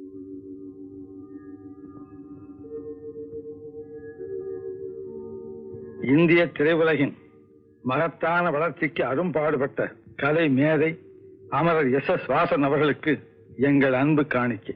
இந்திய திரையுலகின் மகத்தான வளர்ச்சிக்கு அரும்பாடுபட்ட கலை மேதை அமரர் எஸ் எஸ் வாசன் அவர்களுக்கு எங்கள் அன்பு காணிக்கை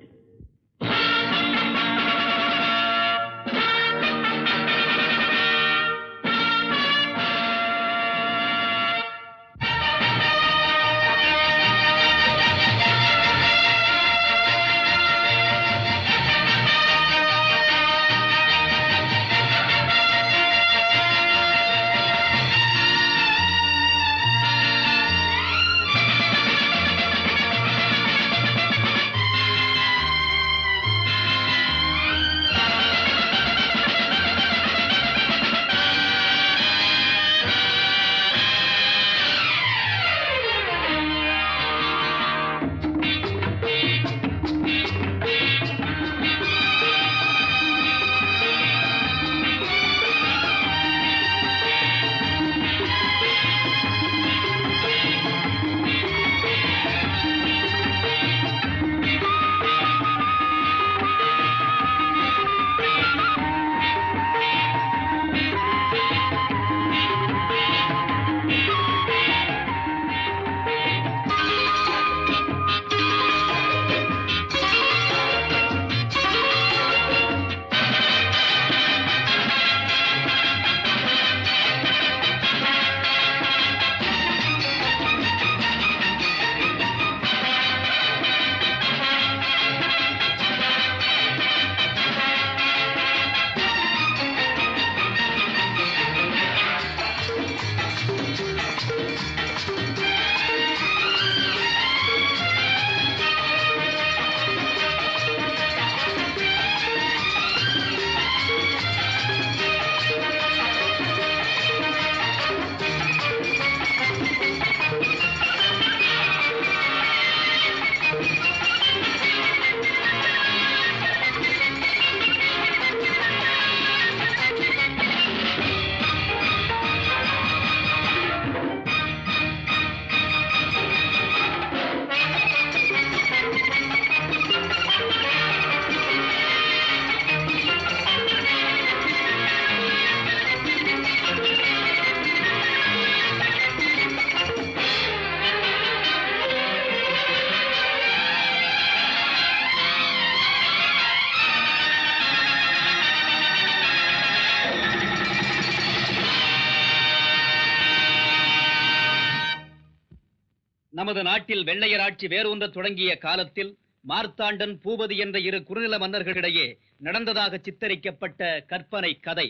நமது நாட்டில் வெள்ளையர் ஆட்சி வேரூன்ற தொடங்கிய காலத்தில் மார்த்தாண்டன் பூபதி என்ற இரு குறுநில மன்னர்களிடையே நடந்ததாக சித்தரிக்கப்பட்ட கற்பனை கதை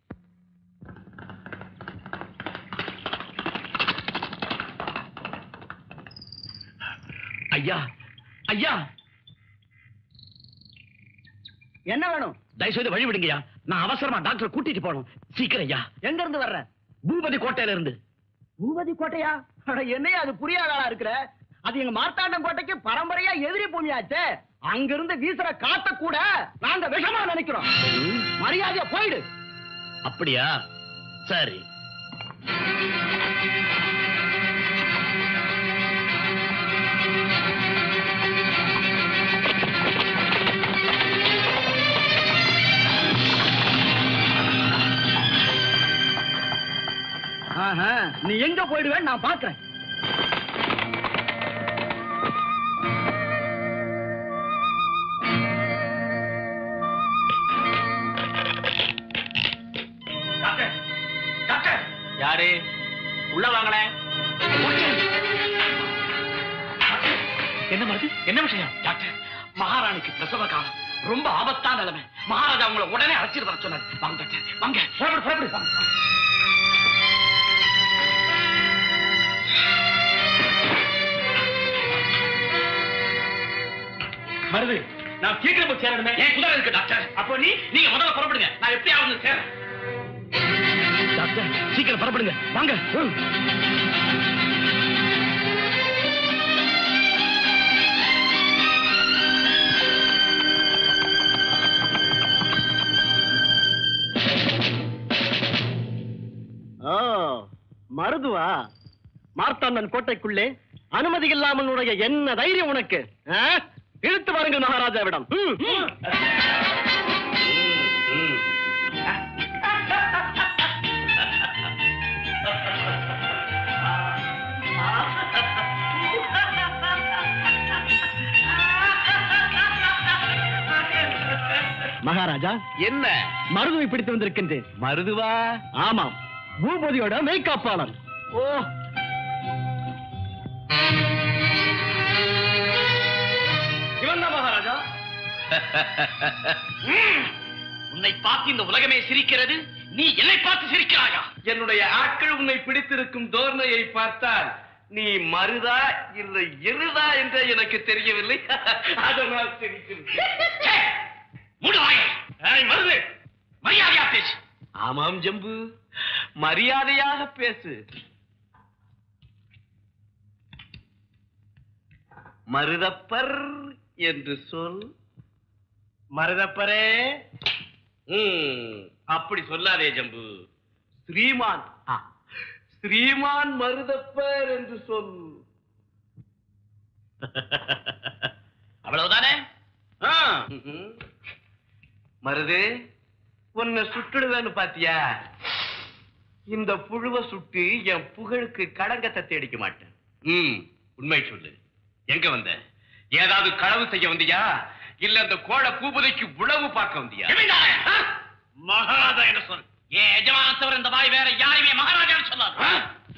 ஐயா ஐயா என்ன வேணும் தயவு செய்து வழி விடுங்கய்யா நான் அவசரமா டாக்டர் கூட்டிட்டு போகணும் சீக்கிரம் ஐயா எங்க இருந்து வர்ற பூபதி கோட்டையில இருந்து பூபதி கோட்டையா அட, என்னையா அது புரியாத ஆளா இருக்கிற அது எங்க மார்த்தாண்டம் கோட்டைக்கு பரம்பரையா எதிரி பூமியாச்சே அங்கிருந்து வீசுற காத்த கூட நாங்க விஷமா நினைக்கிறோம் மரியாதையா போயிடு அப்படியா சரி ஆஹா, நீ எங்க போயிடுவேன்னு நான் பாக்குறேன் டாக்டர் டாக்டர் யாரு உள்ள வாங்களேன் என்ன மருது என்ன விஷயம் டாக்டர் மகாராணிக்கு பிரசவ காலம் ரொம்ப ஆபத்தான நிலைமை மகாராஜா உங்களை உடனே அழைச்சிட்டு வர சொன்னார் வாங்க டாக்டர் வாங்க புறப்படு புறப்படு வாங்க மருது நான் சீக்கிரம் போய் சேரணுமே ஏன் குதிரை இருக்கு டாக்டர் அப்போ நீ நீங்க முதல்ல புறப்படுங்க நான் எப்படியாவது சேரேன் டாக்டர் சீக்கிரம் புறப்படுங்க வாங்க மருதுவா மார்த்தாண்டன் கோட்டைக்குள்ளே அனுமதி இல்லாமல் நுழைய என்ன தைரியம் உனக்கு ஆ? இழுத்து வாருங்கள் மகாராஜாவிடம் ம், ம். மகாராஜா என்ன மருதுவை பிடித்து வந்திருக்கின்றேன் மருதுவா ஆமாம் பூபதியோட மெய்காப்பாளன் ஓ இவன் தான் மகாராஜா உன்னை பார்த்து இந்த உலகமே சிரிக்கிறது நீ என்னை பார்த்து சிரிக்கிறாயா என்னுடைய ஆட்கள் உன்னை பிடித்திருக்கும் தோரணையை பார்த்தால் நீ மருதா இல்லை எருதா என்று எனக்கு தெரியவில்லை அதனால் சிரிக்கிறேன் ச்சே! மூடு வாயை. ஏய், மருது மரியாதையா பேசு ஆமாம் ஜம்பு மரியாதையாக பேசு மருதப்பர் என்று சொல் மருதப்பரே ம், அப்படி சொல்லாதே ஜம்பு ஸ்ரீமான் ஆ, ஸ்ரீமான் மருதப்பர் என்று சொல் அவ்வளவுதானே ஆ. ம்ஹும். மருது உன்னை சுட்டுடுவேன்னு பாத்தியா இந்த புழுவ சுட்டு என் புகழுக்கு கடங்கத்தை தேடிக்க மாட்டேன் ம் உண்மை சொல்லு எங்க வந்த ஏதாவது களவு செய்ய வந்தியா இல்ல அந்த கோழ பூபதிக்கு உழவு பார்க்க வந்தியா ஜமீன்தாரே, ஆ? மகாராஜா என்று சொல் என் எஜமான தவிர இந்த வாய் வேற யாரையுமே மகாராஜா சொல்லாது ஆ?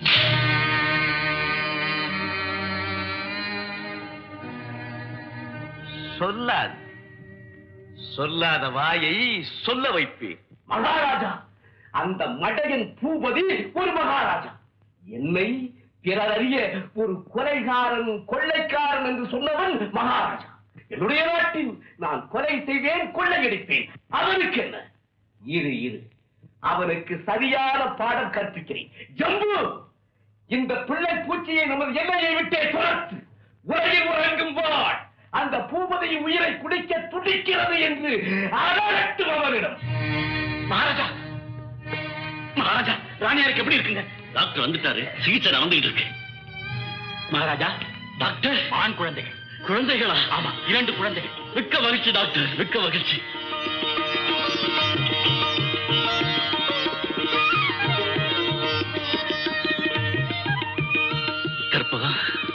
சொல்லாது சொல்லாத வாயை சொல்ல வைப்பேன் மகாராஜா அந்த மடையன் பூபதி ஒரு மகாராஜா என்னை பிறர் அறிய ஒரு கொலைகாரன் கொள்ளைக்காரன் என்று சொன்னவன் மகாராஜா என்னுடைய நாட்டில் நான் கொலை செய்வேன் கொள்ளையடிப்பேன் அவனுக்கு என்ன இரு இரு அவனுக்கு சரியான பாடம் கற்பிக்கிறேன் ஜம்பு இந்த பிள்ளை பூச்சியை நமது எல்லையை விட்டே துரத்து உலகில் உறங்கும் வாழ் அந்த பூபதி உயிரை குடிக்க துடிக்கிறது என்று அதட்டும் அவனிடம் மகாராஜா மகாராஜா ராணியாருக்கு எப்படி இருக்குங்க டாக்டர் வந்துட்டாரு சிகிச்சை நடந்துகிட்டு இருக்கு மகாராஜா டாக்டர் ஆண் குழந்தைகள் குழந்தைகளா ஆமா இரண்டு குழந்தைகள் மிக்க மகிழ்ச்சி டாக்டர் மிக்க மகிழ்ச்சி கற்பகா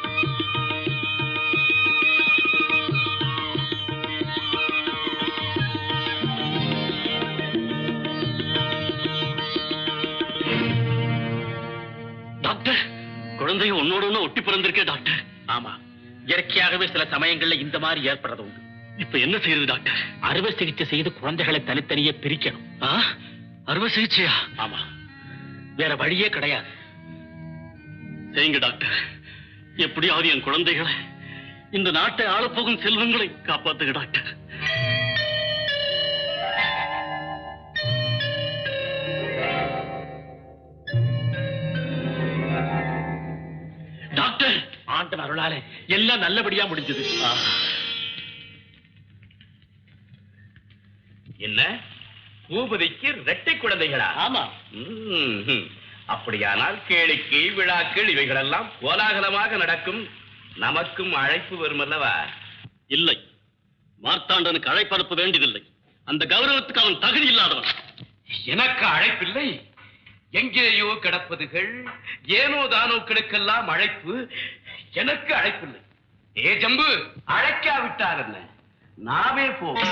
டாக்டர் குழந்தைய உன்னோட ஒண்ணு ஒட்டி பிறந்திருக்கே டாக்டர் ஆமா இயற்கையாகவே சில சமயங்கள்ல இந்த மாதிரி ஏற்படுறது உண்டு இப்ப என்ன செய்யறது டாக்டர் அறுவை சிகிச்சை செய்து குழந்தைகளை தனித்தனியே பிரிக்கணும் அறுவை சிகிச்சையா ஆமா வேற வழியே கிடையாது செய்யுங்க டாக்டர் எப்படியாவது என் குழந்தைகளை இந்த நாட்டை ஆளப்போகும் செல்வங்களை காப்பாத்துங்க டாக்டர் டாக்டர் ஆண்டன் அருளால எல்லாம் நல்லபடியா முடிஞ்சது என்ன பூபதிக்கு இரட்டை குழந்தைகளா ஆமா ம்ஹும். அப்படியானால் கேளிக்கை விழாக்கள் இவைகளெல்லாம் கோலாகலமாக நடக்கும் நமக்கும் அழைப்பு வரும் அல்லவா இல்லை மார்த்தாண்டனுக்கு அழைப்பனுப்ப வேண்டியதில்லை அந்த கௌரவத்துக்கு அவன் தகுதி இல்லாதவன் எனக்கு அழைப்பில்லை எங்கேயோ கிடப்பதுகள் ஏனோ தானோ கிடக்கெல்லாம் அழைப்பு எனக்கு அழைப்பில்லை ஏ ஜம்பு அழைக்காவிட்டால் என்ன நாமே போவோம்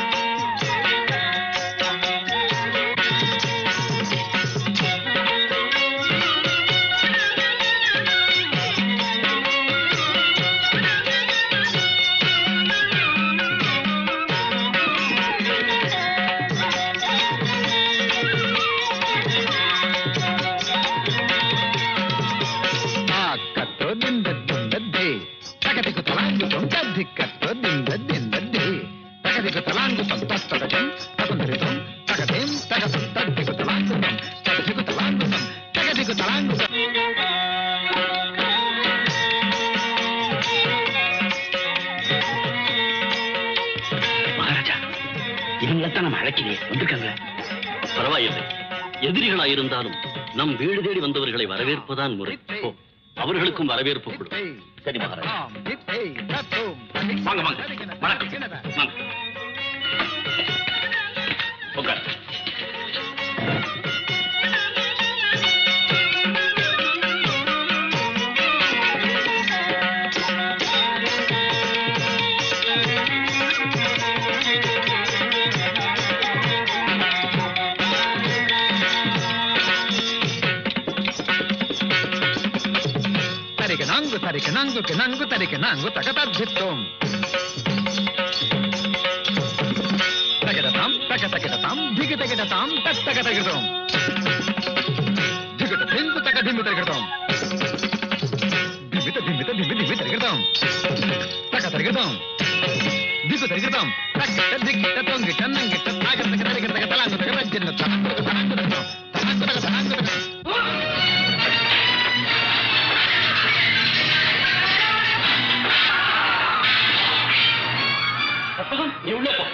కట్టో దింద దిందద్దే తగదికు తలాంగు తొందద్ది కట్టో దింద దిందద్దే తగదికు తలాంగు తొందస్తగటం తగుందరితం తగదేం తగసం తగ్గికు తలాంగుతం తగదికు తలాంగుతం తగదికు తలాంగుతం மகாராஜா இவங்களைத்தான் நம்ம அழைக்கலையே வந்திருக்காங்க பரவாயில்லை எதிரிகளா இருந்தாலும் நம் வீடு தேடி வந்தவர்களை வரவேற்புதான் முறை போ, அவர்களுக்கும் வரவேற்பு கொடு சரி மகாராஜா வாங்க வாங்க வணக்கம் தரிக்க நங்குக்கு நங்கு தரிக்க நங்கு தகதத்தித்தோம் தகடதாம் தக தகடதாம் திக தகடதாம் தத்தக தகடோம் திகட திங்கு தக திம்பு தகடோம் திமித திமித திமி திமி தகடோம் தக தகடோம் திகு தகடோம் தக்கிட்ட திக்கிட்ட தொங்கிட்ட நங்கிட்ட தக தக தக தக தலாங்கு தக ரஜ்ஜின்ன தலாங்கு தக தலாங்கு தகடோம் தலாங்கு தக தலாங்கு தக கற்பகம் நீ உள்ள போ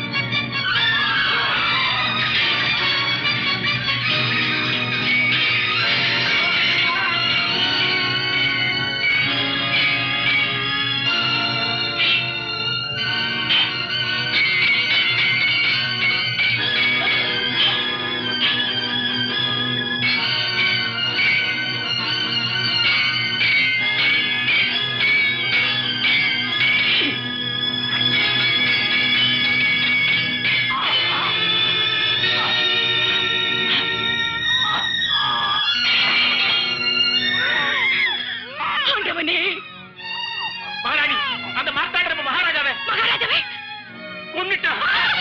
ஆண்டவனே மகாராணி அந்த மார்த்தாண்ட நம்ம மகாராஜாவை மகாராஜாவே கொன்னுட்டா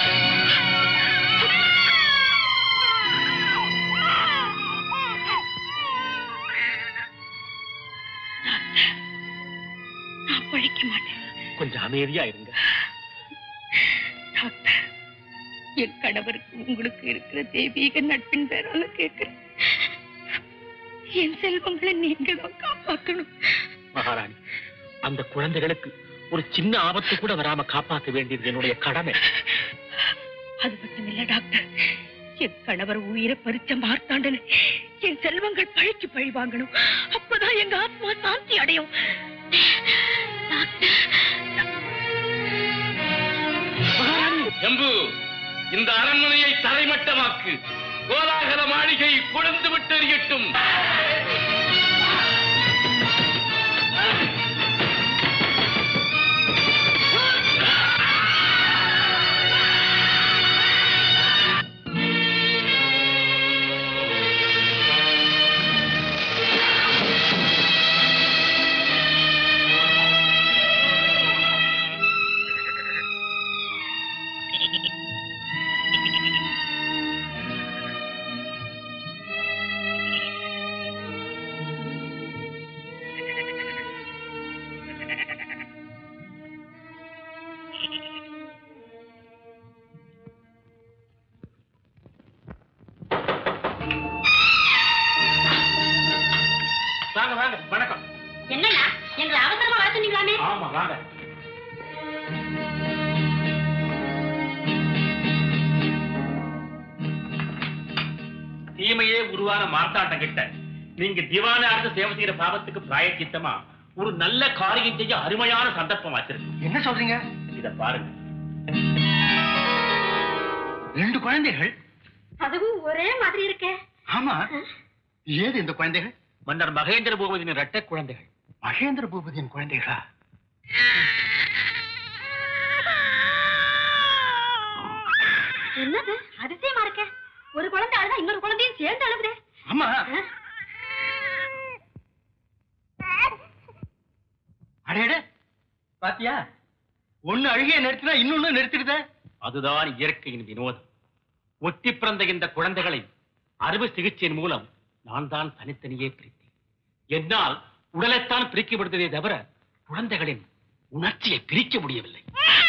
நான் பழிக்க மாட்டேன் கொஞ்சம் அமைதியா இருங்க டாக்டர் என் கணவருக்கு உங்களுக்கு இருக்கிற தெய்வீக நட்பின் பேரால கேட்கிறேன் என் செல்வங்களை நீங்க தான் காப்பாற்றணும் மகாராணி அந்த குழந்தைகளுக்கு ஒரு சின்ன ஆபத்து கூட வராம காப்பாற்ற வேண்டியது என்னுடைய கடமை அது மட்டும் இல்ல டாக்டர் என் கணவர் உயிரை பறிச்ச மார்த்தாண்டனை என் செல்வங்கள் பழிக்கு பழி வாங்கணும் அப்பதான் எங்க ஆத்மா சாந்தி அடையும் எம்பு இந்த அரண்மனையை தரைமட்டமாக்கு கோலாகல மாளிகை குழந்து விட்டு எறியட்டும் வாங்க வாங்க வணக்கம் என்னண்ணா எங்களை அவசரமா வர சொன்னீங்களாமே ஆமா வாங்க தீமையே உருவான மார்த்தாண்டம் கிட்ட நீங்க திவான அரசு சேவை செய்யற பாவத்துக்கு பிராயச்சித்தமா ஒரு நல்ல காரியம் செய்ய அருமையான சந்தர்ப்பம் வச்சிருக்கு என்ன சொல்றீங்க இத பாருங்க ரெண்டு குழந்தைகள் அதுவும் ஒரே மாதிரி இருக்கே ஆமா ஏது இந்த குழந்தைகள் மன்னர் மகேந்திர பூபதியின் இரட்டை குழந்தைகள் மகேந்திர பூபதியின் குழந்தைகளா என்னது அதிசயமா இருக்க ஒரு குழந்தை அழுதா இன்னொரு குழந்தையும் சேர்ந்து அழுகுதே ஆமா அடேடே பாத்தியா ஒண்ணு அழுகைய நிறுத்தினா இன்னொன்னு நிறுத்திடுதே அதுதான் இயற்கையின் வினோதம் ஒட்டி பிறந்த இந்த குழந்தைகளை அறுவை சிகிச்சையின் மூலம் நான் தான் தனித்தனியே பிரித்தேன் என்னால் உடலைத்தான் பிரிக்கப்படுவதே தவிர குழந்தைகளின் உணர்ச்சியை பிரிக்க முடியவில்லை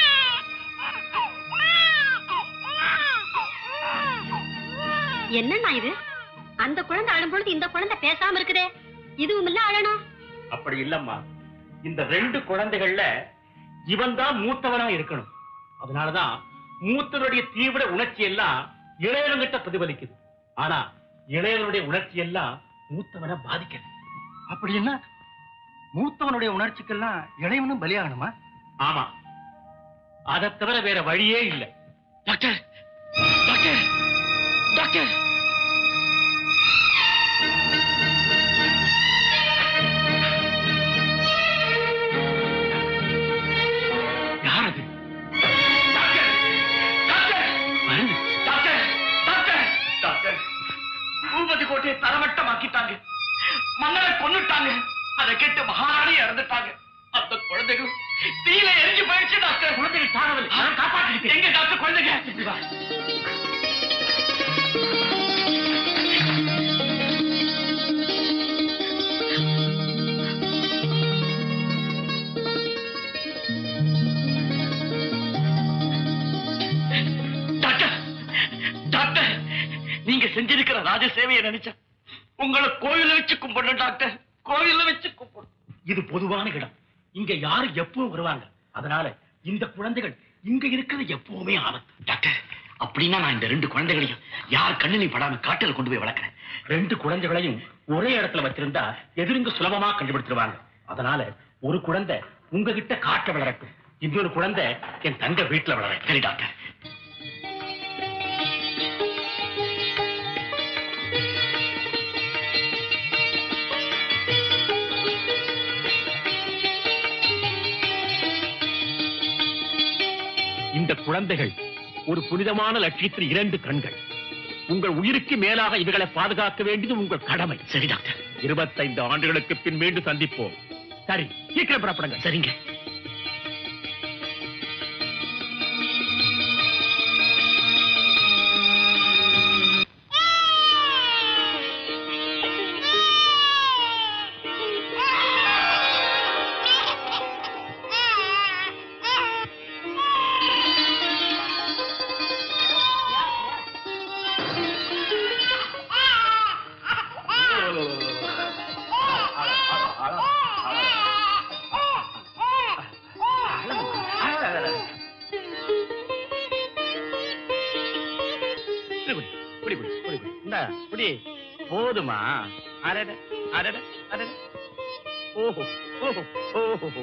என்னண்ணா இது அந்த குழந்தை அழும்பொழுது இந்த குழந்தை பேசாம இருக்குதே இதுவும் இல்ல அழணும் அப்படி இல்லம்மா இந்த ரெண்டு குழந்தைகள்ல இவன் தான் மூத்தவனா இருக்கணும் அதனாலதான் மூத்தவருடைய தீவிர உணர்ச்சி எல்லாம் இளையவங்கிட்ட பிரதிபலிக்குது ஆனா இளையவனுடைய உணர்ச்சி எல்லாம் மூத்தவனை பாதிக்கிறது அப்படின்னா மூத்தவனுடைய உணர்ச்சிக்கெல்லாம் இளையவனும் பலியாகணுமா ஆமா அதை தவிர வேற வழியே இல்லை டாக்டர் டாக்டர் டாக்டர் யார் அது டாக்டர் டாக்டர் மருந்து டாக்டர் டாக்டர் டாக்டர் பூபதி கோட்டையை தரமட்டமாக்கிட்டாங்க மன்னரை கொன்னுட்டாங்க அதை கேட்டு மகாராணி இறந்துட்டாங்க அந்த குழந்தைகள் தீயில எரிஞ்சு போயிடுச்சு டாக்டர் குழந்தைகள் சாகவில்லை காப்பாற்றி எங்க டாக்டர் குழந்தைங்க டாக்டர் டாக்டர் நீங்க செஞ்சிருக்கிற ராஜ சேவையை நினைச்சா உங்களை கோயில வச்சு கும்பிடணும் டாக்டர் கோயில வச்சு கும்பிடணும் இது பொதுவான இடம் இங்க யாரு எப்பவும் வருவாங்க அதனால இந்த குழந்தைகள் இங்க இருக்கிறது எப்பவுமே ஆபத்து டாக்டர் அப்படின்னா நான் இந்த ரெண்டு குழந்தைகளையும் யார் கண்ணிலையும் படாம காட்டில் கொண்டு போய் வளர்க்கிறேன் ரெண்டு குழந்தைகளையும் ஒரே இடத்துல வச்சிருந்தா எதிரிங்க சுலபமா கண்டுபிடிச்சிருவாங்க அதனால ஒரு குழந்தை உங்ககிட்ட காட்ட வளரட்டும் இன்னொரு குழந்தை என் தங்க வீட்டுல வளர சரி டாக்டர் இந்த குழந்தைகள் ஒரு புனிதமான லட்சியத்தில் இரண்டு கண்கள் உங்கள் உயிருக்கு மேலாக இவைகளை பாதுகாக்க வேண்டியது உங்கள் கடமை சரி டாக்டர் இருபத்தைந்து ஆண்டுகளுக்கு பின் மீண்டும் சந்திப்போம் சரி சீக்கிரம் புறப்படுங்க சரிங்க புடி புடி புடி புடி இந்த புடி போதுமா அரட அரட அரட ஓஹோ ஓஹோ ஓஹோ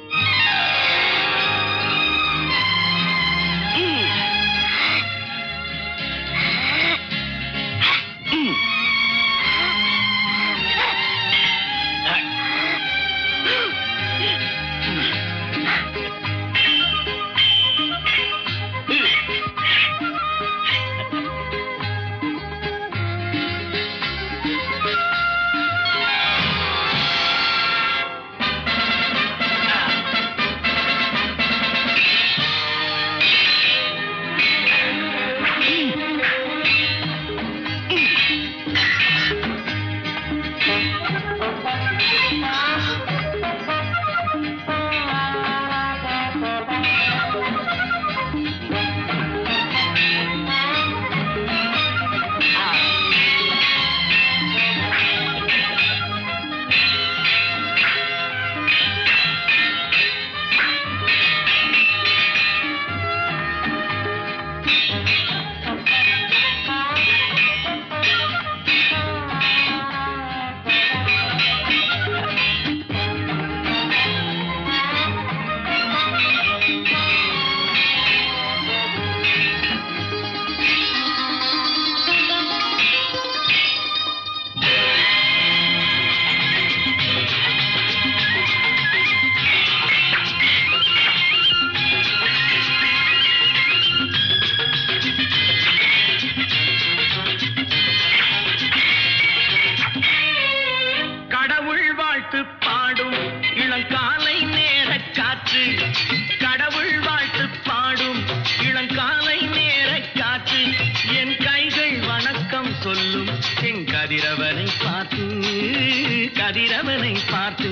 கடவுள் வாழ்த்து பாடும் இளங்காலை நேர காற்று கடவுள் வாழ்த்து பாடும் இளங்காலை நேர காற்று என் கைகள் வணக்கம் சொல்லும் என் கதிரவனை பார்த்து கதிரவனை பார்த்து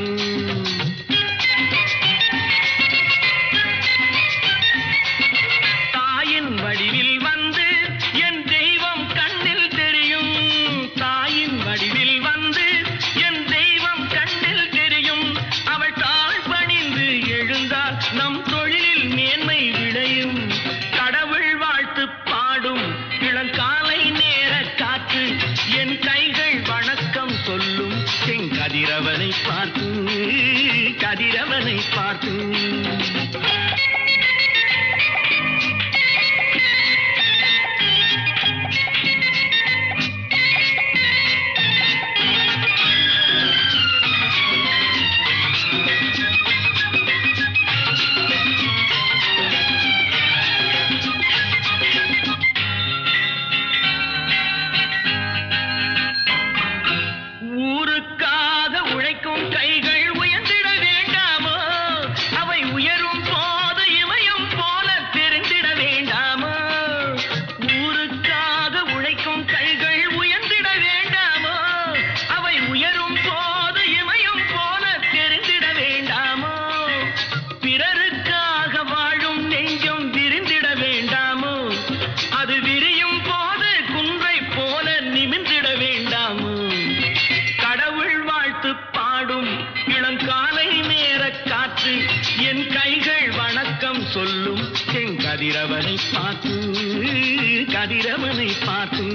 தாயின் வடிவில் வந்து என் தெய்வம் கண்ணில் தெரியும் தாயின் வடிவில் வந்து என் தெய்வம் கண்ணில் தெரியும் அவள் தாழ் பணிந்து எழுந்தால் நம் தொழிலில் மேன்மை விளையும் கடவுள் வாழ்த்து பாடும் இளங்காலை நேர காற்று என் கைகள் வணக்கம் சொல்லும் என் கதிரவனை பார்த்து கதிரவனை பார்த்து ஊருக்காக உழைக்கும் கைகள் கதிரவனை பார்த்து கதிரவனை பார்த்து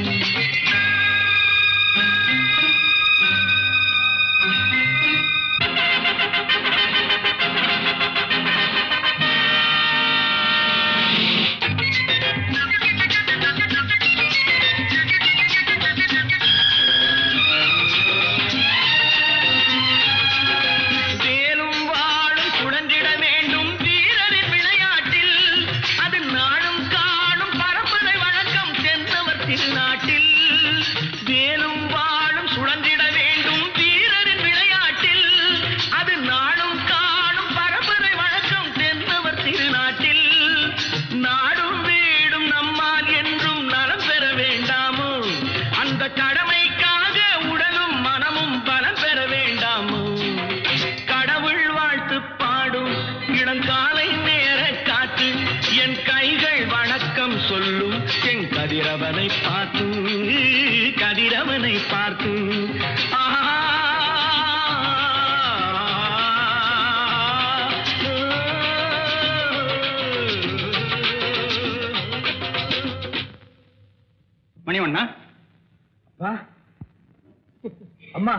வேலும் வாழும் சுழன்றிட வேண்டும் வீரரின் விளையாட்டில் அது நாளும் காணும் பரம்பரை வழக்கம் தென்னவர் திருநாட்டில் வேலும் வாழும் சுழன்றிட வேண்டும் வீரரின் விளையாட்டில் அது நாளும் காணும் பரம்பரை வழக்கம் தென்னவர் திருநாட்டில் நாடும் வீடும் நம்மால் என்றும் நலம் பெற வேண்டாமோ அந்த கடமைக்காக உடலும் மனமும் பலம் பெற வேண்டாமோ கடவுள் வாழ்த்து பாடும் இளங்காலை நேர காற்று என் கைகள் வணக்கம் சொல்லும் என் கதிரவனை பார்த்து கதிரவனை பார்த்து மணிவண்ணா அம்மா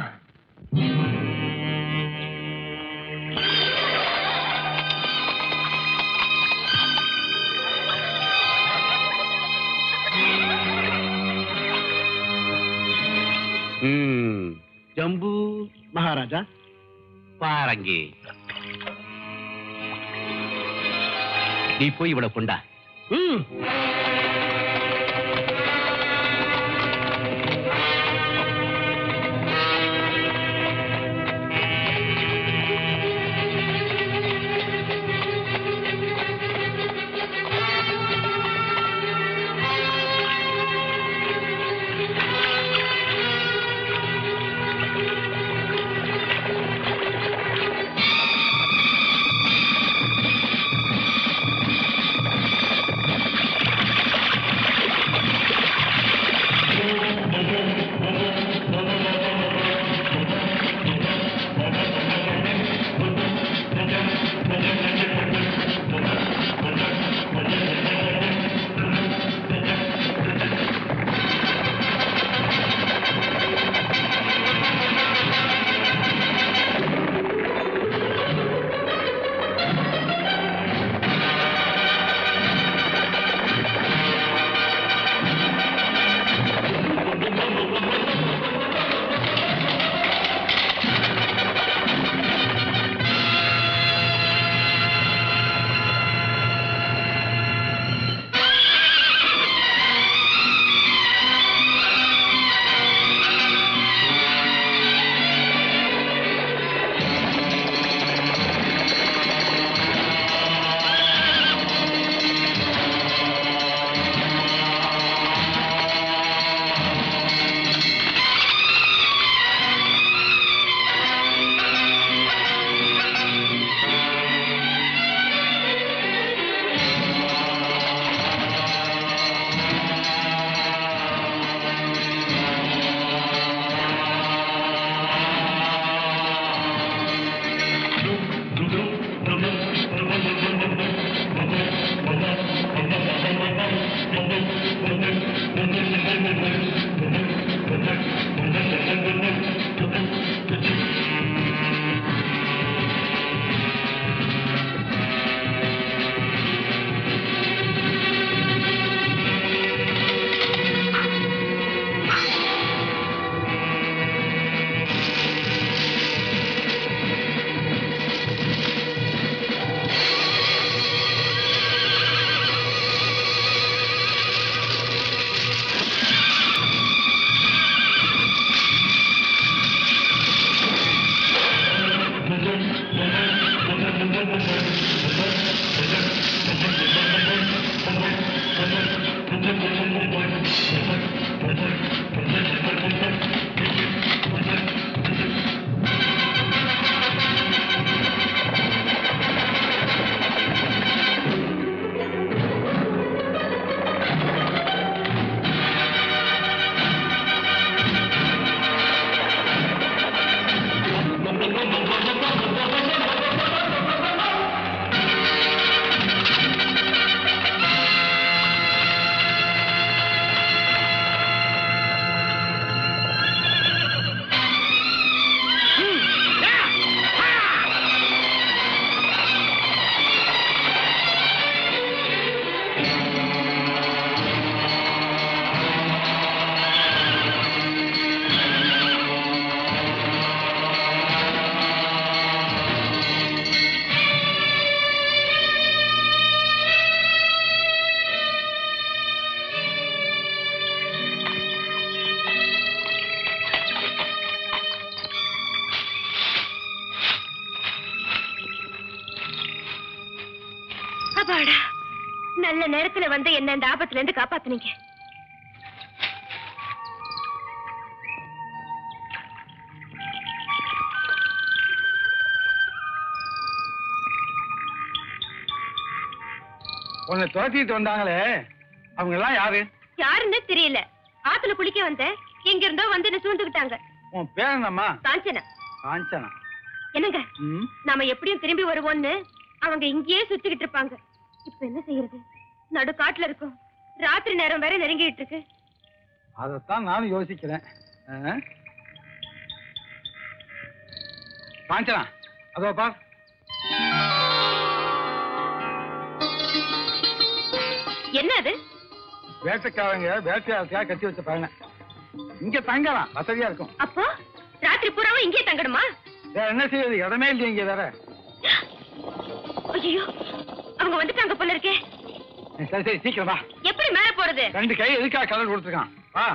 ஜம்பு மகாராஜா பாரங்கி நீ போய் இவளை கொண்டா ம் அப்பாடா நல்ல நேரத்துல வந்து என்ன இந்த ஆபத்துல இருந்து காப்பாத்துனீங்க உன்னை துரத்திட்டு வந்தாங்களே அவங்க எல்லாம் யாரு யாருன்னு தெரியல ஆத்துல குளிக்க வந்தேன் எங்க இருந்தோ வந்து என்ன சூழ்ந்துகிட்டாங்க உன் பேர் என்னம்மா காஞ்சனா காஞ்சனா என்னங்க ம் நாம எப்படியும் திரும்பி வருவோம்னு அவங்க இங்கேயே சுத்திக்கிட்டு இருப்பாங்க இப்ப என்ன செய்யறது நடு காட்டுல இருக்கோம் ராத்திரி நேரம் வேற நெருங்கிட்டு இருக்கு அதைத்தான் நானும் யோசிக்கிறேன் ஆ? காஞ்சனா அதோ பார் என்ன அது வேட்டைக்காரங்க வேட்டையாளத்துக்காக கட்டி வச்ச பயணம் இங்க தங்கலாம் வசதியா இருக்கும் அப்போ ராத்திரி பூராவும் இங்கேயே தங்கணுமா வேற என்ன செய்யுது இடமே இல்லையே இங்க வேற ஐயோ அவங்க வந்துட்டாங்க போல இருக்கே சரி சரி சீக்கிரம் வா எப்படி மேல போறது ரெண்டு கை எதுக்காக கலர் கொடுத்துருக்கான் வா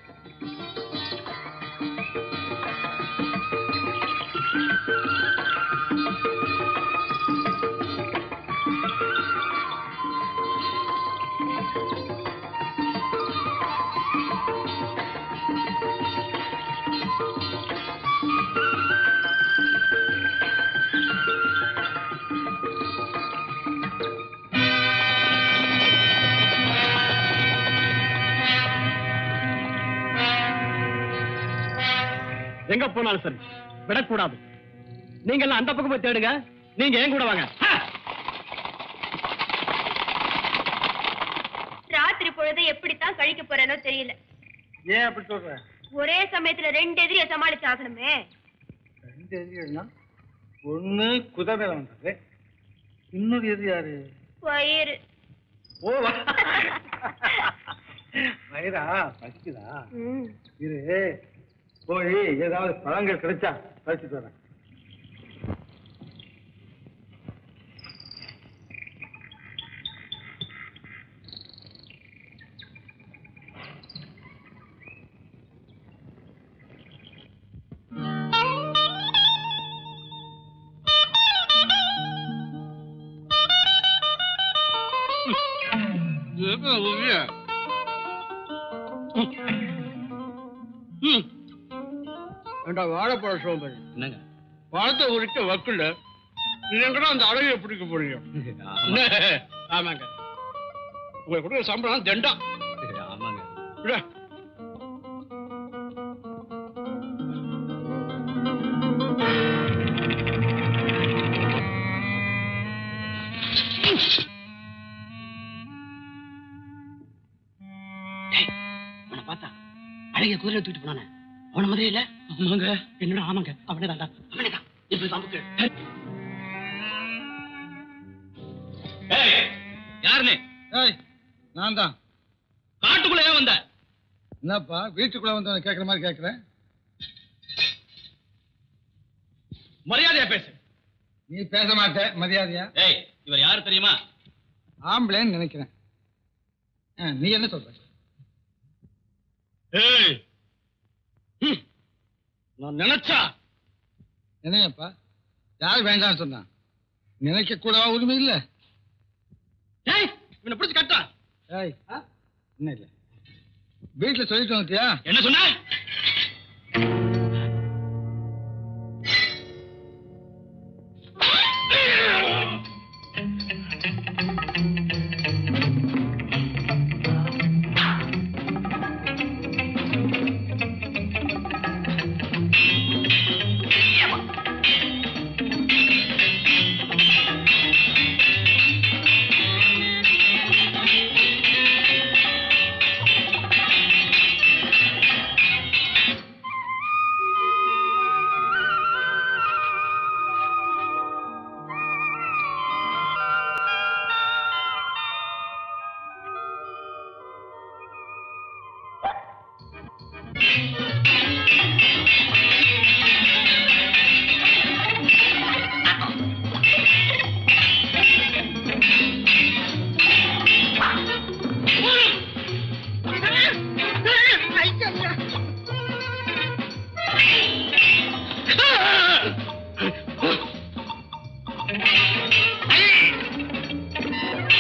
எங்க போனாலும் சரி விடக்கூடாது நீங்க எல்லாம் அந்த பக்கம் போய் தேடுங்க நீங்க ஏன் கூட வாங்க ராத்திரி பொழுது எப்படித்தான் கழிக்க போறேனோ தெரியல ஏன் அப்படி சொல்ற ஒரே சமயத்துல ரெண்டு எதிரிய சமாளிச்சு ஆகணுமே ரெண்டு எதிரிகள்னா ஒண்ணு குதிரை வந்தது இன்னொரு எதிரி யாரு வயிறு ஓ வயிறா பசிக்குதா ம். இரு போய் ஏதாவது பழங்கள் கிடைச்சா பறிச்சுட்டு வரேன் ஏண்டா வாழைப்பழ சோம்பேறி என்னங்க பழத்தை உரிக்க வக்குல நீங்க அந்த அழகைய பிடிக்க போறீங்க ஆமாங்க உங்களுக்கு கொடுக்குற சம்பளம் தண்டா ஆமாங்க விட உன்னை பார்த்தா அழகிய குதிரை தூக்கிட்டு போனானே அவன மாதிரி இல்ல ஆமாங்க என்னடா ஆமாங்க அவனே தான்டா அவனே தான் இப்படி தம்புக்கு யாருன்னு ஏய் நான் தான் காட்டுக்குள்ள ஏன் வந்த என்னப்பா வீட்டுக்குள்ள வந்து கேட்குற மாதிரி கேட்குறேன் மரியாதையா பேசு நீ பேச மாட்டே மரியாதையா ஏய் இவர் யாரு தெரியுமா ஆம்பளைன்னு நினைக்கிறேன் ஆ, நீ என்ன சொல்ற ஏய் ம். நான் நினைச்சா என்னையப்பா யார் வேண்டாம்னு சொன்னான் நினைக்க கூடவா உரிமை இல்ல ஏய் இவனை பிடிச்சு கட்டா ஏய் என்ன இல்ல வீட்டுல சொல்லிட்டு வந்துட்டியா என்ன சொன்ன ஐயா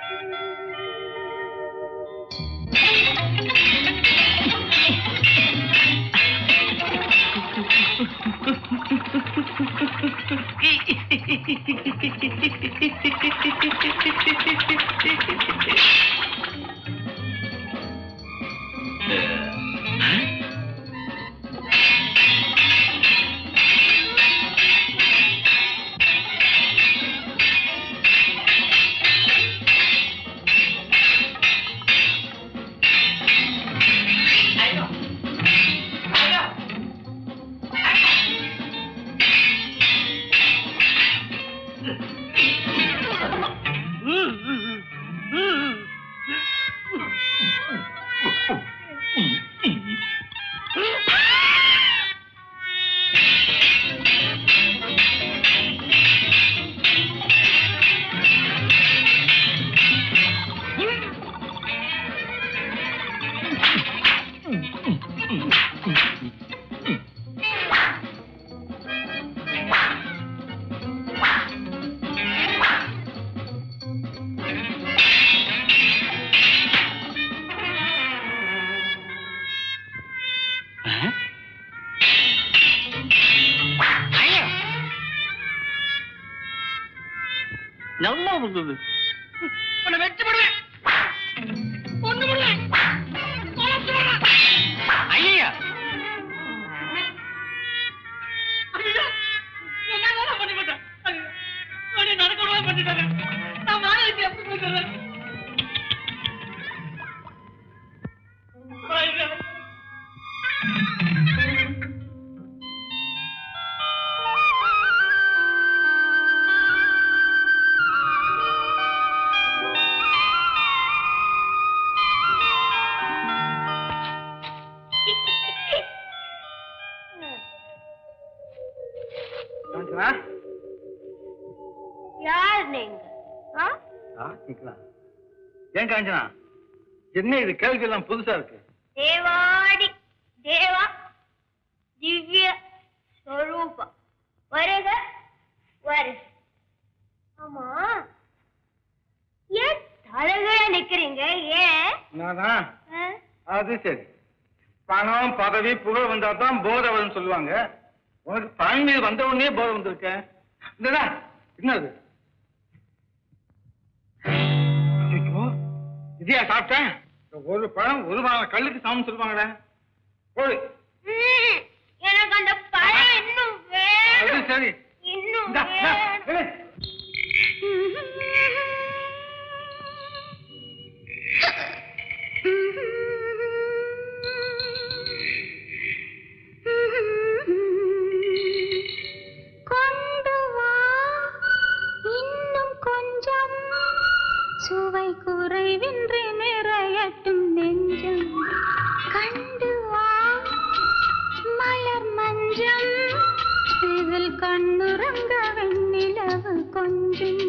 நல்லா இருந்தது உன்னை வெச்சு விடுவேன் ஒண்ணு விடுவேன் ஐயா ஐயா, என்னால பண்ணிவிட்டேன். ஐயா, அப்படி நடக்க விடாம பண்ணிட்டாங்க. நான் வாடகைக்கு எப்படி கொடுக்கறது? ஐயா. காஞ்சனா யார் நீங்க ஆ? ஆ, கேக்கலாம். ஏன் காஞ்சனா என்ன இது கேள்வி எல்லாம் புதுசா இருக்கு தேவாடி தேவா திவ்ய ஸ்வரூபா வருக வருக ஆமா ஏன் தலைகீழ நிக்கிறீங்க ஏன் நானா ஆ? அது சரி பணம் பதவி புகழ் வந்தா தான் போதை வரும்னு சொல்லுவாங்க உனக்கு பணம் மீது வந்த உடனே போதை வந்திருக்கேன் என்னடா என்னது ஐயோ, இதையா சாப்பிட்டேன் இந்த ஒரு பழம் ஒரு பழம் கல்லுக்கு சாமம் சொல்லுவாங்கடா போடு ம், எனக்கு அந்த பழம் இன்னும் அது வேணும் சரி இன்னும் இந்தா, இந்தா, வேணும் எடு. கொண்டு வா இன்னும் கொஞ்சம் சுவை குறைவின்றி நிறையட்டும் நெஞ்சம் கண்டு வா மலர் மஞ்சம் இதில் கண்ணுறங்க வெண்ணிலவு கொஞ்சம்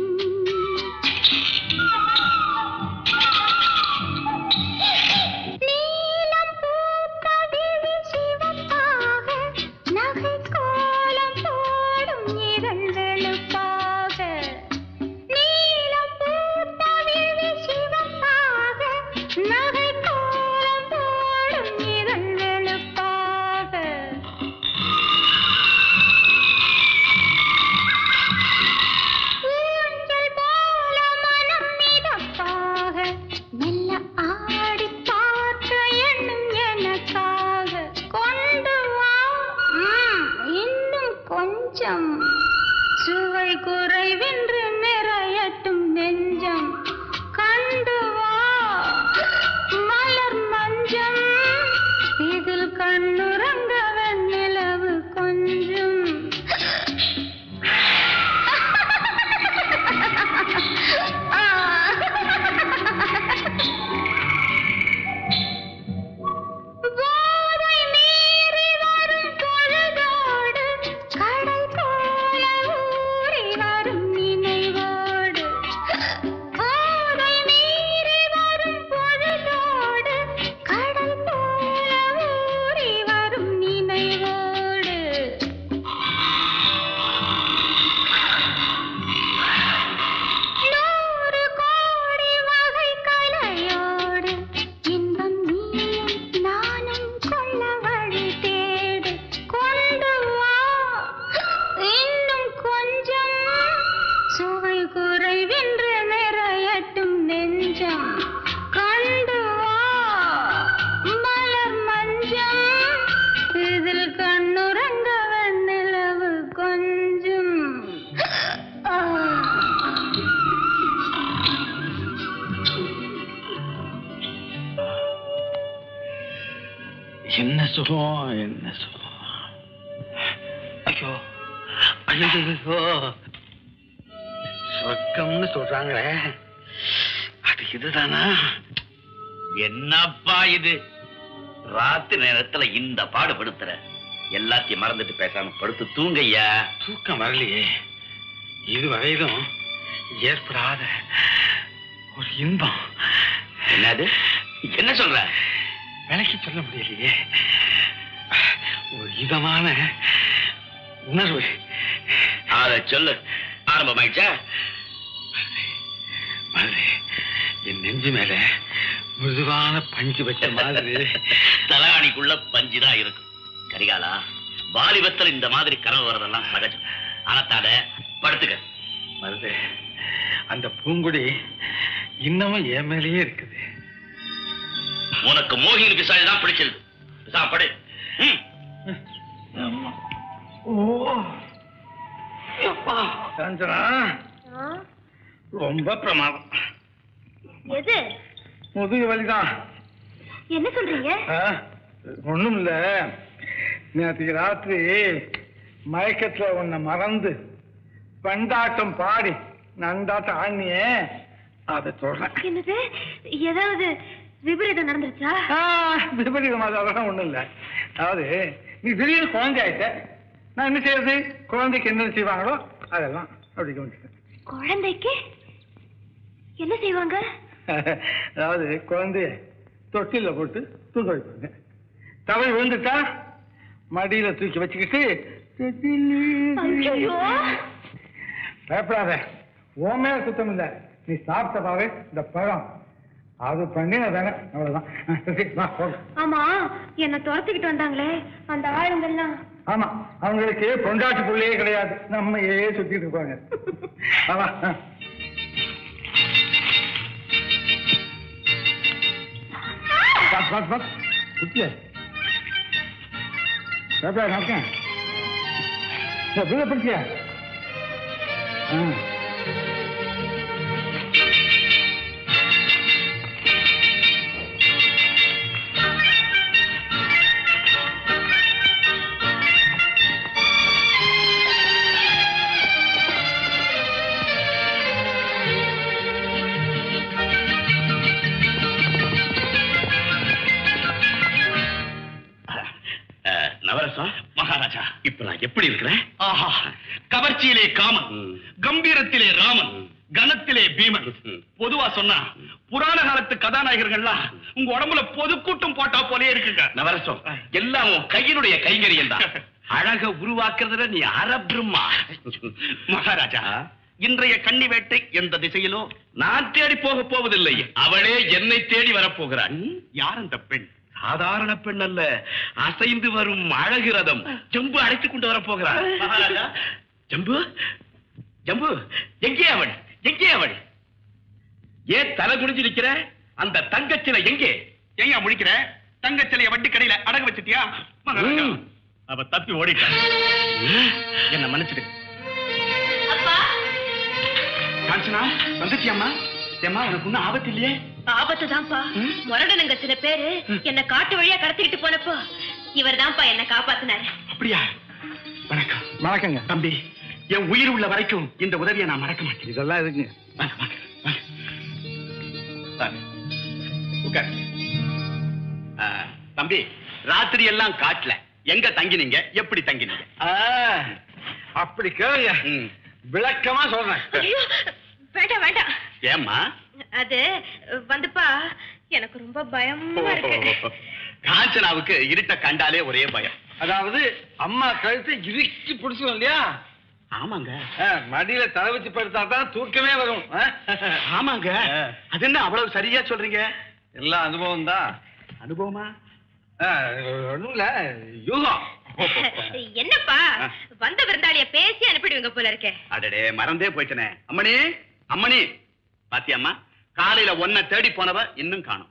நீலம் பூத்த விழி சிவப்பாக நகை கோலம் போடும் இதழ் வெளுப்பாக நீலம் பூத்த விழி சிவப்பாக நகை கோலம் போடும் இதழ் வெளுப்பாக ஊஞ்சல் என்ன சுகம் என்ன சுகம் ஐயோ ஐயோ ஐயோ சொர்க்கம்னு சொல்றாங்களே அது இதுதானா என்னப்பா இது ராத்திரி நேரத்துல இந்த பாடு படுத்துற எல்லாத்தையும் மறந்துட்டு பேசாம படுத்து தூங்கய்யா தூக்கம் வரலையே இதுவரையிலும் ஏற்படாத ஒரு இன்பம் என்னது என்ன சொல்ற விலைக்கு சொல்ல முடியலையே ஒரு இதமான உணர்வு அத சொல்லு ஆரம்பமாயிடுச்சா மாதிரி என் நெஞ்சு மேல மிருதுவான பஞ்சு வச்ச மாதிரி தலகாணிக்குள்ள பஞ்சுதான் இருக்கும் கரிகாலா வாலிபத்தில் இந்த மாதிரி கனவு வரதெல்லாம் சகஜம் ஆனத்தாட படுத்துக்க வருது அந்த பூங்குடி இன்னமும் என் மேலேயே இருக்குது உனக்கு மோகினி பிசாசு தான் பிடிச்சிருக்கு சாப்பாடு காஞ்சனா ரொம்ப பிரமாதம் எது முதுகு வலிதான் என்ன சொல்றீங்க ஒண்ணும் இல்ல நேற்றுக்கு ராத்திரி மயக்கத்துல உன்னை மறந்து பண்டாட்டம் பாடி நண்டாட்டம் ஆடினியே அதை சொல்றேன் என்னது ஏதாவது விபரீதம் நடந்துருச்சா விபரீதம் அதெல்லாம் ஒண்ணும் இல்ல அதாவது நீ திடீர்னு குழந்தை ஆயிட்ட நான் என்ன செய்யறது குழந்தைக்கு என்ன செய்வாங்களோ அதெல்லாம் அப்படி கவனிச்சேன் குழந்தைக்கு என்ன செய்வாங்க அதாவது குழந்தைய தொட்டில போட்டு தூங்க வைப்பாங்க தவறி விழுந்துட்டா மடியில தூக்கி வச்சுக்கிட்டு ஐயையோ. பயப்படாத உன் மேல சுத்தம் இல்ல நீ சாப்பிட்ட பாரு இந்த பழம் அது பண்ணின தானே அவ்வளவுதான் சரி, வா, போலாம். ஆமா என்ன துரத்திக்கிட்டு வந்தாங்களே அந்த ஆளுங்கெல்லாம் ஆமா அவங்களுக்கு பொண்டாட்டு புள்ளையே கிடையாது நம்மையே சுத்திட்டு இருப்பாங்க ஆமா பாத்து பாத்து பாத்து குட்டிய பாப்பா நடக்கேன் பிடிச்சியா ஆ அஹ், நவரசம் மகாராஜா இப்ப நான் எப்படி இருக்கிறேன் ஆஹா கவர்ச்சியிலே காமன் கம்பீரத்திலே ராமன் கனத்திலே பீமன் பொதுவா சொன்னா புராண காலத்து கதாநாயகர்கள்லாம் உங்க உடம்புல பொதுக்கூட்டம் போட்டா போலே இருக்குங்க நவரசம் எல்லாம் உன் கையினுடைய கைங்கரியம் தான் அழக உருவாக்குறதுல நீ அரபிரம்மா மகாராஜா இன்றைய கன்னி வேட்டை எந்த திசையிலோ நான் தேடி போக போவதில்லை அவளே என்னை தேடி வரப்போகிறாள் யார் அந்த பெண் சாதாரண பெண் அல்ல அசைந்து வரும் அழகு ரதம் ஜம்பு அழைத்துக் கொண்டு வரப்போகிறார் மகாராஜா ஜம்பு ஜம்பு எங்கே அவள் எங்கே அவள் ஏன் தலை குனிஞ்சு நிக்கிற அந்த தங்கச்சிலை எங்கே எங்க முடிக்கிற தங்கச்சிலைய வட்டி கடையில அடகு வச்சிட்டியா மகாராஜா, அவ தப்பி ஓடிட்டான் என்ன மன்னிச்சிடு காஞ்சனா வந்துச்சியம்மா ஏம்மா உனக்கு ஒன்னும் ஆபத்து இல்லையே ஆபத்து தான்ப்பா முரடனுங்க சில பேரு என்ன காட்டு வழியா கடத்திக்கிட்டு போனப்போ இவர் தான்ப்பா என்ன காப்பாத்தினாரு அப்படியா வணக்கம் வணக்கங்க தம்பி என் உயிர் உள்ள வரைக்கும் இந்த உதவியை நான் மறக்க மாட்டேன் இதெல்லாம் இருக்குங்க வாங்க, வாங்க, வாங்க. வாங்க. உட்கார். ஆ, தம்பி ராத்திரி எல்லாம் காட்டுல எங்க தங்கினீங்க எப்படி தங்கினீங்க அப்படி கேளுங்க ம். விளக்கமா சொல்றேன் ஐயோ, வேண்டாம் வேண்டாம் ஏம்மா அது வந்துப்பா எனக்கு ரொம்ப பயமா இருக்கு காஞ்சனாவுக்கு இருட்ட கண்டாலே ஒரே பயம் அதாவது அம்மா கழுத்தை இறுக்கி பிடிச்சிடும் இல்லையா ஆமாங்க ஆ, மடியில தலை வச்சு படுத்தா தான் தூக்கமே வரும் ஆ? ஆமாங்க அது என்ன அவ்வளவு சரியா சொல்றீங்க எல்லாம் அனுபவம் தான் அனுபவமா ஒண்ணும் இல்ல யூகம் என்னப்பா வந்த விருந்தாளிய பேசி அனுப்பிடுவீங்க போல இருக்கே அடடே மறந்தே போயிட்டனே அம்மணி அம்மணி பாத்தியம்மா காலையில ஒன்ன தேடி போனவ இன்னும் காணும்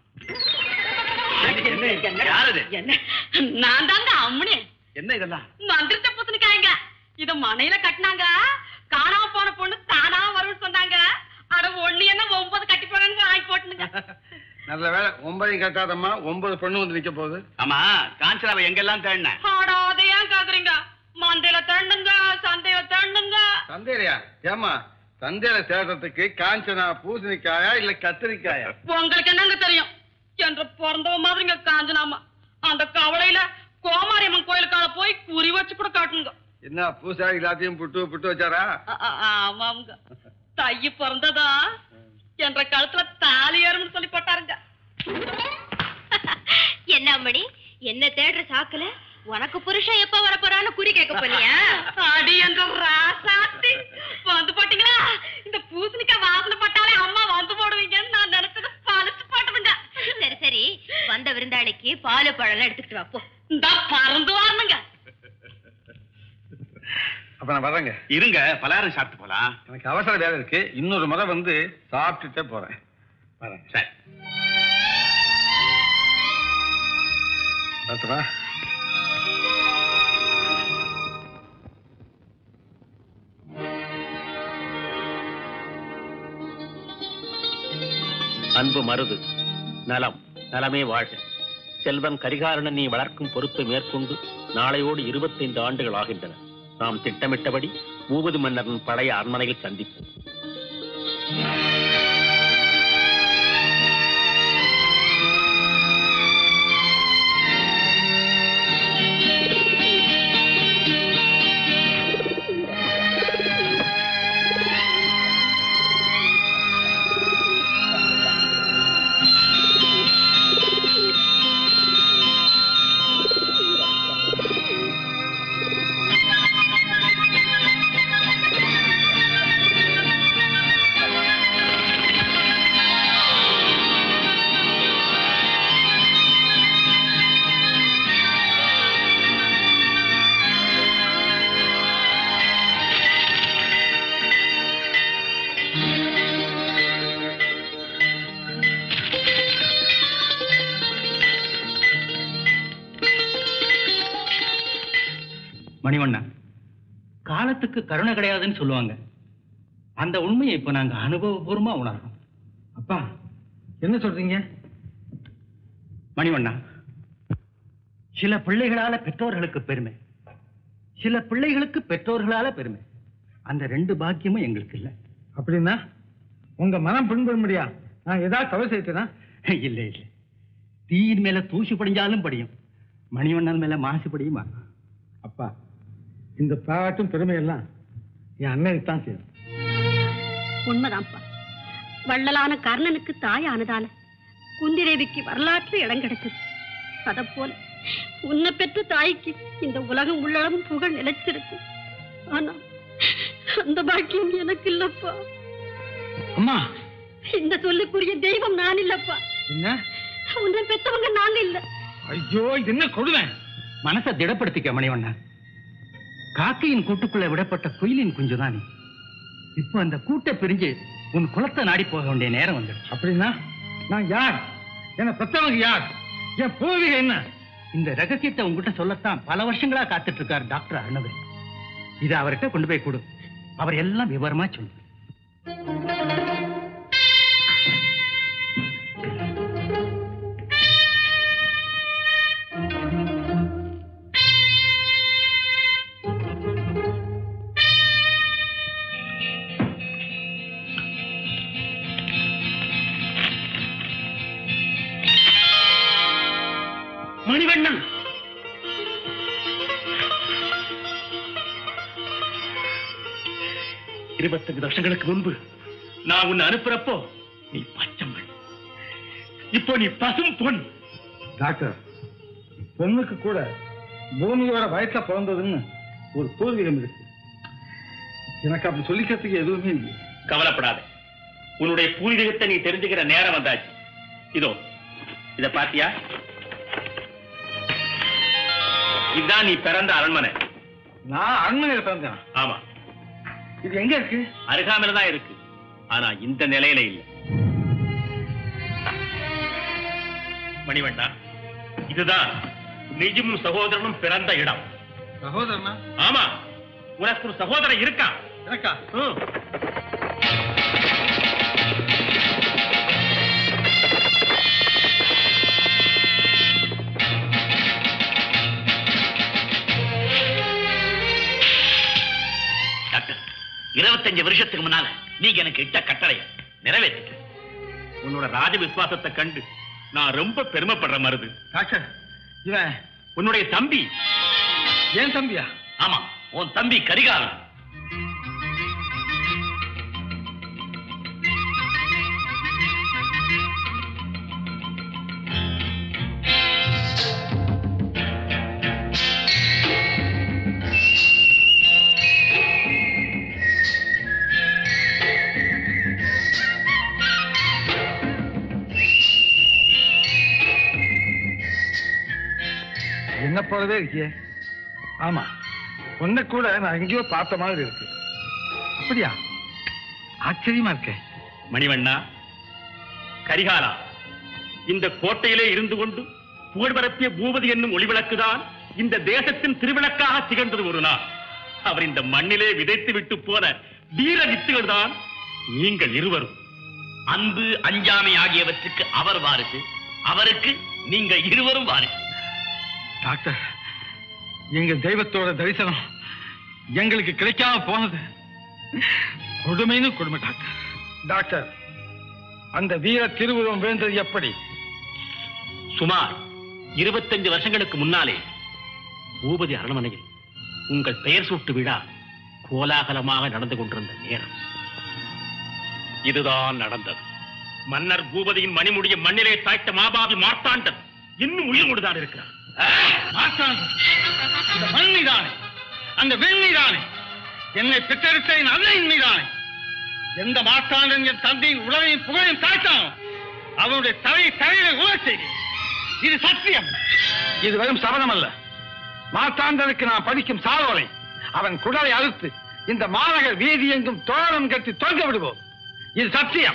யாரது என்ன நான் தாங்க அம்மனே என்ன இதெல்லாம் மந்திரத்தை புத்துனுக்காங்க இத மனையில கட்டினாங்க காணாம போன பொண்ணு தானா வரும்னு சொன்னாங்க அட ஒண்ணு என்ன ஒன்பது கட்டி போறேன்னு வாங்கி போட்டுனுங்க நல்ல வேலை ஒன்பதையும் கட்டாதம்மா ஒன்பது பொண்ணு வந்து நிக்க போகுது ஆமா காஞ்சனாவை எங்கெல்லாம் தேடின ஆடா அதை ஏன் கேக்குறீங்க மந்தையில தண்ணுங்க சந்தையில தண்ணுங்க சந்தையிலையா ஏமா சந்தையில தேடுறதுக்கு காஞ்சனா பூசணிக்காயா இல்ல கத்திரிக்காயா உங்களுக்கு என்னங்க தெரியும் என்ற பிறந்தவ மாதிரிங்க காஞ்சனாமா அந்த கவலையில கோமாரியம்மன் கோயிலுக்கால போய் குறி வச்சு கூட காட்டுங்க என்ன பூசாரி எல்லாத்தையும் புட்டு புட்டு வச்சாரா ஆ, ஆ, ஆமாங்க தைய பிறந்ததா என்ற கழுத்துல தாலி ஏறும்னு சொல்லி போட்டாருங்க என்ன அம்மணி என்ன தேடுற சாக்குல உனக்கு புருஷன் எப்ப வர போறான்னு குறி கேட்க போனியா அடி என்ற ராசாத்தி வந்து போட்டீங்களா இந்த பூசணிக்காய் வாசனை பட்டாலே அம்மா வந்து போடுவீங்கன்னு நான் நினைச்சது பழிச்சு போட்டுருங்க சரி சரி வந்த விருந்தாளிக்கு பால் பழம் எடுத்துக்கிட்டு வா போ இந்த பறந்து வரணுங்க அப்ப நான் வரேங்க இருங்க பலகாரம் சாப்பிட்டு போலாம் எனக்கு அவசர வேலை இருக்கு இன்னொரு முறை வந்து சாப்பிட்டுட்டே போறேன் வரேன் சரி பார்த்துவா அன்பு மருது நலம் நலமே வாழ்க செல்வன் கரிகாலனை நீ வளர்க்கும் பொறுப்பை மேற்கொண்டு நாளையோடு இருபத்தைந்து ஆண்டுகள் ஆகின்றன நாம் திட்டமிட்டபடி பூபதி மன்னரின் பழைய அரண்மனையில் சந்திப்போம் மணிவண்ணா காலத்துக்கு கருணை கிடையாதுன்னு சொல்லுவாங்க அந்த உண்மையை இப்ப நாங்க அனுபவபூர்வமா உணர்றோம் அப்பா என்ன சொல்றீங்க மணிவண்ணா சில பிள்ளைகளால பெற்றோர்களுக்கு பெருமை சில பிள்ளைகளுக்கு பெற்றோர்களால பெருமை அந்த ரெண்டு பாக்கியமும் எங்களுக்கு இல்ல அப்படின்னா உங்க மனம் புண்படும்படியா நான் ஏதாவது தவறு செய்தேனா இல்ல இல்ல தீயின் மேல தூசி படிஞ்சாலும் படியும் மணிவண்ணன் மேல மாசு படியுமா அப்பா இந்த பாட்டும் பெருமையெல்லாம் என் அண்ணனுக்கு தான் சேரும் உண்மைதான்ப்பா வள்ளலான கர்ணனுக்கு தாயானதால குந்திதேவிக்கு வரலாற்று இடம் கிடைச்சது அத போல உன்னை பெற்ற தாய்க்கு இந்த உலகம் உள்ளளவும் புகழ் நிலைச்சிருக்கு ஆனா அந்த பாக்கியம் எனக்கு இல்லப்பா அம்மா இந்த சொல்லுக்குரிய தெய்வம் நான் இல்லப்பா என்ன உன்னை பெத்தவங்க நாங்க இல்ல ஐயோ இது என்ன கொடுவேன் மனசை திடப்படுத்திக்க மணிவண்ணா காக்கையின் கூட்டுக்குள்ள விடப்பட்ட குயிலின் குஞ்சுதான் நீ இப்போ அந்த கூட்டை பிரிஞ்சு உன் குலத்தை நாடி போக வேண்டிய நேரம் வந்துடுச்சு அப்படின்னா நான் யார் என்ன பெத்தவங்க யார் என் பூர்வீகம் என்ன இந்த ரகசியத்தை உங்ககிட்ட சொல்லத்தான் பல வருஷங்களா காத்துட்டு இருக்கார் டாக்டர் அருணவே இதை அவர்கிட்ட கொண்டு போய் கொடு அவர் எல்லாம் விவரமா சொல்லு மணிவண்ணன் இருபத்தஞ்சு வருஷங்களுக்கு முன்பு நான் உன்னை அனுப்புறப்போ நீ பச்சைமண் இப்போ நீ பசும் பொன் டாக்டர் பொண்ணுக்கு கூட பூமியோட வயசுல பிறந்ததுன்னு ஒரு பூர்வீகம் இருக்கு எனக்கு அப்படி சொல்லிக்கிறதுக்கு எதுவுமே இல்லை கவலைப்படாத உன்னுடைய பூர்வீகத்தை நீ தெரிஞ்சுக்கிற நேரம் வந்தாச்சு இதோ இத பாத்தியா இதுதான் நீ பிறந்த அரண்மனை நான் அரண்மனையில பிறந்தேன் ஆமா இது எங்க இருக்கு அருகாமையில தான் இருக்கு ஆனா இந்த நிலையில இல்ல மணிவண்ணா இதுதான் நிஜமும் சகோதரனும் பிறந்த இடம் சகோதரனா ஆமா உனக்கு ஒரு சகோதரன் இருக்கான் எனக்கா ம். இருபத்தஞ்சு வருஷத்துக்கு முன்னால நீங்க எனக்கு இட்ட கட்டளைய நிறைவேற்றிக்க உன்னோட ராஜ விசுவாசத்தை கண்டு நான் ரொம்ப பெருமைப்படுற மருது டாக்டர் இவன் உன்னுடைய தம்பி ஏன் தம்பியா ஆமா உன் தம்பி கரிகாலன் என்ன போலவே இருக்கியே ஆமா உன்னை கூட நான் எங்கேயோ பார்த்த மாதிரி இருக்கு அப்படியா ஆச்சரியமா இருக்கே மணிவண்ணா கரிகாலா இந்த கோட்டையிலே இருந்து கொண்டு புகழ் பரப்பிய பூபதி என்னும் ஒளிவிளக்குதான் இந்த தேசத்தின் திருவிளக்காக திகழ்ந்தது ஒரு நாள் அவர் இந்த மண்ணிலே விதைத்து விட்டு போன வீர வித்துகள் தான் நீங்கள் இருவரும் அன்பு அஞ்சாமை ஆகியவற்றுக்கு அவர் வாரிசு அவருக்கு நீங்க இருவரும் வாரிசு டாக்டர் எங்க தெய்வத்தோட தரிசனம் எங்களுக்கு கிடைக்காம போனது கொடுமைன்னு கொடுமை டாக்டர் டாக்டர் அந்த வீர திருவுருவம் வேண்டது எப்படி சுமார் இருபத்தஞ்சு வருஷங்களுக்கு முன்னாலே பூபதி அரண்மனையில் உங்கள் பெயர் சூட்டு விழா கோலாகலமாக நடந்து கொண்டிருந்த நேரம் இதுதான் நடந்தது மன்னர் பூபதியின் மணிமுடிய மண்ணிலே சாய்த்த மாபாவி மார்த்தாண்டன் இன்னும் உயிர் தான் இருக்கிறார் மாற்றாந்தன் இந்த மண் மீதானே அந்த வெண் மீதானே என்னை பெற்றெடுத்த என் அன்னையின் மீதானே எந்த மாற்றாண்டன் என் தந்தையின் உலகையும் புகழையும் தாய்த்தானோ அவனுடைய தலையை தலையில உழச் செய்தேன் இது சத்தியம் இது வெறும் சபதம் அல்ல மாத்தாண்டனுக்கு நான் படிக்கும் சாதோலை அவன் குடலை அறுத்து இந்த மாநகர் வீதி எங்கும் தோரணம் கட்டி தொங்க விடுவோம் இது சத்தியம்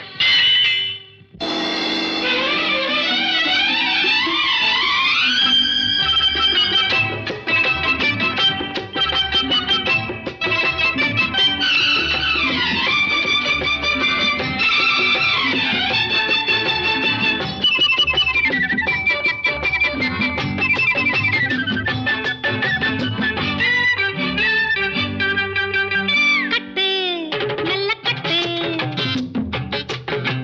கட்டு நல்ல கட்டு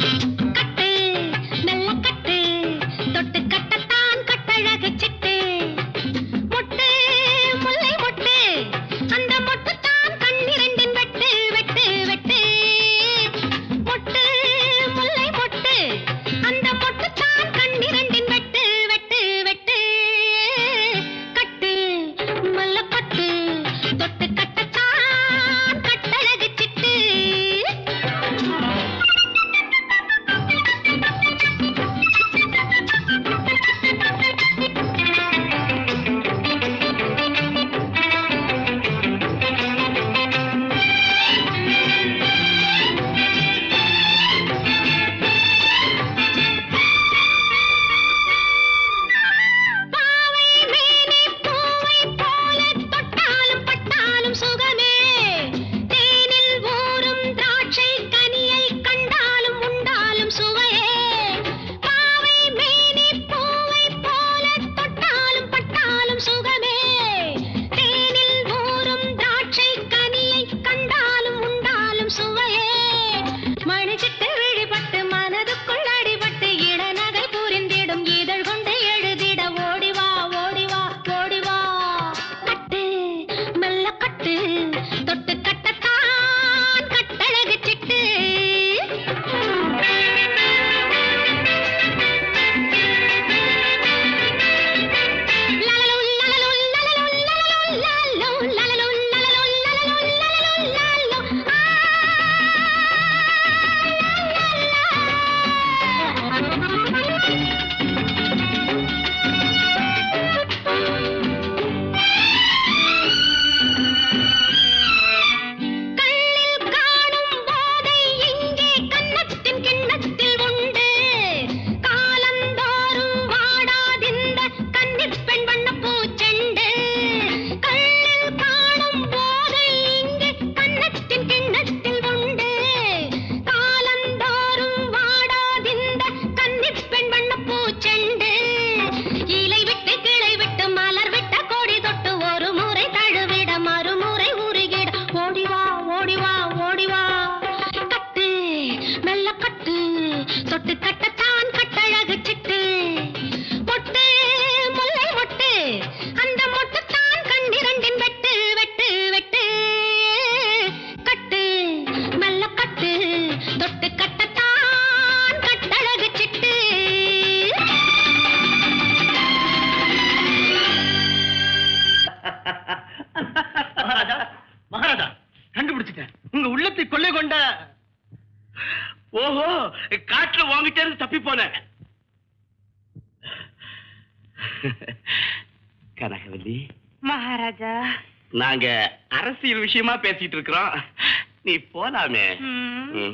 கனகவல்லி மகாராஜா நாங்க அரசியல் விஷயமா பேசிட்டு இருக்கிறோம் நீ போலாமே ம்.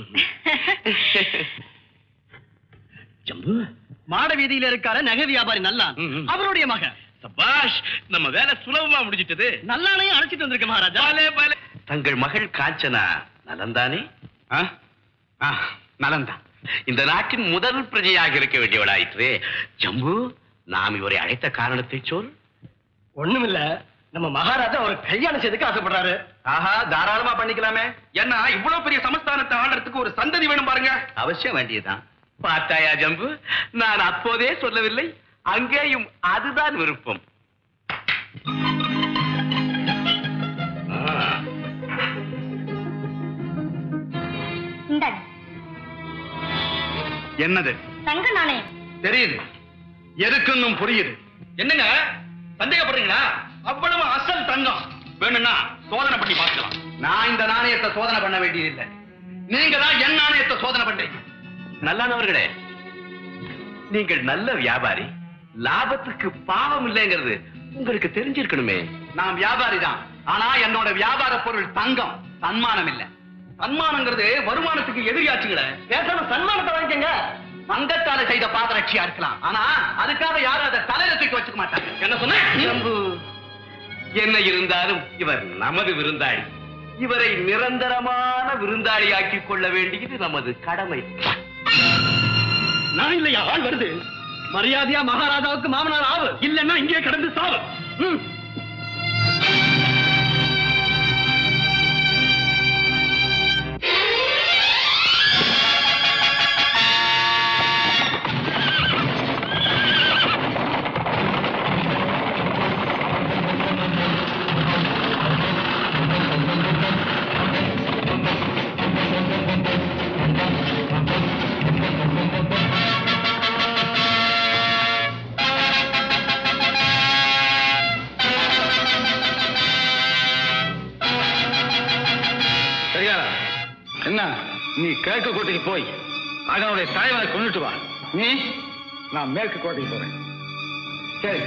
ஜம்பு மாட வீதியில இருக்கார நகை வியாபாரி நல்லான் ம், ம். அவருடைய மகன் சபாஷ் நம்ம வேலை சுலபமா முடிஞ்சிட்டது நல்லானையும் அழைச்சிட்டு வந்திருக்க மகாராஜா தங்கள் மகள் காஞ்சனா நலந்தானே நலந்தான் இந்த நாட்டின் முதல் பிரஜையாக இருக்க வேண்டியவளாயிற்று ஜம்பு நாம் இவரை அழைத்த காரணத்தை சொல் ஒண்ணுமில்ல நம்ம மகாராஜா ஒரு கல்யாணம் செய்துக்கு ஆசைப்படுறாரு ஆஹா தாராளமா பண்ணிக்கலாமே ஏன்னா இவ்வளவு பெரிய சமஸ்தானத்தை ஆடுறதுக்கு ஒரு சந்ததி வேணும் பாருங்க அவசியம் வேண்டியதுதான் பார்த்தாயா ஜம்பு நான் அப்போதே சொல்லவில்லை அங்கேயும் அதுதான் விருப்பம் ஆ. இந்தாங்க என்னது தங்க நாணயம் தெரியுது எதுக்குன்னும் புரியுது என்னங்க சந்தேகப்படுறீங்களா அவ்வளவு அசல் தங்கம் வேணும்னா சோதனை பண்ணி பார்க்கலாம் நான் இந்த நாணயத்தை சோதனை பண்ண வேண்டியதில்லை நீங்க தான் என் நாணயத்தை சோதனை பண்றீங்க நல்லானவர்களே நீங்கள் நல்ல வியாபாரி லாபத்துக்கு பாவம் இல்லைங்கிறது உங்களுக்கு தெரிஞ்சிருக்கணுமே நான் வியாபாரி தான் ஆனா என்னோட வியாபார பொருள் தங்கம் சன்மானம் இல்ல சன்மானங்கிறது வருமானத்துக்கு எதிரியாச்சுங்களே பேசாம சன்மானத்தை வாங்கிக்கங்க தங்கத்தால செய்த பாதரட்சியா இருக்கலாம் ஆனா அதுக்காக யாரும் அதை தலையில தூக்கி வச்சுக்க மாட்டாங்க என்ன சொன்ன என்ன இருந்தாலும் இவர் நமது விருந்தாளி இவரை நிரந்தரமான விருந்தாளியாக்கி கொள்ள வேண்டியது நமது கடமை நான் இல்லையா ஆள் வருது மரியாதையா மகாராஜாவுக்கு மாமனார் ஆவு இல்லன்னா இங்கே கிடந்து சாவு ம். சரியா என்ன நீ கிழக்கு கோட்டைக்கு போய் அதனுடைய தலைவரை கொண்டுட்டு வா நீ நான் மேற்கு கோட்டைக்கு போறேன் சரி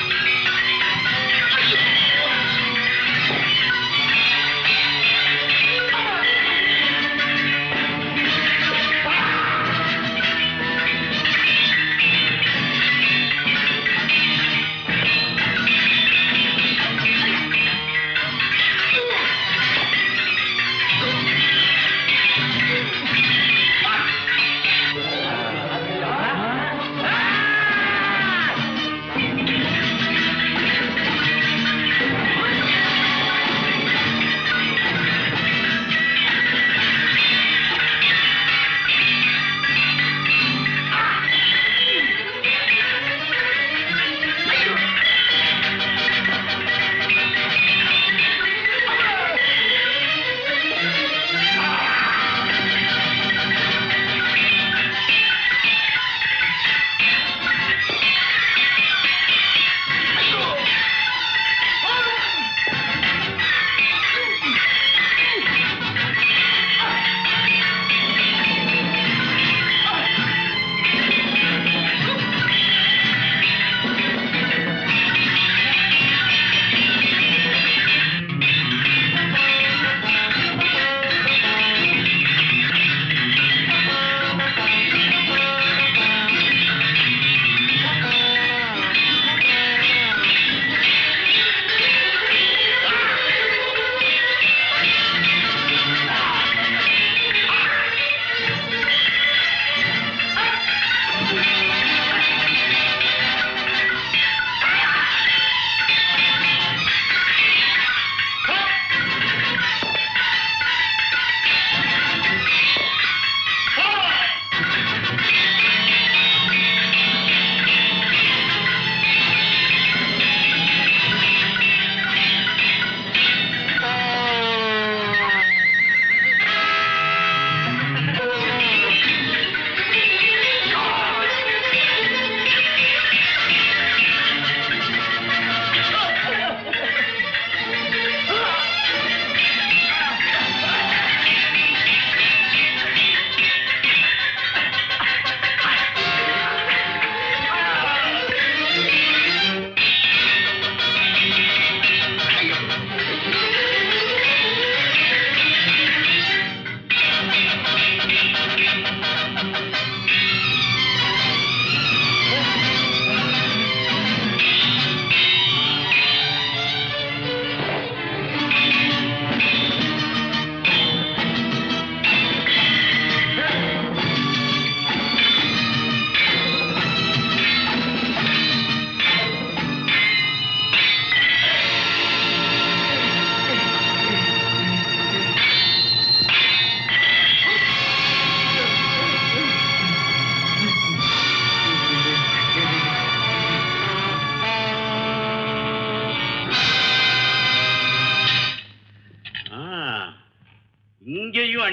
ஆ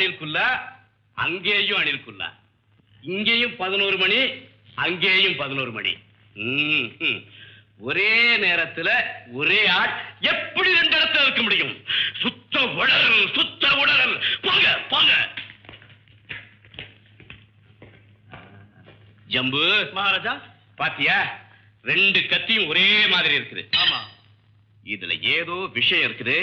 அணில் குல்லா அங்கேயும் அணில் குல்லா இங்கேயும் பதினோரு மணி அங்கேயும் பதினோரு மணி ம், ம். ஒரே நேரத்துல ஒரே ஆள் எப்படி ரெண்டு இடத்துல இருக்க முடியும் சுத்த உடல் சுத்த உடல் போங்க போங்க ஜம்பு மகாராஜா பாத்தியா ரெண்டு கத்தியும் ஒரே மாதிரி இருக்குது ஆமா இதுல ஏதோ விஷயம் இருக்குது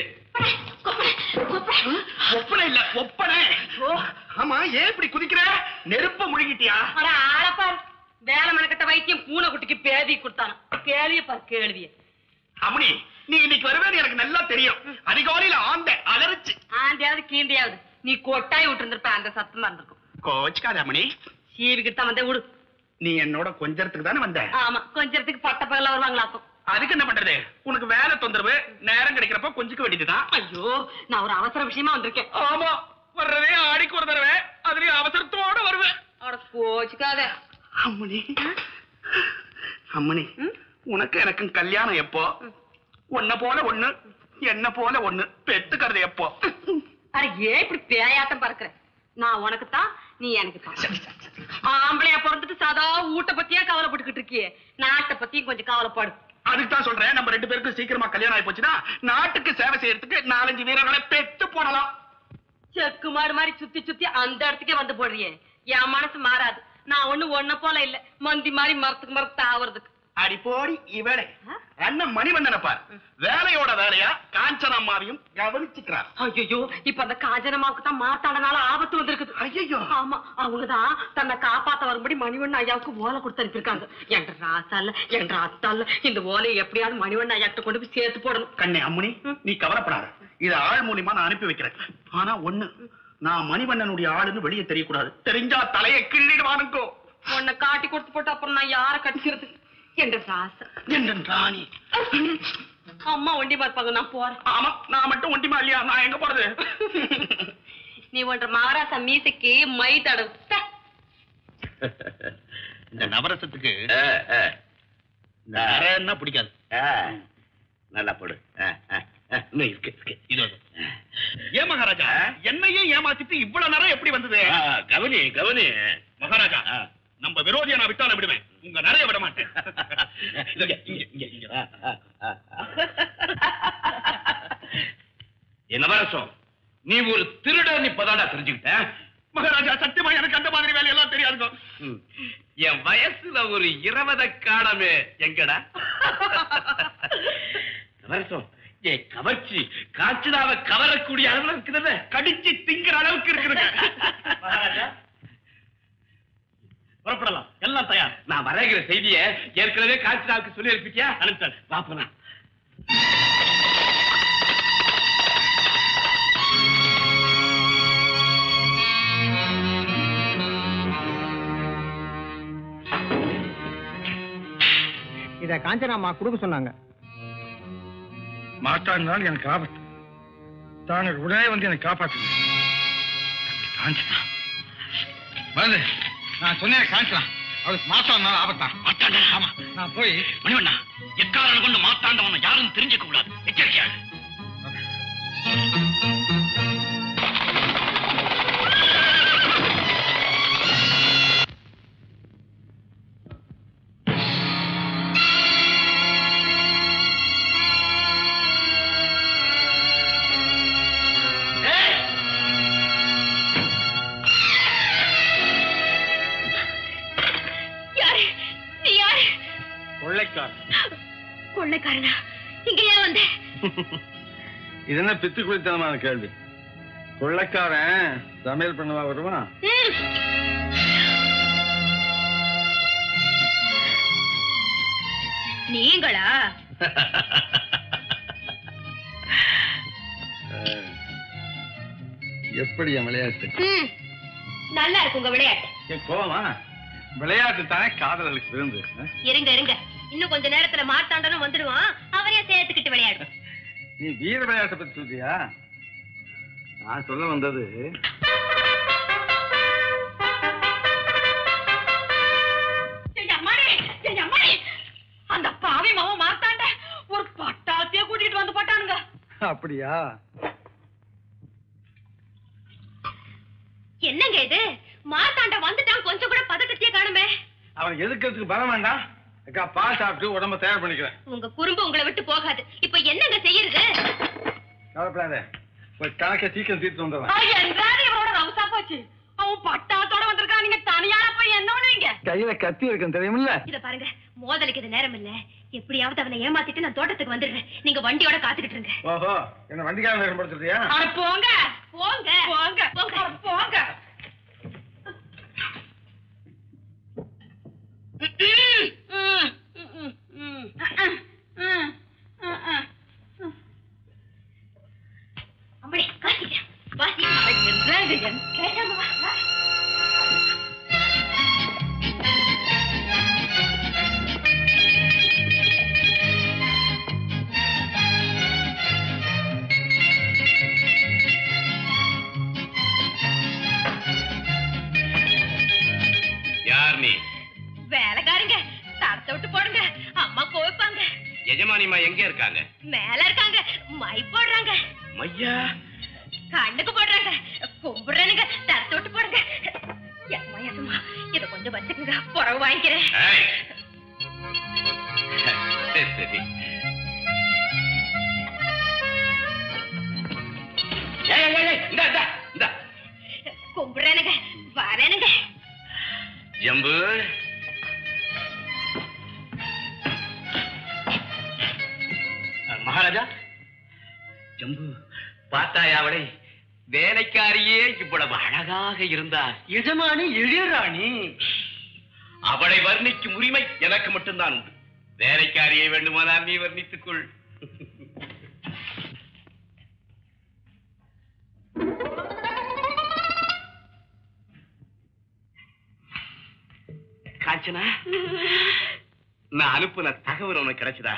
ஒப்பனை இல்ல ஒப்பனை ஆமா ஏன் இப்படி குதிக்கிற நெருப்ப முழுகிட்டியா அட ஆளப்பார் வேலை மனக்கட்ட வைத்தியம் பூனை குட்டிக்கு பேதி கொடுத்தான கேள்விய பார் கேள்விய அம்மணி நீ இன்னைக்கு வருவேன்னு எனக்கு நல்லா தெரியும் அதிகாலையில ஆந்த அலறிச்சு ஆண்டியாவது கீண்டியாவது நீ கொட்டாய் விட்டுருந்திருப்ப அந்த சத்தமா இருந்திருக்கும் கோச்சுக்காத அம்மணி சீவிக்கிட்டு தான் வந்தே விடு நீ என்னோட கொஞ்சறதுக்கு தானே வந்த ஆமா கொஞ்சத்துக்கு பட்ட பகல வருவாங்களாக்கும் அதுக்கு என்ன பண்றது உனக்கு வேலை தொந்தரவு நேரம் கிடைக்கிறப்ப கொஞ்சிக்க வேண்டியதுதான் ஐயோ நான் ஒரு அவசர விஷயமா வந்திருக்கேன் ஆமா வர்றதே ஆடிக்கு ஒரு தடவை அதுலயும் அவசரத்தோட வருவேன் அட கோச்சுக்காத அம்மணி அம்மணி உனக்கு எனக்கும் கல்யாணம் எப்போ உன்ன போல ஒண்ணு என்ன போல ஒண்ணு பெத்துக்கிறது எப்போ அட ஏன் இப்படி பேயாட்டம் பறக்குற நான் உனக்கு தான் நீ எனக்கு தான் ஆம்பளையா பிறந்துட்டு சதா ஊட்ட பத்தியா கவலைப்பட்டுக்கிட்டு இருக்கியே நாட்டை பத்தியும் கொஞ்சம் கவலைப்படு அதுக்கு தான் சொல்றேன் நம்ம ரெண்டு பேருக்கும் சீக்கிரமா கல்யாணம் ஆகி போச்சுன்னா நாட்டுக்கு சேவை செய்யறதுக்கு நாலஞ்சு வீரர்களை பெத்து போடலாம் செக்கு மாடு மாதிரி சுத்தி சுத்தி அந்த இடத்துக்கே வந்து போடுறியே என் மனசு மாறாது நான் ஒண்ணு ஒன்ன போல இல்ல மந்தி மாதிரி மரத்துக்கு மரத்து ஆவறதுக்கு அடி போடி இவளே அண்ணன் மணிவண்ணனை பார் வேலையோட வேலையா காஞ்சன அம்மாவையும் கவனிச்சுக்கிறார் ஐயோ இப்ப அந்த காஞ்சனமாவுக்கு தான் மாத்தாடனால ஆபத்து வந்திருக்குது ஐயோ ஆமா அவங்கதான் தன்னை காப்பாத்த வரும்படி மணிவண்ண ஐயாவுக்கு ஓலை கொடுத்து அனுப்பியிருக்காங்க என்ற ராசால என்ற அத்தால இந்த ஓலையை எப்படியாவது மணிவண்ண ஐயாக்கிட்ட கொண்டு போய் சேர்த்து போடணும் கண்ணே அம்முனி நீ கவலைப்படாத இத ஆள் மூலியமா நான் அனுப்பி வைக்கிறேன் ஆனா ஒண்ணு நான் மணிவண்ணனுடைய ஆளுன்னு வெளியே தெரியக்கூடாது தெரிஞ்சா தலையை கிள்ளிடுவானுக்கோ உன்னை காட்டி கொடுத்து போட்டு அப்புறம் நான் யார கட்டிக்கிறது என்ற ராசா என் ராணி அம்மா ஒண்டி பார்ப்பாங்க நான் போறேன் ஆமா நான் மட்டும் ஒண்டிமா இல்லையா நான் எங்க போறது நீ ஒன்ற மகாராசா மீசைக்கு மை தடவு த. இந்த நவரசத்துக்கு ஆ, ஆ. இந்த அரைன்னா பிடிக்காது ஆ, நல்லா போடு ஆ, ஆ, ஆ. இன்னும் இருக்கு இருக்கு இது ஏன் மகாராஜா என்னையும் ஏமாத்திட்டு இவ்வளவு நேரம் எப்படி வந்தது ஆ, கவனி கவனி மகாராஜா ஆ. நம்ம விரோதியை நான் விட்டால விடுவேன் உங்க நிறைய விட மாட்டேன் இங்க, இங்க, இங்க, இங்க. ஆ, ஆ, ஆ, ஆ. என்ன வரசம் நீ ஒரு திருடன் இப்பதாடா தெரிஞ்சுக்கிட்ட மகாராஜா சத்தியமா எனக்கு அந்த மாதிரி வேலையெல்லாம் தெரியாதுங்க ம். என் வயசுல ஒரு இருபத காலமே எங்கடா வரசம் என் கவர்ச்சி காய்ச்சலாவ கவரக்கூடிய அளவுல இருக்குதுல்ல கடிச்சு திங்கிற அளவுக்கு இருக்குதுங்க மகாராஜா புறப்படலாம் எல்லாம் தயார் நான் வரைகிற செய்தியை ஏற்கனவே காய்ச்சலாவுக்கு சொல்லி அனுப்பிட்டியா அனுப்பிட்டேன் வா போலாம் இத காஞ்சனாமா கொடுக்க சொன்னாங்க மாட்டாடினால் எனக்கு ஆபத்து தாங்கள் உடனே வந்து என்னை காப்பாற்றுங்க காஞ்சனா வந்து நான் சொன்னேன் காஞ்சலாம் அவளுக்கு மாட்டாடினால் ஆபத்தா மாத்தாண்ட ஆமா நான் போய் மணிவண்ணா எக்காரணம் கொண்டு மாத்தாண்டவனை யாரும் தெரிஞ்சுக்க கூடாது எச்சரிக்கையாக யாரு நீ யாரு கொள்ளைக்கார் கொள்ளைக்காரனா இங்க ஏன் வந்த இது என்ன பித்து குளித்தனமான கேள்வி கொள்ளைக்காரன் சமையல் பண்ணவா வருவான் ம். நீங்களா எப்படி என் விளையாட்டு ம். நல்லா இருக்கு உங்க விளையாட்டு என் கோவமா விளையாட்டு தானே காதலர்களுக்கு விருந்து ஆ? இருங்க இருங்க இன்னும் கொஞ்ச நேரத்துல மார்த்தாண்டனும் வந்துடுவான் அவரையும் சேர்த்துக்கிட்டு விளையாடும் நீ வீர விளையாட்டை பத்தி சொல்றியா நான் சொல்ல வந்தது ஏய் அம்மாடி, ஏய் அம்மாடி, அந்த பாவி மாவன் மாத்தாண்ட ஒரு பட்டாத்தையே கூட்டிட்டு வந்து போட்டானுங்க அப்படியா என்னங்க இது மார்த்தாண்ட வந்துட்டான் கொஞ்சம் கூட பதக்கத்தையே காணுமே அவன் எதுக்கிறதுக்கு பலம் வேண்டாம் அக்கா பால் சாப்பிட்டு உடம்ப தயார் பண்ணிக்கிறேன் உங்க குறும்பு உங்களை விட்டு போகாது இப்ப என்னங்க செய்யறது கவலைப்படாத ஒரு கணக்கை சீக்கிரம் தீர்த்து வந்துடுறேன் என்றாரு இவரோட ரவுசா போச்சு அவன் பட்டாத்தோட வந்திருக்கான் நீங்க தனியால போய் என்ன பண்ணுவீங்க கையில கத்தி இருக்கும் தெரியுமில்ல இத பாருங்க மோதலுக்கு இது நேரம் இல்ல எப்படியாவது அவனை ஏமாத்திட்டு நான் தோட்டத்துக்கு வந்துடுறேன் நீங்க வண்டியோட காத்துக்கிட்டு இருங்க ஓஹோ என்ன வண்டிக்காரன் வேഷം படுத்துறியா அட போங்க போங்க போங்க போங்க அட போங்க அம்பளி காத்திக்க வாசி கேட்டாம வா, வா. யார் நீ வேலைக்காரங்க தடத்தை விட்டு போடுங்க அம்மா கோவிப்பாங்க எஜமானிமா எங்க இருக்காங்க மேல இருக்காங்க மை போடுறாங்க மையா கண்ணுக்கு போடுறாங்க கும்பிடுறானுங்க தடத்தை விட்டு போடுங்க ஏம்மா, ஏம்மா, இத கொஞ்சம் வச்சுக்கோங்க புறவு வாங்கிக்கிறேன் ஏய். சரி சரி ஏய், ஏய், ஏய், இந்தா, இந்தா, இந்தா. கும்பிடுறானுங்க வரேனுங்க ஜம்பு அஹ், மகாராஜா ஜம்பு பார்த்தாயா அவளை வேலைக்காரியே இவ்வளவு அழகாக இருந்தார் எஜமானி இளையராணி அவளை வர்ணிக்கும் உரிமை எனக்கு மட்டும்தான் உண்டு வேலைக்காரியை வேண்டுமானால் நீ வர்ணித்துக் கொள் காஞ்சனா நான் அனுப்புன தகவல் உனக்கு கிடைச்சதா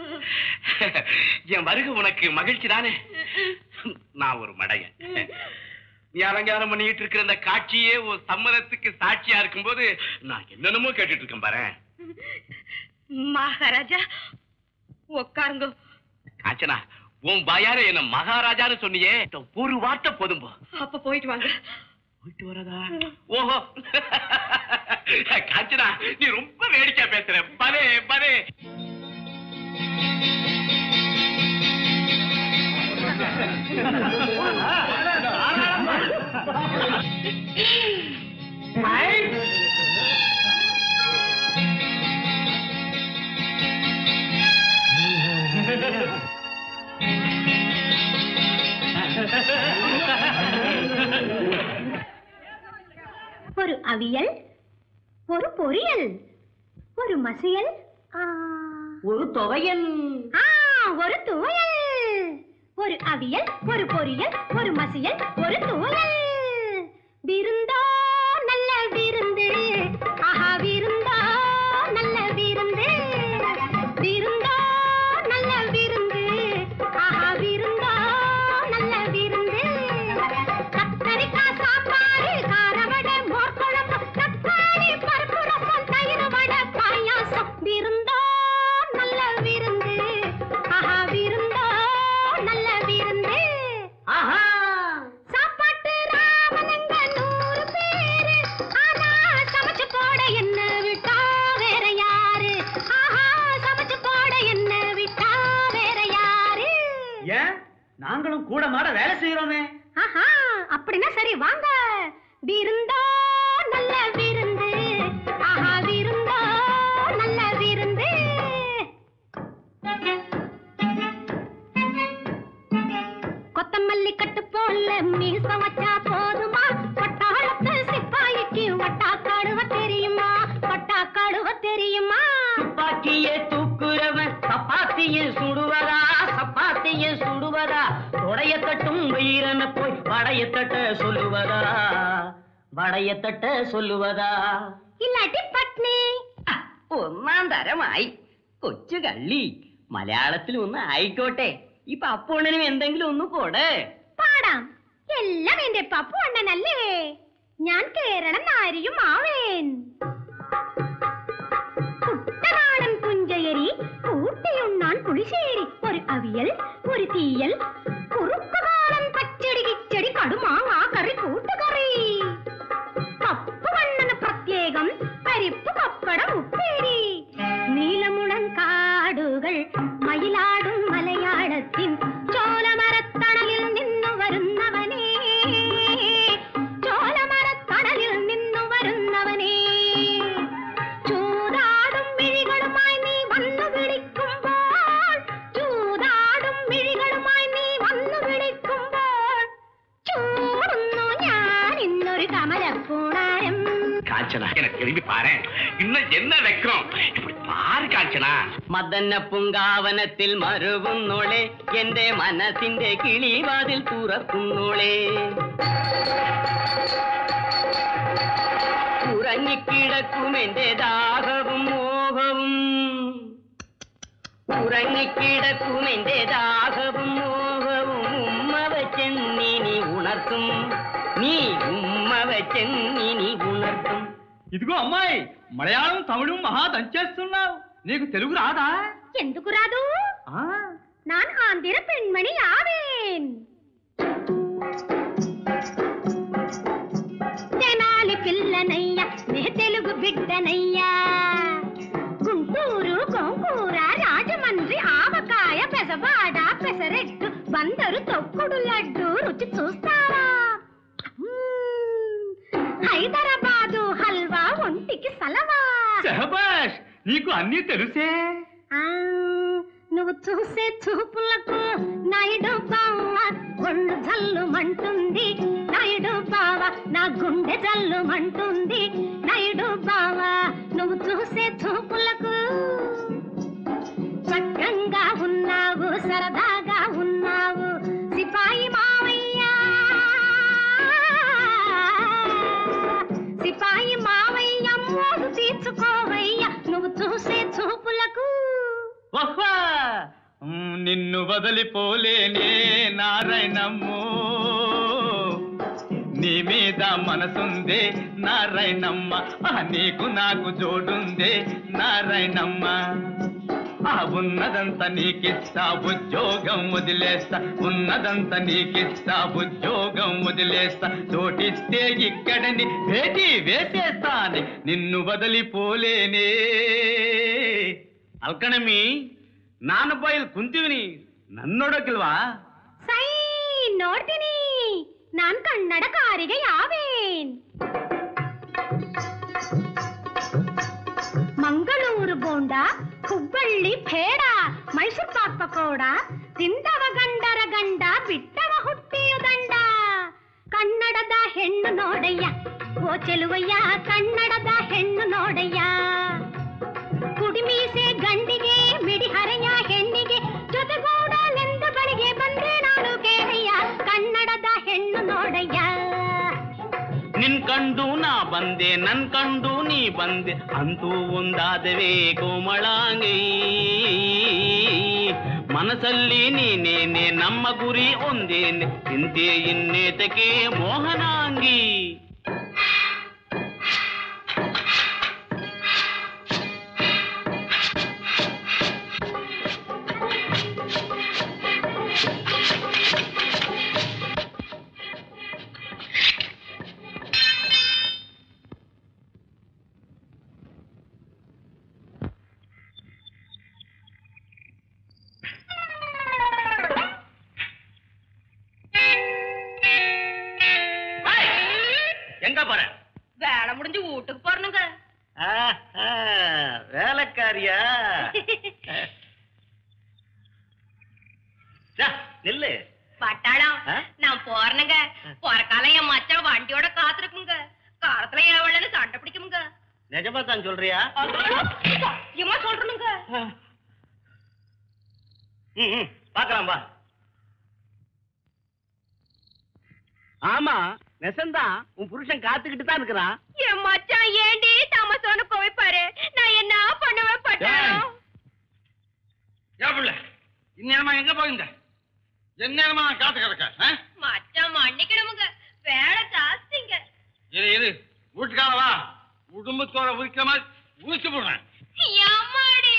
என் வருகை உனக்கு மகிழ்ச்சி தானே நான் ஒரு மடையன் நீ அலங்காரம் பண்ணிட்டு இருக்கிற அந்த காட்சியே ஒரு சம்மதத்துக்கு சாட்சியா இருக்கும்போது நான் என்னென்னமோ கேட்டுட்டு இருக்கேன் பாரு மகாராஜா உட்காருங்க காஞ்சனா உன் பாயார என்ன மகாராஜான்னு சொன்னியே ஒரு வார்த்தை போதும் போ அப்ப போயிட்டு வாங்க போயிட்டு வரதா ஓஹோ காஞ்சனா நீ ரொம்ப வேடிக்கை பேசுற பலே பலே ஒரு அவியல் ஒரு பொரியல் ஒரு மசியல் ஆ, ஒரு துவையல் ஆ, ஒரு துவையல் ஒரு அவியல் ஒரு பொரியல் ஒரு மசியல் ஒரு துவையல் விருந்தோ நல்ல விருந்து ஆஹா விருந்தோ நல்ல விருந்து விருந்தோ நல்ல விருந்து ஆஹா விருந்தோ நல்ல விருந்து கத்தரிக்காய் சாம்பார் காரவடை மோர் குழம்பு தக்காளி பருப்பு ரசம் தயிர் வடை பாயாசம் விருந்தோ நல்ல விருந்து ஆஹா விருந்தோ நல்ல விருந்து ஆஹா சாப்பாட்டு ராமனுங்க நூறு பேரு ஆனா சமைச்சு போட என்ன விட்டா வேற யாரு ஆஹா சமைச்சு போட என்ன விட்டா வேற யாரு ஏன் நாங்களும் கூட மாட வேலை செய்யறோமே ஆஹா அப்படின்னா சரி வாங்க விருந்தோ நல்ல விருந்து ஆஹா விருந்தோ நல்ல விருந்து கொத்தமல்லி கட்டு போல மீசம் வச்சா போதுமா பட்டாளத்து சிப்பாய்க்கு வட்டா கழுவ தெரியுமா வட்டா கழுவ தெரியுமா துப்பாக்கியே தூக்குறவன் சப்பாத்தியை சுடுவதா சப்பாத்தியை சுடுவதா தொடைய தட்டும் வீரனை போய் வடைய தட்ட சொல்லுவதா வடைய தட்ட சொல்லுவதா இல்லாட்டி பட்னி ഒന്നാം തരമായി കൊച്ചു കള്ളി മലയാളത്തിൽ ഒന്ന് ആയിക്കോട്ടെ ഇപ്പൊ അപ്പോണനും എന്തെങ്കിലും ഒന്ന് പോടെ പാടാം എല്ലാം എന്റെ പപ്പു അണ്ണനല്ലേ ഞാൻ കേരള നാരിയും ആവേൻ കുട്ടനാടൻ പുഞ്ചയരി കൂട്ടിയുണ്ണാൻ പുളിശ്ശേരി ഒരു അവിയൽ ഒരു തീയൽ കുറുക്കുകാലൻ പച്ചടി കിച്ചടി കടുമാങ്ങ കറി കൂട്ടുകറി പൂണാരം காஞ்சனா எனக்கு திரும்பி பாரு இன்னும் என்ன வைக்கிறோம் இப்படி பாரு காஞ்சனா മദന പുങ്കാവനത്തിൽ മറുകുന്നോളെ എന്റെ മനസ്സിന്റെ കിളിവാതിൽ തുറക്കുന്നോളെ ഉറങ്ങിക്കിടക്കും എന്റെ ദാഹവും മോഹവും ഉറങ്ങിക്കിടക്കും എന്റെ ദാഹവും മോഹവും ഉമ്മ വെച്ചെന്നിനി ഉണർത്തും നീ ഉമ്മ വെച്ചെന്നിനി ഉണർത്തും ఇదిగో అమ్మాయి మలయాళం తమిళం మహా దంచేస్తున్నావు నీకు తెలుగు రాదా ఎందుకు రాదు ఆ நான் ஆந்திர பெண்மணி ஆவேன் తెనాలి పిల్లనయ్యా నే తెలుగు బిడ్డనయ్యా గుంటూరు గోంగూర రాజమండ్రి ఆవకాయ పెసవాడ పెసరెట్టు బందరు తొక్కుడు లడ్డు రుచి చూస్తావా మ్మ్. హైదరాబాదు హల్వా ఒంటికి సలవా సహబాష్ నీకు అన్నీ తెలుసే ఆ, నువ్వు చూసే చూపులకు నాయుడు బావ ఒళ్ళు జల్లుమంటుంది నాయుడు బావ నా గుండె జల్లుమంటుంది నాయుడు బావ నువ్వు చూసే చూపులకు చక్కంగా ఉన్నావు సరదాగా ఉన్నావు సిపాయి మావయ్యా సిపాయి మావయ్య మోసు తీర్చుకోవయ్యా నువ్వు చూసే చూపులకు ఓహో మ్, నిన్ను వదిలిపోలేనే నారాయణమ్మో నీ మీద మనసుందే నారాయణమ్మ ఆ, నీకు నాకు జోడుందే నారాయణమ్మ ఆ ఉన్నదంతా నీకిస్తా ఉద్యోగం వదిలేస్తా ఉన్నదంతా నీకిస్తా ఉద్యోగం వదిలేస్తా చోటిస్తే ఇక్కడని భేటీ వేసేస్తాని నిన్ను వదిలిపోలేనే ಅಲ್ಕಣಮ್ಮಿ ನಾನು ಬಾಯಿಲ್ ಕುಂತೀವಿನಿ ನನ್ನೊಡಕಿಲ್ವಾ ಸೈ ನೋಡ್ತೀನಿ ನಾನ್ ಕನ್ನಡಕಾರಿಗೆ ಯಾವೇನ್ ಮಂಗಳೂರು ಬೋಂಡ ಹುಬ್ಬಳ್ಳಿ ಬೇಡ ಮೈಸೂರು ಪಾಕ್ ಪಕೋಡ ತಿಂದವ ಗಂಡರ ಗಂಡ ಬಿಟ್ಟವ ಹುಟ್ಟಿಯ ದಂಡ ಕನ್ನಡದ ಹೆಣ್ಣು ನೋಡಯ್ಯ ಓ ಚೆಲುವಯ್ಯ ಕನ್ನಡದ ಹೆಣ್ಣು ನೋಡಯ್ಯ ಕುಡಿಮೀಸೆ ಗಂಡಿಗೆ ಮಿಡಿಹರೆಯ ಹೆಣ್ಣಿಗೆ ಜೊತೆಗೂಡಲೆಂದು ಬಳಿಗೆ ಬಂದೆ ನಾನು ಕೇಳಯ್ಯ ಕನ್ನಡದ ಹೆಣ್ಣು ನೋಡಯ್ಯ ನಿನ್ ಕಂಡು ನಾ ಬಂದೆ ನನ್ ಕಂಡು ನೀ ಬಂದೆ ಅಂತೂ ಒಂದಾದವೇ ಕೋಮಳಾಂಗಿ ಮನಸ್ಸಲ್ಲಿ ನೀನೇನೆ ನಮ್ಮ ಗುರಿ ಒಂದೇನೆ ಚಿಂತೆ ಇನ್ನೇತಕ್ಕೆ ಮೋಹನಾಂಗಿ எங்க போற வேலை முடிஞ்சு வீட்டுக்கு போறணுங்க ஆஹா, வேலைக்காரியா சா, நில்லு பட்டாளம் ஆ? நான் போறேனுங்க போற காலம் என் மச்சான் வண்டியோட காத்திருக்குங்க காலத்துல என் வெள்ளன்னு சண்டை பிடிக்குமுங்க நிஜமா தான் சொல்றியா சத்தியமா சொல்றேனுங்க ம், ம், பார்க்கலாம் வா ஆமா நெசந்தான் உன் புருஷன் காத்துக்கிட்டு தான் இருக்கிறான் என் மச்சான் ஏண்டி தாமசோன்னு கோவிப்பாரு நான் என்ன பண்ணுவேன் பட்டாளம் ஏப்பிள்ள இந்நேரமா எங்க போகுங்க எந்நேரமா நான் காத்து கிடக்க ஆ? மச்சான் மன்னிக்கணுமுங்க வேலை ஜாஸ்திங்க இரு இரு வீட்டுக்கார வா குடும்பத்தோட உரிக்கிற மாதிரி உரிச்சு போடுறேன் எம்மாடி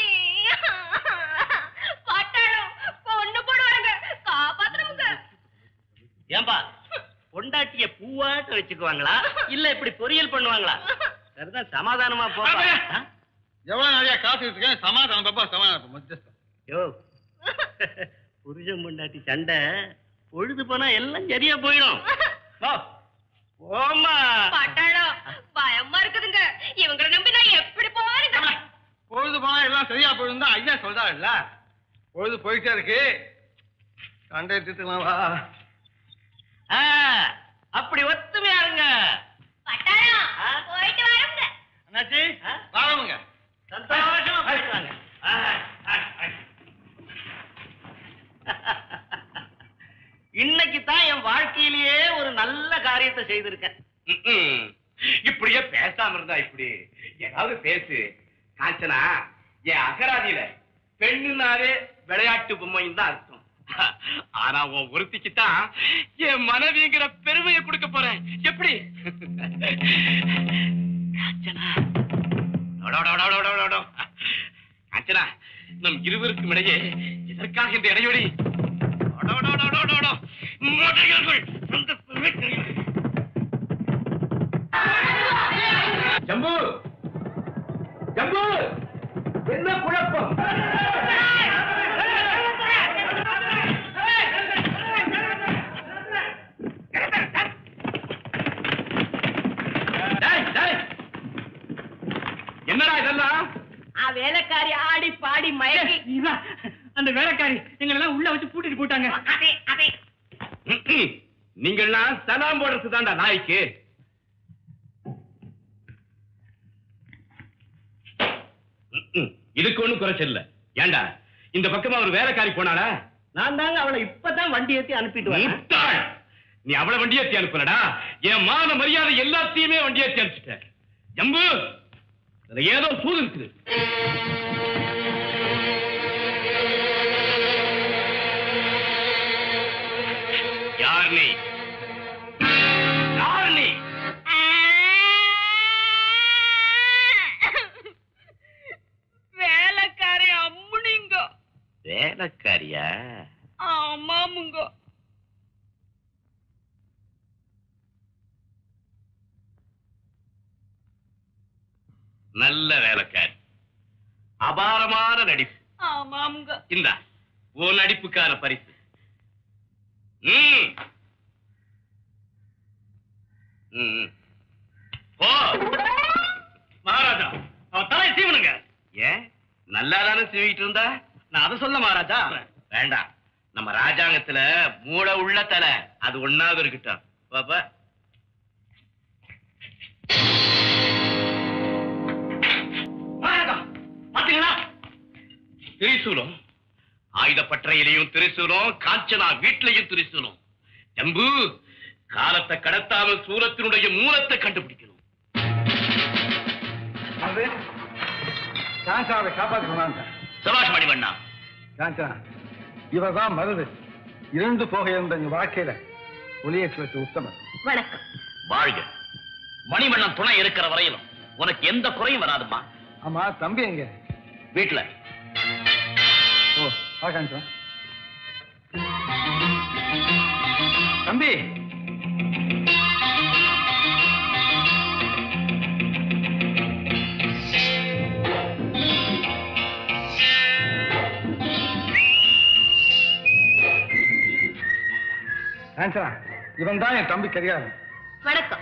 பட்டாளம் பொண்ணு போடுவாங்க காப்பாத்தணுமுங்க ஏன்பா பொண்டாட்டிய பூவாட்ட வச்சுக்குவாங்களா இல்ல இப்படி பொரியல் பண்ணுவாங்களா சரிதான் சமாதானமா போப்பா ஆமா. ஆ? எவ்வளவு நிறைய காத்துக்கிட்டு இருக்கேன் சமாதானம் பாப்பா சமாதானம் மத்தியஸ்தம் யோ புருஷன் பொண்டாட்டி சண்டை பொழுது போனா எல்லாம் சரியா போயிடும் போ. போம்மா பட்டாளம் பயமா இருக்குதுங்க இவங்களை நம்பி நான் எப்படி போறேங்க பொழுது போனா எல்லாம் சரியா போயிடும் தான் ஐயா சொல்றா இல்ல பொழுது போயிட்டே இருக்கு சண்டை தீர்த்துக்கலாம் வா ஆ, அப்படி ஒத்துமையா இருங்க பட்டாளம் காரியத்தை செய்திருக்கேன் ம்ம். இப்படியே பேசாம இருந்தா இப்படி ஏதாவது பேசு காஞ்சனா என் அகராதியில பெண்ணுனாவே விளையாட்டு பொம்மைன்னு தான் அர்த்தம் ஆனா உன் ஒருத்திக்கு தான் என் மனைவிங்கிற பெருமையை கொடுக்க போறேன் எப்படி காஞ்சனா டோ, டோ, டோ, டோ, டோ, டோ, டோ. காஞ்சனா நம் இருவருக்கும் இடையே எதற்காக இந்த இடைவெளி டோ, டோ, டோ, டோ, டோ, டோ. மோட்டைகள் அந்த வீட்டில் ஜம்பு ஜம்பு என்ன குழப்பம் டேய், டேய். என்னடா இதெல்லாம் ஆ வேலைக்காரி ஆடி பாடி மயக்கி அந்த வேலைக்காரி எங்களை எல்லாம் உள்ள வச்சு பூட்டிட்டு போட்டாங்க அதே அதே ம்ம். நீங்கள்லாம் சலாம் போடுறது தான்டா நாய்க்கு ம்ம். இதுக்கு ஒண்ணும் குறைச்சல் இல்ல ஏண்டா இந்த பக்கமா ஒரு வேலைக்காரி போனாளா நான் தாங்க அவளை இப்பதான் வண்டி ஏத்தி அனுப்பிட்டு வரேன் முட்டாள். நீ அவளை வண்டி ஏத்தி அனுப்பலடா என் மான மரியாதை எல்லாத்தையுமே வண்டி ஏத்தி அனுப்பிச்சிட்ட ஜம்பு இதுல ஏதோ சூது இருக்குது யார் நீ யார் நீ வேலைக்காரி அம்முனிங்க வேலைக்காரியா ஆமாமுங்க நல்ல வேலைக்காரி அபாரமான நடிப்பு ஆமாமுங்க இந்த உன் நடிப்புக்கான பரிசு ம். ம், ம். போ மகாராஜா அவன் தலை சீவனுங்க ஏன் நல்லா தானே சீவிட்டு இருந்தா நான் அதை சொல்ல மகாராஜா வேண்டாம் நம்ம ராஜாங்கத்துல மூளை உள்ள தலை அது ஒண்ணாவது இருக்கட்டும் பாப்பா மகாராஜா பாத்தீங்களா திரிசூலம் ஆயுதப்பற்றையிலையும் திரிசூலம் காஞ்சனா வீட்லயும் திரிசூலம் ஜம்பு காலத்தை கடத்தாமல் சூரத்தினுடைய மூலத்தை கண்டுபிடிக்கணும் காஞ்சாவை காப்பாற்றி கொண்டாங்க சபாஷ் மணிவண்ணா காஞ்சா இவதான் மருது இரண்டு போக இருந்த இந்த வாழ்க்கையில ஒளியேற்றுவதற்கு உத்தமர் வணக்கம் வாழ்க மணிவண்ணன் துணை இருக்கிற வரையிலும் உனக்கு எந்த குறையும் வராதுமா ஆமா தம்பி எங்க வீட்டுல ஓ வா காஞ்சா தம்பி காஞ்சனா இவன் தான் என் தம்பி கரிகாரன் வணக்கம்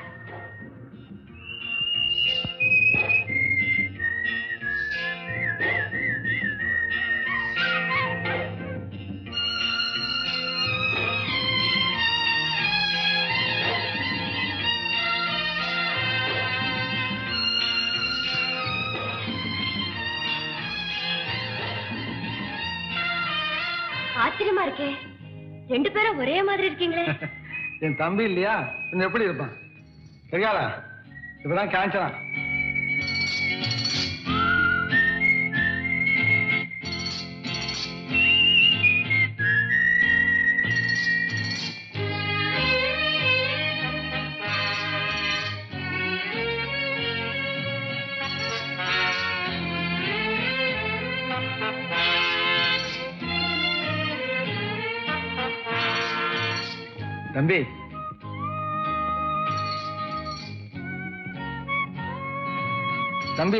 ஆச்சரியமா இருக்கே ரெண்டு பேரும் ஒரே மாதிரி இருக்கீங்களே என் தம்பி இல்லையா இன்னும் எப்படி இருப்பான் கரிகாலா இப்பதான் காஞ்சனா தம்பி தம்பி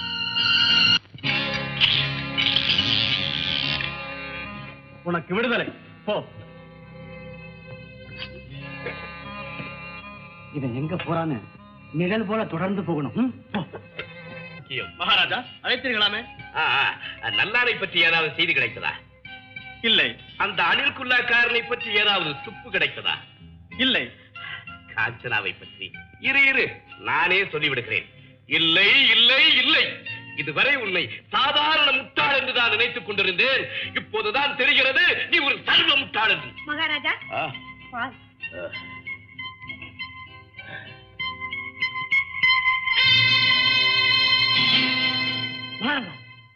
உனக்கு விடுதலை போ இவன் எங்க போறான்னு நிழல் போல தொடர்ந்து போகணும் ம்? போ. மகாராஜா அழைத்தீர்களாமே ஆ, ஆ, நல்லாரை பற்றி ஏதாவது செய்தி கிடைத்ததா இல்லை அந்த அனில் குல்லாக்காரனை பற்றி ஏதாவது துப்பு கிடைத்ததா இல்லை காஞ்சனாவை பற்றி இரு இரு நானே சொல்லிவிடுகிறேன் இல்லை இல்லை இல்லை இதுவரை உன்னை சாதாரண முட்டாள் என்று நான் நினைத்துக் கொண்டிருந்தேன் இப்போதுதான் தெரிகிறது நீ ஒரு சர்வ முட்டாள் என்று மகாராஜா ஆ, பால்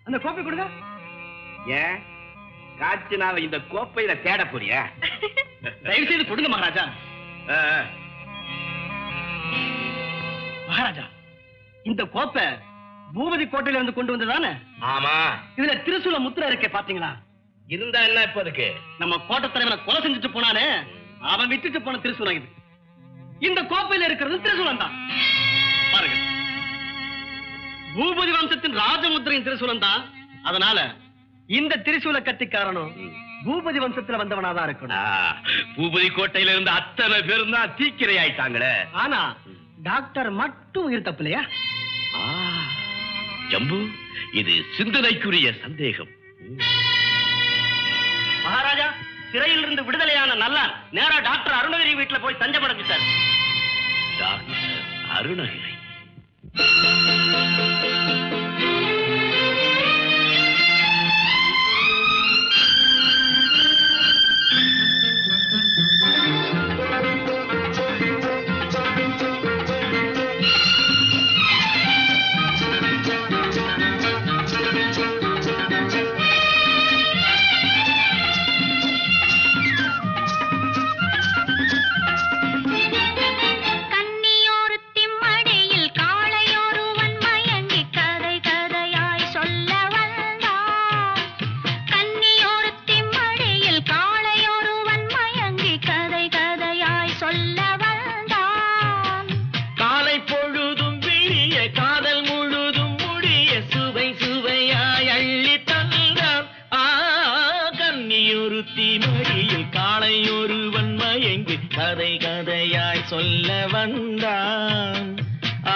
அந்த கோப்பை கொடுங்க ஏன் காய்ச்சினால இந்த கோப்பையில தேட போறியா தயவு செய்து கொடுங்க மகாராஜா ஆ, ஆ. மகாராஜா இந்த கோப்பை பூபதி கோட்டையில இருந்து கொண்டு வந்ததானே ஆமா இதுல திருசூல முத்திரை இருக்கே பாத்தீங்களா இருந்தா என்ன இப்ப அதுக்கு நம்ம கோட்டை தலைவனை கொலை செஞ்சுட்டு போனானே அவன் விட்டுட்டு போன திருசூலம் இது இந்த கோப்பையில இருக்கிறது திருசூலம் தான் பாருங்க பூபதி வம்சத்தின் ராஜமுத்திரையின் திருசூலம் தான் அதனால இந்த திரிசூல கத்திக்காரனும் பூபதி வம்சத்துல வந்தவனாதான் ஆ, இருக்கணும் பூபதி கோட்டையில இருந்த அத்தனை பேரும் தான் தீக்கிரை ஆயிட்டாங்களே ஆனா டாக்டர் மட்டும் உயிர் தப்பில்லையா ஆ, ஜம்பு இது சிந்தனைக்குரிய சந்தேகம் மகாராஜா சிறையில் இருந்து விடுதலையான நல்லான் நேரா டாக்டர் அருணகிரி வீட்டுல போய் தஞ்சம் அடைஞ்சிட்டார் டாக்டர் அருணகிரி கன்னியோருத்தி மடியில் காளையோருவன் மயங்கி கதை கதையாய் சொல்ல வந்தான் கன்னியோருத்தி மடியில் காளையோருவன் மயங்கி கதை கதையாய் சொல்ல வந்தான் காலை பொழுதும் விழிய காதல் முழுதும் முடிய சுவை சுவையாய் அள்ளி தந்தான் ஆ கன்னியொருத்தி மடியில் காளையொருவன் மயங்கி கதை கதையாய் சொல்ல வந்தான் ஆ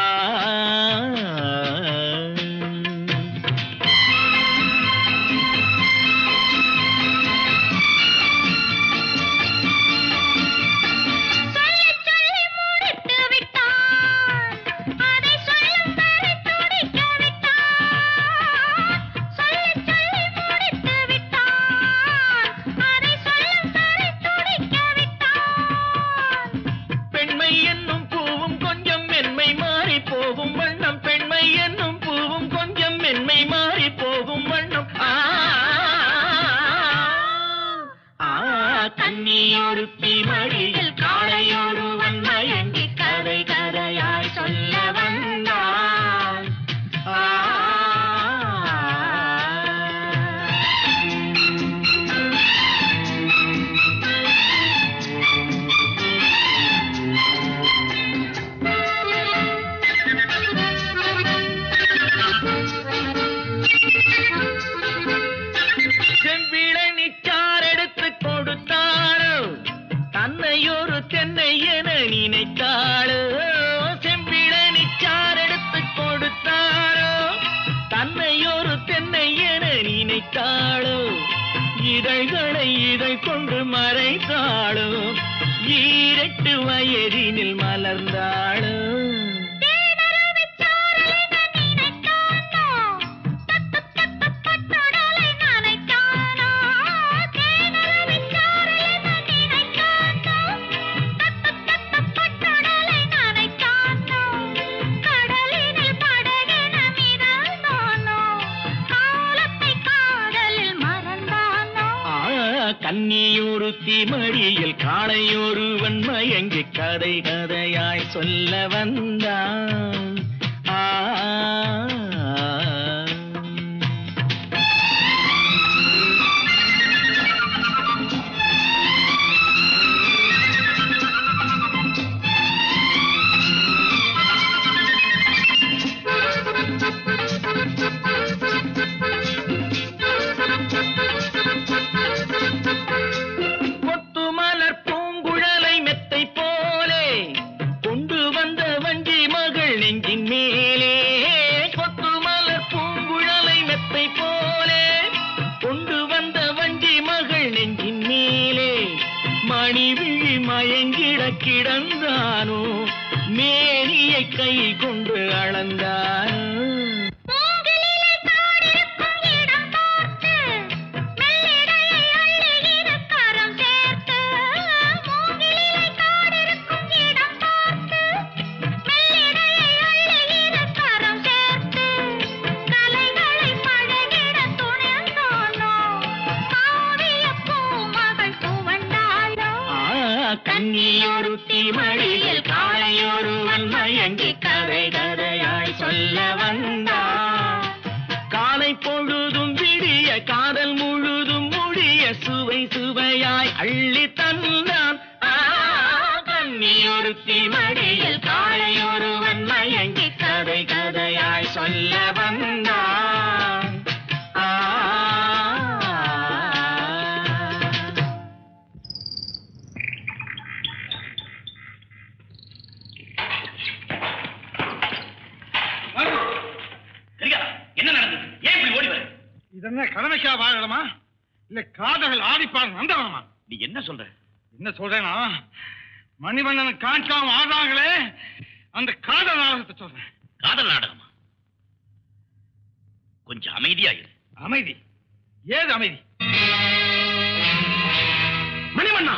சொல்லி சொல்லி முடித்து விட்டான் அதை சொல்லும் வரை துடிக்க விட்டான் சொல்லி சொல்லி முடித்து விட்டான் அதை சொல்லும் வரை துடிக்க விட்டான் பெண்மை என்னும் பூவும் கொஞ்சம் மென்மை மாறி போகும் வண்ணம் பெண்மை என்னும் பூவும் கொஞ்சம் மென்மை மாறி போகும் வண்ணம் ஆ ஆ கன்னியொருத்தி மடியில் காளையொருவன் மயங்கி கதை கதையாய் சொல்ல வந்தான் ஆ செம்பிளை நிச்சார் எடுத்து கொடுத்தாளோ தன்னை ஒரு தென்னை என நினைத்தாளோ செம்பிளை நிச்சார் எடுத்து கொடுத்தாளோ தன்னை ஒரு தென்னை என நினைத்தாளோ இதழ்களை இதழ் கொண்டு மறைத்தாளோ ஈரெட்டு வயதினில் மலர்ந்தாளோ தேனருவிச் சாரலை நினைத்தானோ தத்து தத்து பட்டுடலை நனைத்தானோ தேனருவிச் சாரலை நினைத்தானோ தத்து தத்து பட்டுடலை நனைத்தானோ கடலினில் படகென மிதந்தானோ காலத்தை காதலில் மறந்தானோ ஆ, கன்னியொருத்தி மடியில் காளையொருவன் மயங்கி கதை கதையாய் சொல்ல வந்தான் ஆ கொத்து மலர் பூங்குழலை மெத்தை போலே கொண்டு வந்த வஞ்சி மகள் நெஞ்சின் மேலே கொத்து மலர் பூங்குழலை மெத்தை போலே கொண்டு வந்த வஞ்சி மகள் நெஞ்சின் மேலே மணி விழி மயங்கிட கிடந்தானோ மேனியை கை கொண்டு அளந்தானோ மூங்கிலிலே காடிருக்கும் இடம் பார்த்து மெல்லிடையை அள்ளி இரு கரம் சேர்த்து மூங்கிலிலே காடிருக்கும் இடம் பார்த்து மெல்லிடையை அள்ளி இரு கரம் சேர்த்து கலைகளை பழகிட கதை கதையாய் சொல்ல வந்தான் காலை பொழுதும் விடிய காதல் முழுதும் முடிய சுவை சுவையாய் அள்ளி தந்தான் ஆ, கன்னியொருத்தி மடியில் காளையொருவன் மயங்கி கதை கதையாய் சொல்ல வந்தான் ஆ என்ன நடந்தது ஏன் இப்படி ஓடி வர இது என்ன கடமைக்கா வாழணுமா இல்ல காதல் ஆடிப்பார் நந்தவனமா நீ என்ன சொல்ற என்ன சொல்றேன்னா மணிவண்ணன் காஞ்சாம ஆடுறாங்களே அந்த காதல் நாடகத்தை சொல்றேன் காதல் நாடகமா கொஞ்சம் அமைதியா இரு அமைதி ஏது அமைதி மணிவண்ணா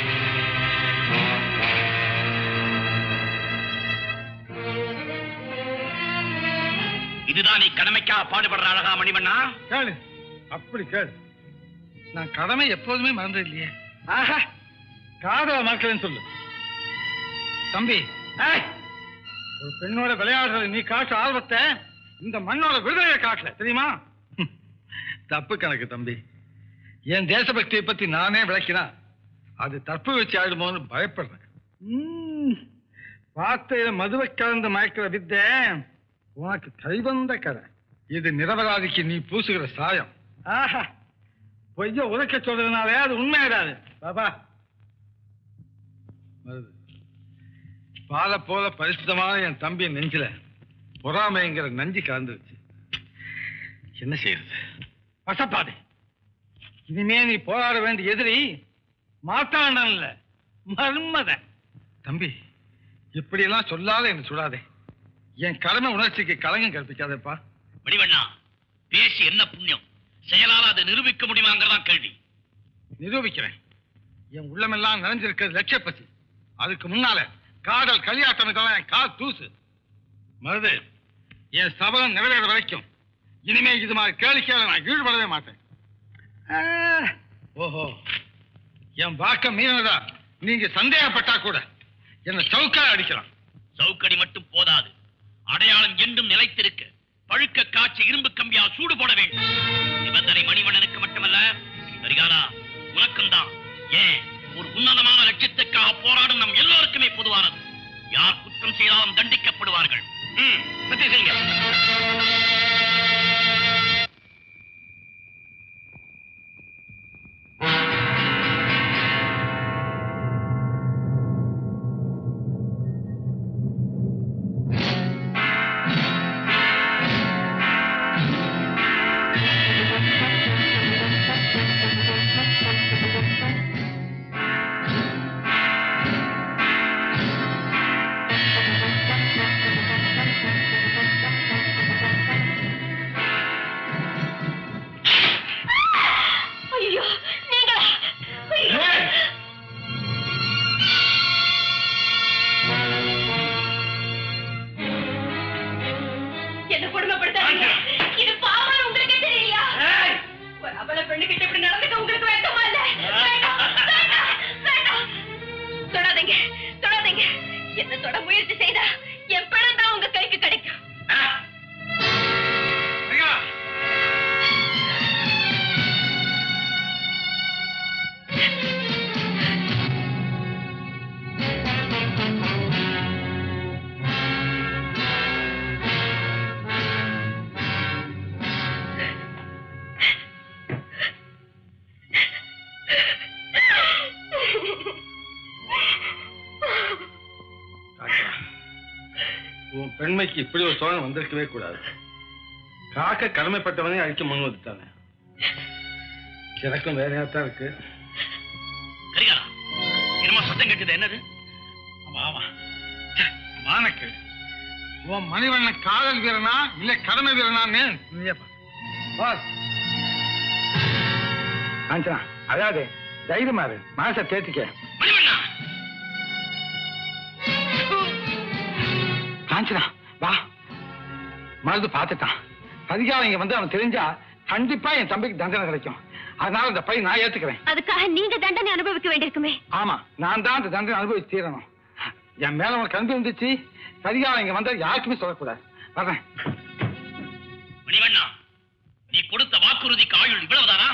இதுதான் நீ கடமைக்காக பாடுபடுற அழகா மணிவண்ணா கேளு அப்படி கேளு நான் கடமை எப்போதுமே மறந்தது இல்லையே ஆஹா காதல மறக்கலன்னு சொல்லு தம்பி ஏய், ஒரு பெண்ணோட விளையாடுறது நீ காட்டு ஆர்வத்தை இந்த மண்ணோட விடுதலையை காட்டல தெரியுமா ஹம், தப்பு கணக்கு தம்பி என் தேசபக்தியை பத்தி நானே விளக்கினா அது தப்பு வச்சு ஆயிடுமோன்னு பயப்படுறேன் ம், வார்த்தையில மதுவை கலந்து மயக்கிற வித்தை உனக்கு கைவந்த கதை இது நிரபராதிக்கு நீ பூசுகிற சாயம் ஆஹா பொய்ய உரைக்க சொல்றதுனாலே அது உண்மையிடாது பாபா வருது பாலை போல பரிசுத்தமான என் தம்பி நெஞ்சில பொறாமைங்கிற நஞ்சு கலந்துருச்சு என்ன செய்யறது வசப்பாதே இனிமே நீ போராட வேண்டிய எதிரி மாத்தாண்டன் இல்ல மர்மதன் தம்பி இப்படியெல்லாம் சொல்லாத என்ன சுடாதே என் கடமை உணர்ச்சிக்கு களங்கம் கற்பிக்காதேப்பா மணிவண்ணா பேசி என்ன புண்ணியம் செயலால் அதை நிரூபிக்க முடியுமாங்கிறதான் கேள்வி நிரூபிக்கிறேன் என் உள்ளமெல்லாம் நிறைஞ்சிருக்கிறது லட்சிய பசி அதுக்கு முன்னால காதல் களியாட்டம் இதெல்லாம் என் கால் தூசு மருது என் சபலம் நிறைவேற வரைக்கும் இனிமே இது மாதிரி கேளிக்கையில நான் ஈடுபடவே மாட்டேன் ஆ, ஓஹோ என் வாக்க மீறினதா நீங்க சந்தேகப்பட்டா கூட என்ன சவுக்கா அடிக்கலாம் சவுக்கடி மட்டும் போதாது அடையாளம் என்றும் நிலைத்திருக்க பழுக்க காய்ச்சி இரும்பு கம்பியா சூடு போட வேண்டும் நிபந்தனை மணிவண்ணனுக்கு மட்டுமல்ல கரிகாலா உனக்கும் தான் ஏன் ஒரு உன்னதமான லட்சியத்துக்காக போராடும் நம் எல்லோருக்குமே பொதுவானது யார் குற்றம் செய்தாலும் தண்டிக்கப்படுவார்கள் ம், சத்தியம் செய்யுங்க ஐயோ நீங்களா ஐயோ. என்ன கொடுமைப்படுத்தாதீங்க இது பாவம் உங்களுக்கே தெரியலையா ஒரு அபல பெண்ணுகிட்ட இப்படி நடந்துக்க உங்களுக்கு வெட்கமா இல்ல வேண்டாம், வேண்டாம், வேண்டாம். தொடாதீங்க தொடாதீங்க என்ன தொட முயற்சி செய்தா என் பணம் தான் உங்க கைக்கு கிடைக்கும் காக்கா, உன் பெண்மைக்கு இப்படி ஒரு சோழன் வந்திருக்கவே கூடாது காக்க கடமைப்பட்டவனே அழிக்க முன் வந்துட்டானே எனக்கும் வேறையா தான் இருக்கு கரிகாலா என்னமோ சத்தம் கேட்டது என்னது ஆமா ஆமா ச்சே, மானக்கு உன் மணிவண்ணன் காதல் வீரனா இல்ல கடமை வீரனான்னு நீயே பாரு. பார். காஞ்சனா அதாவது தைரியமா இரு மனசை தேத்திக்க மணிவண்ணா காஞ்சனா வா மருந்து பார்த்துட்டான் அதிகாரம் இங்க வந்து அவன் தெரிஞ்சா கண்டிப்பா என் தம்பிக்கு தண்டனை கிடைக்கும் அதனால இந்த பை நான் ஏத்துக்கிறேன் அதுக்காக நீங்க தண்டனை அனுபவிக்க வேண்டியிருக்குமே ஆமா நான் தான் அந்த தண்டனை அனுபவிச்சு தீரணும் என் மேல உனக்கு கண்டு இருந்துச்சு சரியா இங்க வந்தா யாருக்குமே சொல்லக்கூடாது வர்றேன் மணிவண்ணா நீ கொடுத்த வாக்குறுதிக்கு ஆயுள் இவ்வளவுதானா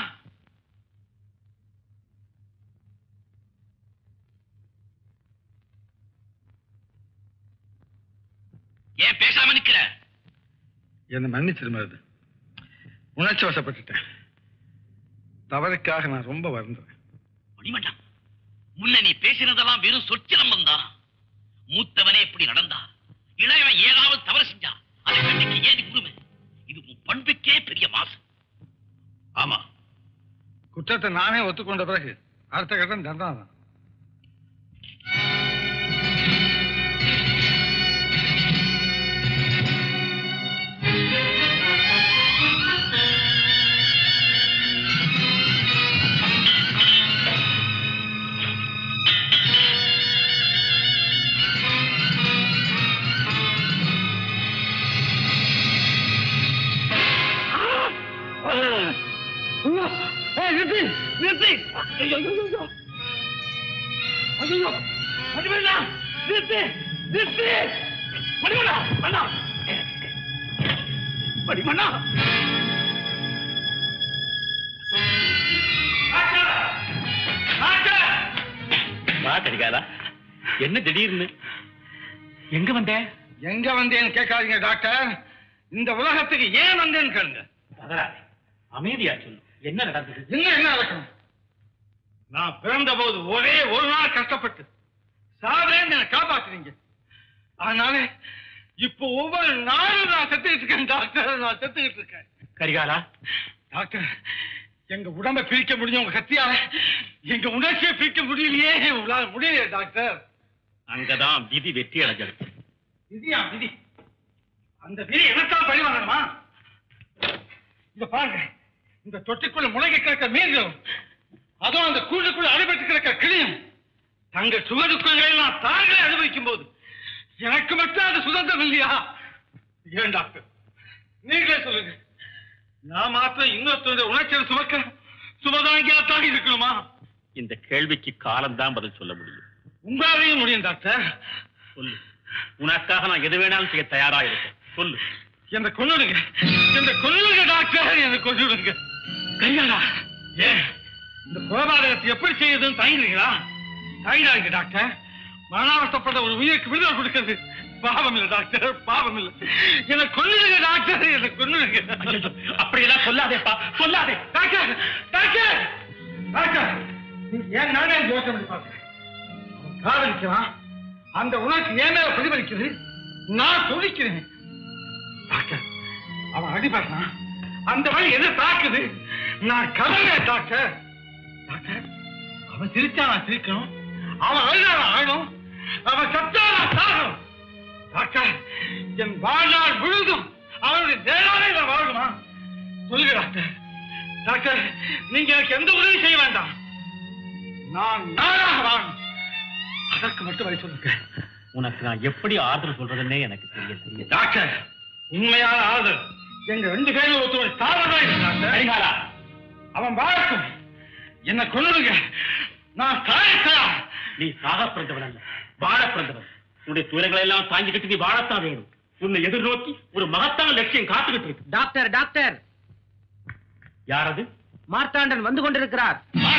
ஏன் பேசாம நிக்கிற என்னை மன்னிச்சிரு மருது உணர்ச்சி வசப்பட்டுட்டேன் தவறுக்காக நான் ரொம்ப வருந்துறேன் மணிவண்ணா முன்ன நீ பேசினதெல்லாம் வெறும் சொற்சிலம்பம் தானா மூத்தவனே இப்படி நடந்தா இளையவன் ஏதாவது தவறு செஞ்சா அதை கண்டிக்க ஏது உரிமை இது உன் பண்புக்கே பெரிய மாசு ஆமா குற்றத்தை நானே ஒத்துக்கொண்ட பிறகு அடுத்த கட்டம் தண்டனை தான் நிறுத்தி நிறுத்தி ஐயோ ஐயோ ஐயோ மணிமண்ணா நிறுத்தி நிறுத்தி மணிமண்ணா மண்ணா மணிமண்ணா வா கரிகாலா என்ன திடீர்னு எங்க வந்த எங்க வந்தேன்னு கேட்காதீங்க டாக்டர் இந்த உலகத்துக்கு ஏன் வந்தேன்னு கேளுங்க பதறாதே அமைதியா சொல்லு என்ன நடந்தது இன்னும் என்ன நடக்கணும் நான் பிறந்த போது ஒரே ஒரு நாள் கஷ்டப்பட்டு சாவேன்னு என்னை காப்பாத்துறீங்க அதனால இப்போ ஒவ்வொரு நாளும் நான் செத்துக்கிட்டு இருக்கேன் டாக்டர் நான் செத்துக்கிட்டு இருக்கேன் கரிகாலா டாக்டர் எங்க உடம்ப பிரிக்க முடியும் உங்க கத்தியால எங்க உணர்ச்சியை பிரிக்க முடியலையே உங்களால முடியலையே டாக்டர் அங்கதான் விதி வெற்றி அடைஞ்சது விதியா விதி அந்த விதி எனத்தான் பழி வாங்கணுமா இத பாருங்க இந்த தொட்டிக்குள்ள முளைக்க கிடக்க மீன்களும் அதுவும் அந்த கூண்டுக்குள்ள அடைபட்டு கிடக்க கிளியும் தங்க சுகதுக்கங்களை எல்லாம் தாங்களே அனுபவிக்கும் போது எனக்கு மட்டும் அது சுதந்திரம் இல்லையா ஏன் டாக்டர் நீங்களே சொல்லுங்க நான் மாத்திரம் இன்னொருத்தருடைய உணர்ச்சியை சுமக்க சுமதாங்கியாத்தான் இருக்கணுமா இந்த கேள்விக்கு காலம்தான் பதில் சொல்ல முடியும் உங்களாலையும் முடியும் டாக்டர் சொல்லு உனக்காக நான் எது வேணாலும் செய்ய தயாரா இருக்கேன் சொல்லு என்ன கொன்னுடுங்க என்ன கொன்னுடுங்க டாக்டர் என்ன கொன்னுடுங்க கையாடா ஏன் இந்த கொலபாதகத்தை எப்படி செய்யுதுன்னு தயங்குறீங்களா தயங்காதீங்க டாக்டர் மரணாவஸ்தப்பட்ட ஒரு உயிருக்கு விடுதலை கொடுக்கிறது பாவம் இல்ல டாக்டர் பாவம் இல்ல என்ன கொன்னுடுங்க டாக்டர் என்ன கொன்னுடுங்க அப்படியெல்லாம் சொல்லாதேப்பா சொல்லாதே டாக்டர் டாக்டர் டாக்டர் நீங்க ஏன் நானே யோசனை பண்ணி பார்க்கிறேன் அவன் காதலிக்கிறான் அந்த உணர்ச்சி ஏன் மேல பிரதிபலிக்குது நான் சொல்லிக்கிறேன் டாக்டர் அவன் அடிபடுறான் அந்த வழி எது தாக்குது நான் கதறே டாக்டர் டாக்டர் அவன் சிரிச்சா நான் சிரிக்கணும் அவன் அழுதா நான் அழணும் அவன் சத்தா நான் சாகணும் டாக்டர் என் வாழ்நாள் முழுதும் அவனுடைய நேராலே நான் வாழணுமா சொல்லுங்க டாக்டர் டாக்டர் நீங்க எனக்கு எந்த உதவியும் செய்ய வேண்டாம் நான் நானாக வாழணும் அதற்கு மட்டும் வழி சொல்லுங்க உனக்கு நான் எப்படி ஆறுதல் சொல்றதுன்னே எனக்கு தெரிய தெரிய டாக்டர் உண்மையான ஆறுதல் எங்க ரெண்டு பேரும் ஒருத்தர் தாவதான் இருக்கு டாக்டர் கரிகாலா அவன் வாழட்டும் என்ன கொன்னுடுங்க நான் சாயத்தா நீ சாக பிறந்தவன் அல்ல வாழ பிறந்தவன் உன்னுடைய துயரங்களை எல்லாம் தாங்கிக்கிட்டு நீ வாழத்தான் வேணும் உன்னை எதிர்நோக்கி ஒரு மகத்தான லட்சியம் காத்துக்கிட்டு இருக்கு டாக்டர் டாக்டர் யார் அது மார்த்தாண்டன் வந்து கொண்டிருக்கிறார்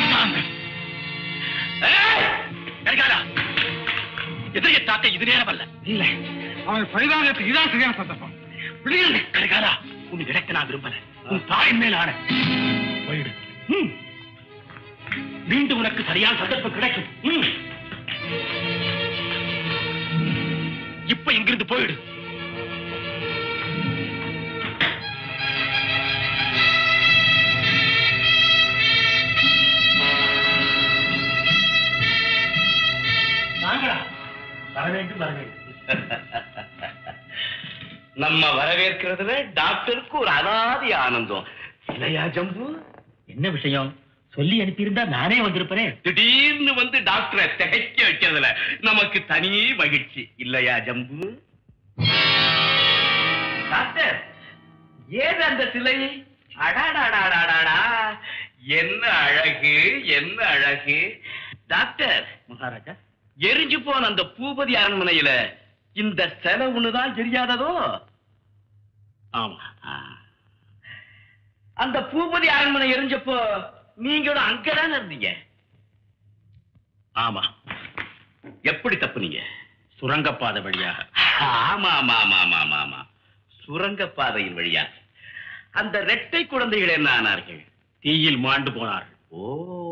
ஏய்! கரிகாலா எதிரியை தாக்க இது நேரம் அல்ல இல்ல அவன் பரிதாபத்துக்கு இதான் சரியான சந்தர்ப்பம் விடுதலை கரிகாலா உன் இடத்தை நான் விரும்பல உன் தாயின் மேல் ஆன போயிடு ம். மீண்டும் உனக்கு சரியான சந்தர்ப்பம் கிடைக்கும் ம். இப்ப இங்கிருந்து போயிடு நாங்களா வர வேண்டும் வர வேண்டும் நம்ம வரவேற்கிறதுல டாக்டருக்கு ஒரு அனாதி ஆனந்தம் இல்லையா ஜம்பு என்ன விஷயம் சொல்லி அனுப்பியிருந்தா நானே வந்திருப்பேனே திடீர்னு வந்து டாக்டரை திகைக்க வைக்கிறதுல நமக்கு தனி மகிழ்ச்சி இல்லையா ஜம்பு டாக்டர் ஏது அந்த சிலை அடாடாடாடாடா என்ன அழகு என்ன அழகு டாக்டர் மகாராஜா எரிஞ்சு போன அந்த பூபதி அரண்மனையில இந்த சிலை ஒண்ணுதான் தெரியாததோ ஆமா ஆ. அந்த பூபதி அரண்மனை எரிஞ்சப்போ நீங்களும் அங்கதானே இருந்தீங்க ஆமா எப்படி தப்புனீங்க சுரங்கப்பாதை வழியாக ஆமா ஆமா ஆமா ஆமா ஆமா ஆமா சுரங்கப்பாதையின் வழியாக அந்த ரெட்டை குழந்தைகள் என்ன ஆனார்கள் தீயில் மாண்டு போனார்கள் ஓ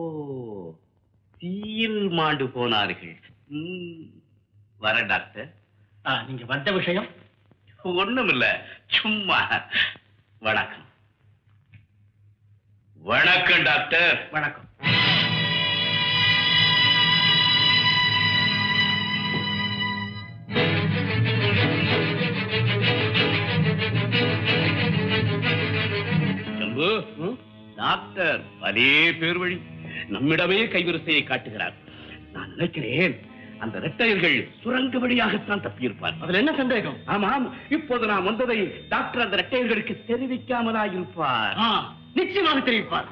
தீயில் மாண்டு போனார்கள் ம். வர டாக்டர் நீங்க வந்த விஷயம் ஒண்ணும் இல்ல சும்மா வணக்கம் வணக்கம் டாக்டர் வணக்கம் சம்பு டாக்டர் பலே பேர் வழி நம்மிடமே கைவரிசையை காட்டுகிறார் நான் நினைக்கிறேன் அந்த ரெட்டையர்கள் சுரங்க வழியாகத்தான் தப்பியிருப்பார் அதுல என்ன சந்தேகம் ஆமாம் இப்போது நான் வந்ததை டாக்டர் அந்த ரெட்டையர்களுக்கு தெரிவிக்காமலா இருப்பார் ஆ, நிச்சயமாக தெரிவிப்பார்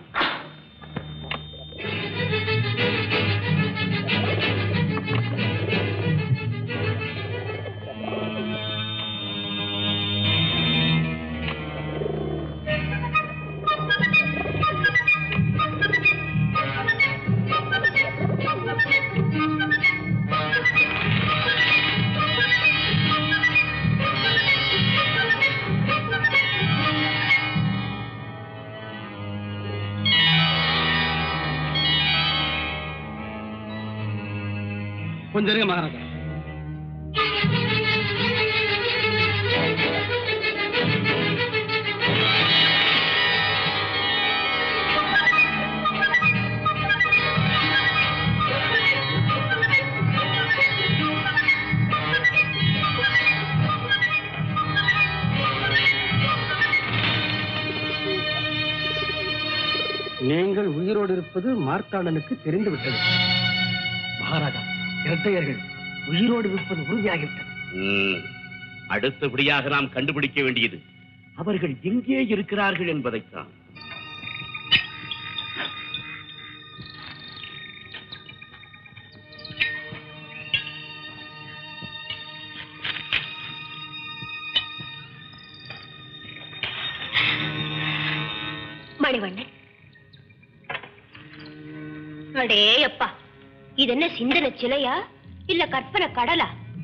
கொஞ்சம் இருங்க மகாராஜா நீங்கள் உயிரோடு இருப்பது மார்த்தாண்டனுக்கு தெரிந்து விட்டது மகாராஜா இரட்டையர்கள் உயிரோடு இருப்பது உறுதியாகிவிட்டது ம். அடுத்தபடியாக நாம் கண்டுபிடிக்க வேண்டியது அவர்கள் எங்கே இருக்கிறார்கள் என்பதைத்தான் மணிவண்ணன் அடே அப்பா இது என்ன சிந்தன சிலையா இல்ல கற்பனை கடலா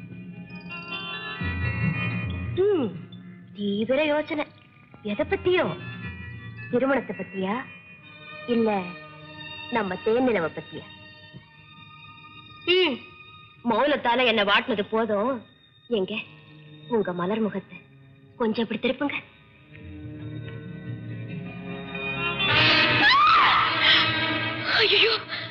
ம், தீவிர யோசனை எதை பத்தியோ திருமணத்தை பத்தியா இல்ல நம்ம தேனிலவை பத்தியா ம், மௌனத்தால என்ன வாட்டினது போதும் எங்க உங்க மலர் முகத்தை கொஞ்சம் இப்படி திருப்புங்க ஐயோ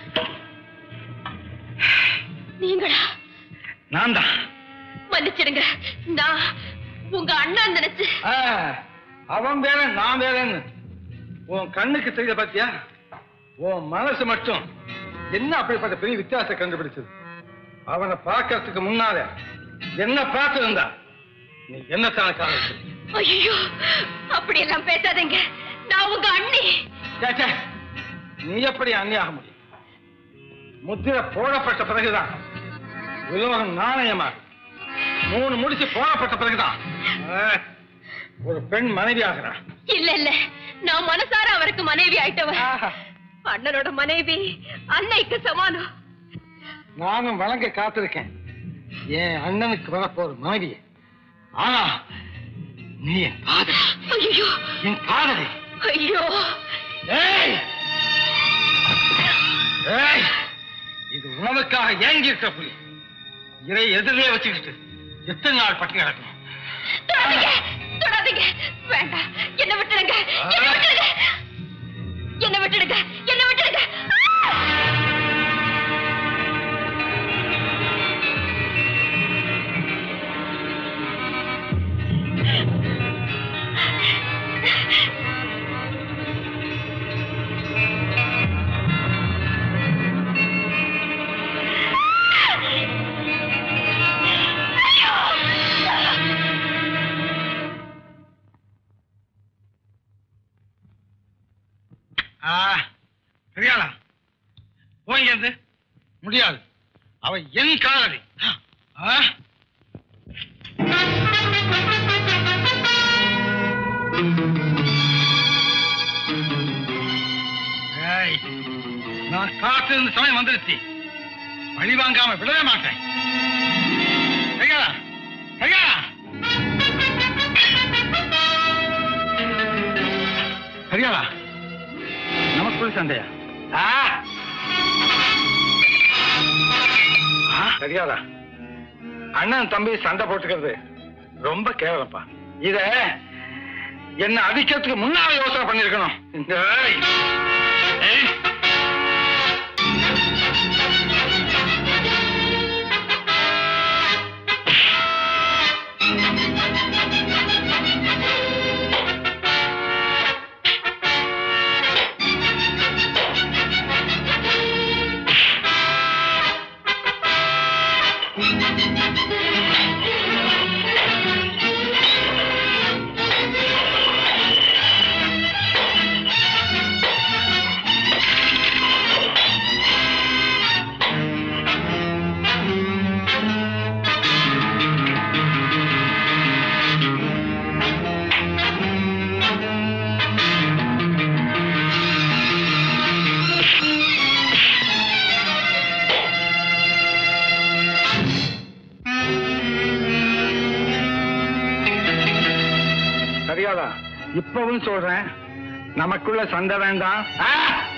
நீங்களா நான் தான் மன்னிச்சிடுங்க நான் உங்க அண்ணன் நினைச்சு அவன் வேற நான் வேறன்னு உன் கண்ணுக்கு தெரிய பாத்தியா உன் மனசு மட்டும் என்ன அப்படிப்பட்ட பெரிய வித்தியாசம் கண்டுபிடிச்சது அவனை பார்க்கறதுக்கு முன்னால என்ன பார்த்திருந்தா நீ என்னத்தான காரணம் ஐயோ அப்படி எல்லாம் பேசாதீங்க நான் உங்க அண்ணி சேச்சே, நீ எப்படி அந்நியாக முடியும் முத்திரை போடப்பட்ட பிறகுதான் உலகம் நாணயமா மூணு முடிச்சு போடப்பட்ட பிறகுதான் ஆ, ஒரு பெண் மனைவி ஆகிறான் இல்ல இல்ல நான் மனசார அவருக்கு மனைவி ஆயிட்டவ அண்ணனோட மனைவி அன்னைக்கு சமானம் நானும் வழங்க காத்திருக்கேன் என் அண்ணனுக்கு வரப்போற மனைவி ஆனா நீ என் காதலி ஐயோ என் காதலி ஐயோ ஏய் ஏய் இது உணவுக்காக ஏங்கி இருக்க புலி இதை எதிரே வச்சுக்கிட்டு எத்தனை நாள் பட்டி கிடக்கும் தொடாதீங்க தொடாதீங்க வேண்டாம் என்ன விட்டுடுங்க என்ன விட்டுடுங்க என்ன விட்டுடுங்க என்ன விட்டுடுங்க ஆ! ஆ பெரியாளா போய் இருந்து முடியாது அவ என் காதலி ஆ? ஏய், நான் காத்திருந்த சமயம் வந்துருச்சு பழி வாங்காம விடவே மாட்டேன் கையா கையா சரியாளா நமக்குள் சண்டையா சரியாதா அண்ணன் தம்பி சண்டை போட்டுக்கிறது ரொம்ப கேவலப்பா இத என்ன அடிக்கிறதுக்கு முன்னால யோசனை பண்ணிருக்கணும் இந்த ஏய். சரியாதா இப்பவும் சொல்றேன் நமக்குள்ள சண்டை வேண்டாம் ஆ!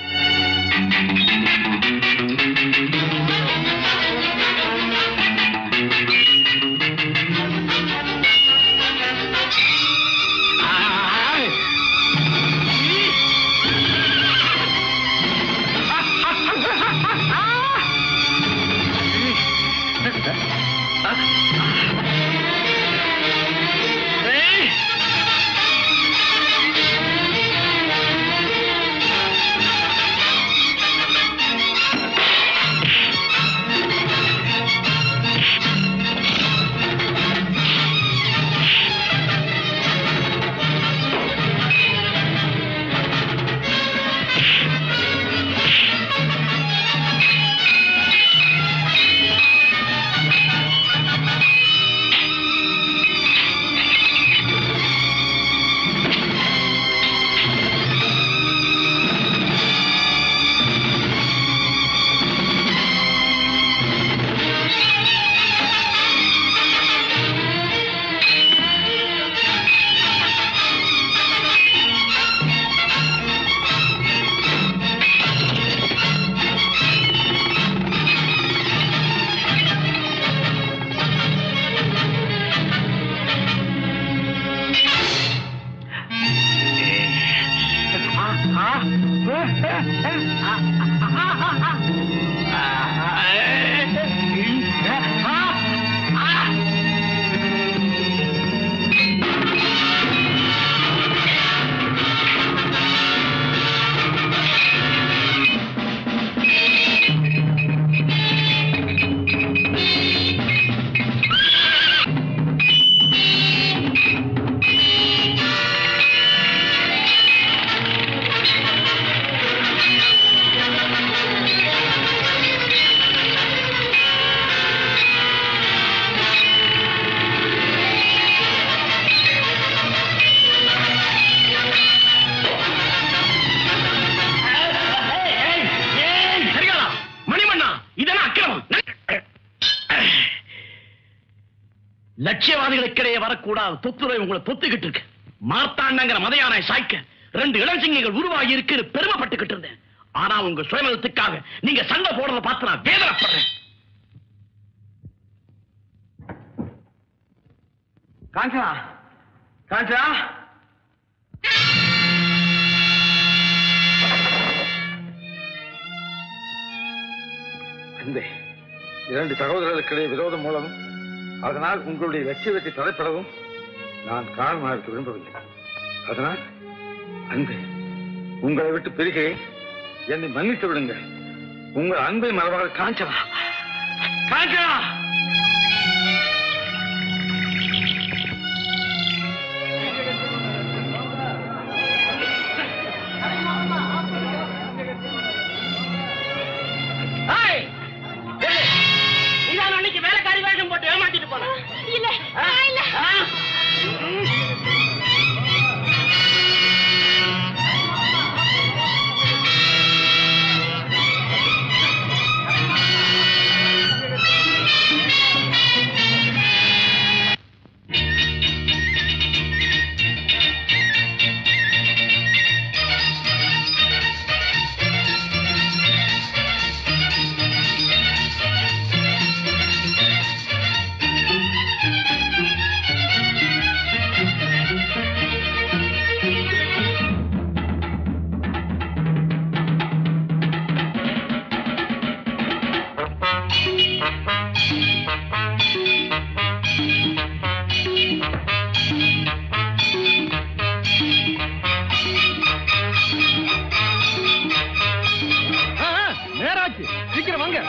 மணிமண்ணா இதெல்லாம் அக்கிரமம் லட்சியவாதிகளுக்கிடையே வரக்கூடாது தொத்துரை உங்களை தொத்துக்கிட்டு இருக்கு மார்த்தாண்டங்கிற மதையானை சாய்க்க ரெண்டு இளஞ்சிங்கங்கள் உருவாகி இருக்கு பெருமைப்பட்டுக்கிட்டு இருந்தேன் ஆனா உங்க சுயநலத்துக்காக நீங்க சண்டை போடுறத பார்த்து நான் வேதனைப்படுறேன் காஞ்சனா காஞ்சனா அன்பே இரண்டு சகோதரர்களுக்கிடையே விரோதம் மூலமும் அதனால் உங்களுடைய லட்சியத்தை தடைப்படவும் நான் காரணமாக இருக்க விரும்பவில்லை அதனால் அன்பே உங்களை விட்டு பிரிகிறேன் என்னை மன்னித்து விடுங்கள் உங்கள் அன்பை மரபாக காஞ்சனா காஞ்சனா ஏய்! ஏய்! வாங்க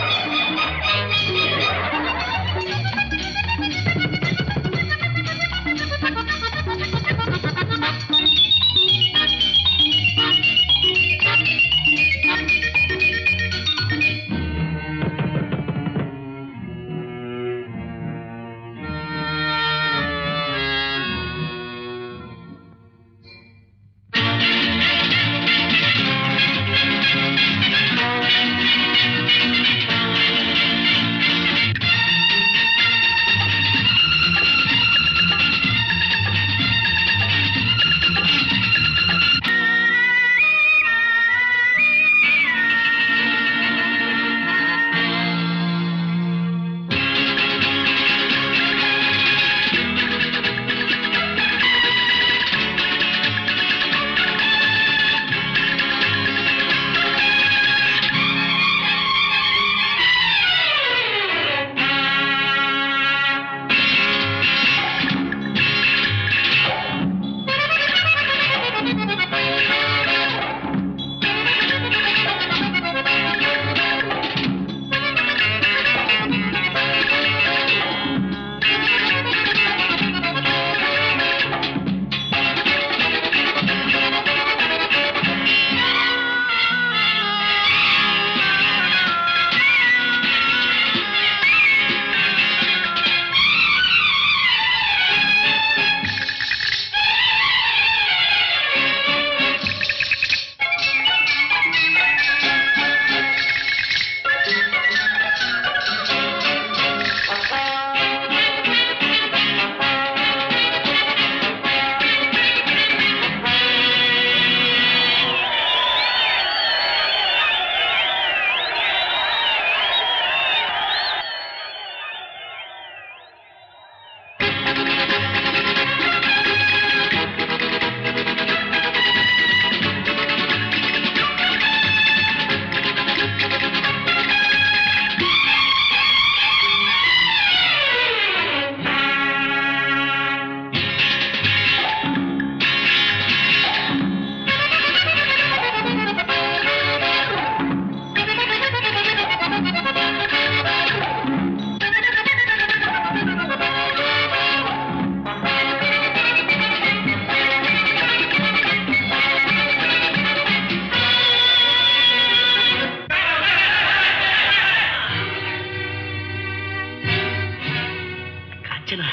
காஞ்சனா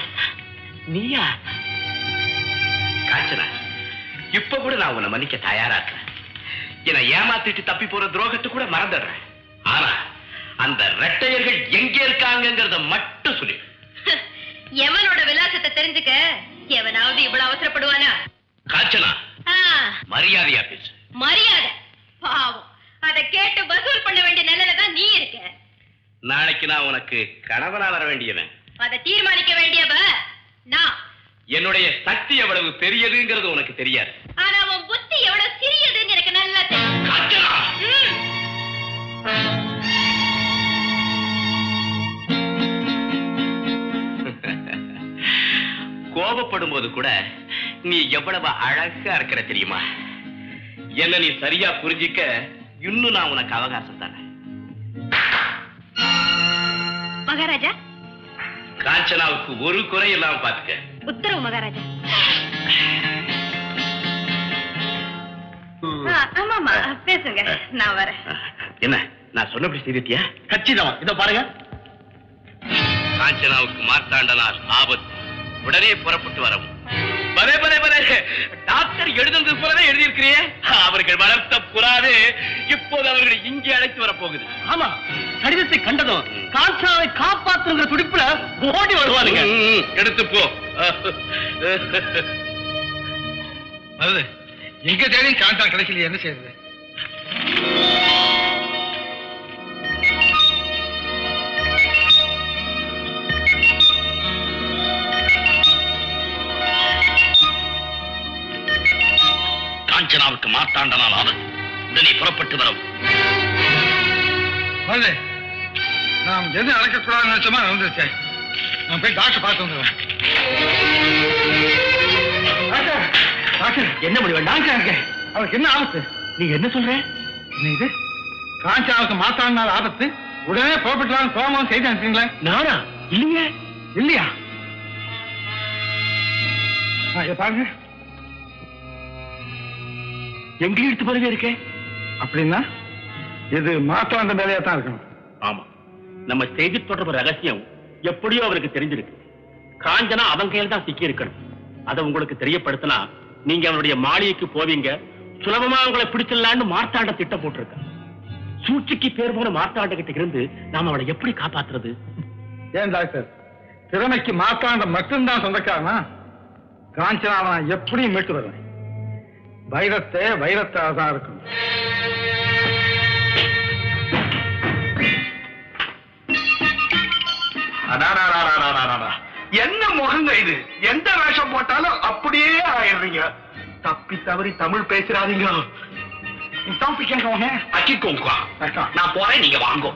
நீயா காஞ்சனா இப்ப கூட நான் உன்னை மன்னிக்க தயாரா இருக்கேன் என்னை ஏமாத்திட்டு தப்பி போற துரோகத்தை கூட மறந்துடுறேன் ஆனா அந்த ரெட்டையர்கள் எங்க இருக்காங்கங்கறத மட்டும் சொல்லு எவனோட விலாசத்தை தெரிஞ்சுக்க எவனாவது இவ்வளவு அவசரப்படுவானா காஞ்சனா ஆ, மரியாதையா பேசு மரியாதை பாவம் அத கேட்டு வசூல் பண்ண வேண்டிய நிலையில தான் நீ இருக்க நாளைக்கு நான் உனக்கு கணவனா வர வேண்டியவன் அத தீர்மானிக்க வேண்டியவ நான் என்னுடைய சக்தி எவ்வளவு பெரியதுங்கிறது உனக்கு தெரியாது ஆனா உன் புத்தி எவ்வளவு சிறியதுன்னு எனக்கு நல்லா தெரியும் காஞ்சனா ம். கோபப்படும் போது கூட நீ எவ்வளவு அழகா இருக்கிற தெரியுமா என்ன நீ சரியா புரிஞ்சிக்க இன்னும் நான் உனக்கு அவகாசம் தரேன் மகாராஜா காஞ்சனாவுக்கு ஒரு குறை இல்லாம பாத்துக்க உத்தரவு மகாராஜா ஆ, ஆமாமா பேசுங்க நான் வரேன் என்ன நான் சொன்னபடி செய்தியா கச்சிதம் இதோ பாருங்க காஞ்சனாவுக்கு மார்த்தாண்டனால் ஆபத்து உடனே புறப்பட்டு வரவும் பலே பலே பலே டாக்டர் எழுதுனது போலவே எழுதியிருக்கிறியே அவர்கள் வளர்த்த புறாவே இப்போது அவர்களை இங்கே அழைத்து வரப்போகுது ஆமா கடிதத்தை கண்டதும் காஞ்சாவை காப்பாத்துங்கிற துடிப்புல ஓடி வருவாருங்க ம், எடுத்து போ அது எங்க தேடியும் காண்டா கிடைக்கல என்ன செய்யறது காஞ்சனாவுக்கு மார்த்தாண்டனால் ஆபத்து உடனே புறப்பட்டு வரவும் வருது நாம் எது நடக்கக்கூடாதுன்னு நினைச்சோமா நடந்துருச்சேன் நான் போய் டாக்டர் பார்த்து வந்துடுறேன் டாக்டர் டாக்டர் என்ன முடிவு டாக்டர் அவருக்கு என்ன ஆபத்து நீங்க என்ன சொல்ற என்ன இது காஞ்சாவுக்கு மாத்தாடினால ஆபத்து உடனே புறப்பட்டுலாம் கோமம் செய்து அனுப்பிங்களா நானா இல்லையே இல்லையா ஆ, இதை பாருங்க எங்க எடுத்து போறதே இருக்கே அப்படின்னா இது மாத்தாண்ட வேலையா தான் இருக்கணும் ஆமா நம்ம செய்தி தொடர்பு ரகசியம் எப்படியோ அவருக்கு தெரிஞ்சிருக்கு காஞ்சனா அவன் கையில் தான் சிக்கி இருக்கணும் அதை உங்களுக்கு தெரியப்படுத்தினா நீங்க அவனுடைய மாளிகைக்கு போவீங்க சுலபமா உங்களை பிடிச்சிடலான்னு மார்த்தாண்ட திட்டம் போட்டிருக்க சூழ்ச்சிக்கு பேர் போன மார்த்தாண்ட கிட்ட இருந்து நாம அவளை எப்படி காப்பாத்துறது ஏன் டாக்டர் திறமைக்கு மாத்தாண்ட மட்டும்தான் சொந்தக்காரனா காஞ்சனாவை நான் எப்படியும் மீட்டு வருவேன் வைரத்தை வைரத்தாக தான் இருக்கணும் அடாடாடாடாடாடாடா. என்ன முகங்க இது எந்த வேஷம் போட்டாலும் அப்படியே ஆயிடுறீங்க தப்பி தவறி தமிழ் பேசுறாதீங்க அக்கிக்கோங்க நான் போறேன் நீங்க வாங்கோ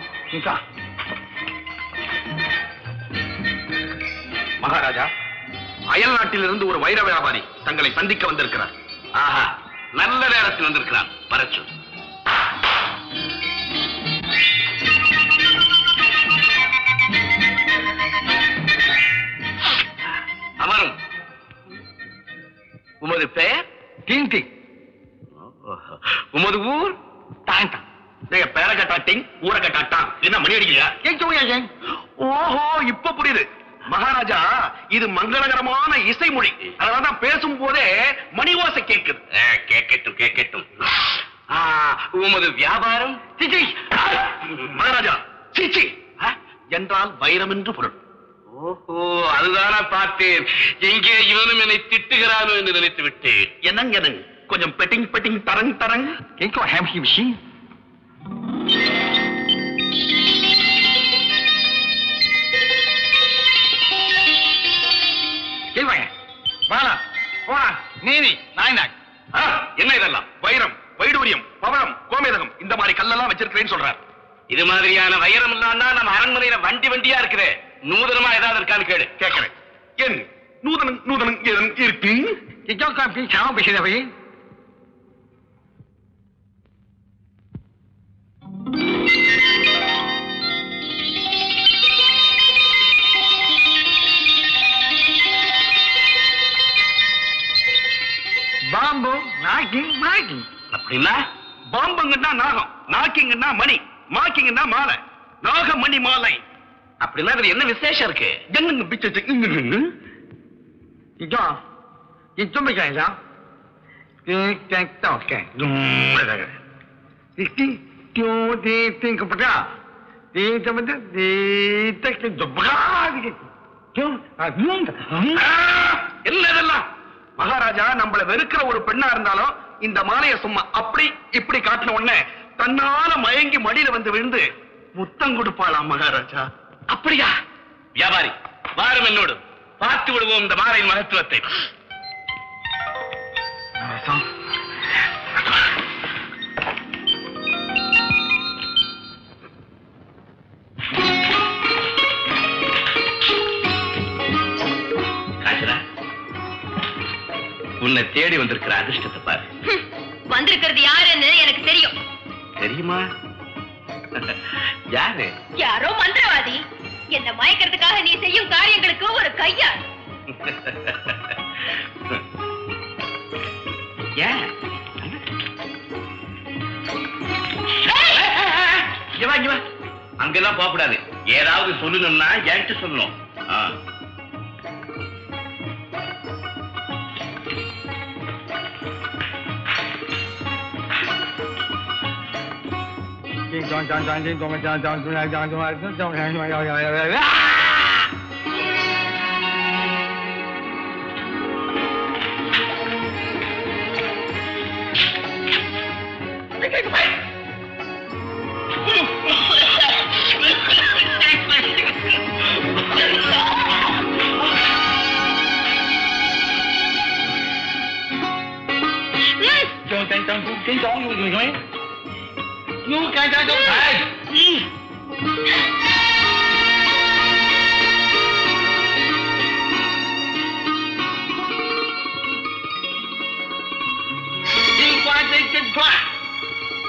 மகாராஜா அயல் நாட்டிலிருந்து ஒரு வைர வியாபாரி தங்களை சந்திக்க வந்திருக்கிறார் ஆஹா நல்ல நேரத்தில் வந்திருக்கிறார் வரச்சு அமரும் உமது பெயர் டிங் டிங் உமது ஊர் டாங் டாங் நீங்க பேர கட்டாட்டிங் ஊர கட்டாட்டான் என்ன மணி அடிக்கலையா ஓஹோ இப்ப புரியுது மகாராஜா இது மங்களகரமான இசைமொழி அதனாலதான் பேசும் போதே மணி ஓசை கேட்குது கேட்கட்டும் கேட்கட்டும் ஆ, உமது வியாபாரம் சிச்சி ஆ, மகாராஜா சிச்சி ஆ, என்றால் வைரம் என்று பொருள் ஓஹோ அதுதானா பார்த்தேன் எங்கே இவனும் என்னை திட்டுகிறானோ என்று நினைத்து விட்டு என்னங்க என்னங்க கொஞ்சம் பெட்டிங் பெட்டிங் தரங் தரங் எங்கோ ஹேம் ஹி விஷயம் கேள்வாங்க வாடா போடா நீதி நாய்நாக் என்ன இதெல்லாம் வைரம் வைடூரியம் பவளம் கோமேதகம் இந்த மாதிரி கல்லெல்லாம் வச்சிருக்கிறேன்னு சொல்றார் இது மாதிரியான வைரம் இல்லாம நம்ம அரண்மனையில வண்டி வண்டியா இருக்குதே நூதனமா ஏதாவது இருக்கான்னு கேளு கேட்கிறேன் என் நூதனம் நூதனம் ஏதன் இருக்கு பேசுறவை பாம்பு நாக்கிங் நாக்கிங் அப்படின்னா பாம்புங்கன்னா நாகம் நாக்கிங்கன்னா மணி மாக்கிங்கன்னா மாலை நாக மணி மாலை அப்படின்னா அதுல என்ன விசேஷம் இருக்கு என்னங்க பிச்சு இதோ இது சொல்லுங்க என்னதெல்லாம் மகாராஜா நம்மள வெறுக்கிற ஒரு பெண்ணா இருந்தாலும் இந்த மாலைய சும்மா அப்படி இப்படி காட்டின உடனே தன்னால மயங்கி மடியில வந்து விழுந்து முத்தம் கொடுப்பாளாம் மகாராஜா அப்படியா வியாபாரி வாரும் என்னோடு பார்த்து விடுவோம் இந்த மாலையின் மகத்துவத்தை காஞ்சனா, உன்னை தேடி வந்திருக்கிற அதிர்ஷ்டத்தை பாரு வந்திருக்கிறது யாருன்னு எனக்கு தெரியும் தெரியுமா யாரு யாரோ மந்திரவாதி என்ன மயக்கிறதுக்காக நீ செய்யும் காரியங்களுக்கு ஒரு கையாள் ஏன் இங்க வா, இங்க வா. அங்கெல்லாம் போக கூடாது ஏதாவது சொல்லணும்னா என்கிட்ட சொல்லணும் ஆ.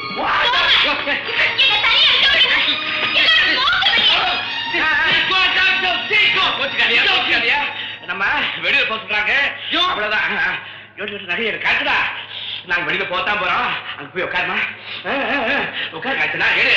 என்னை தனியா இருக்க விடுங்க. எல்லாரும் போங்க வெளியே. நம்ம வெளியில போட்டுறாங்க அவ்வளவுதான் நிறைய காட்டுடா நாங்க வெளியில போத்தான் போறோம் அங்க போய் உட்காருமா உட்காரு காய்ச்சனா எடு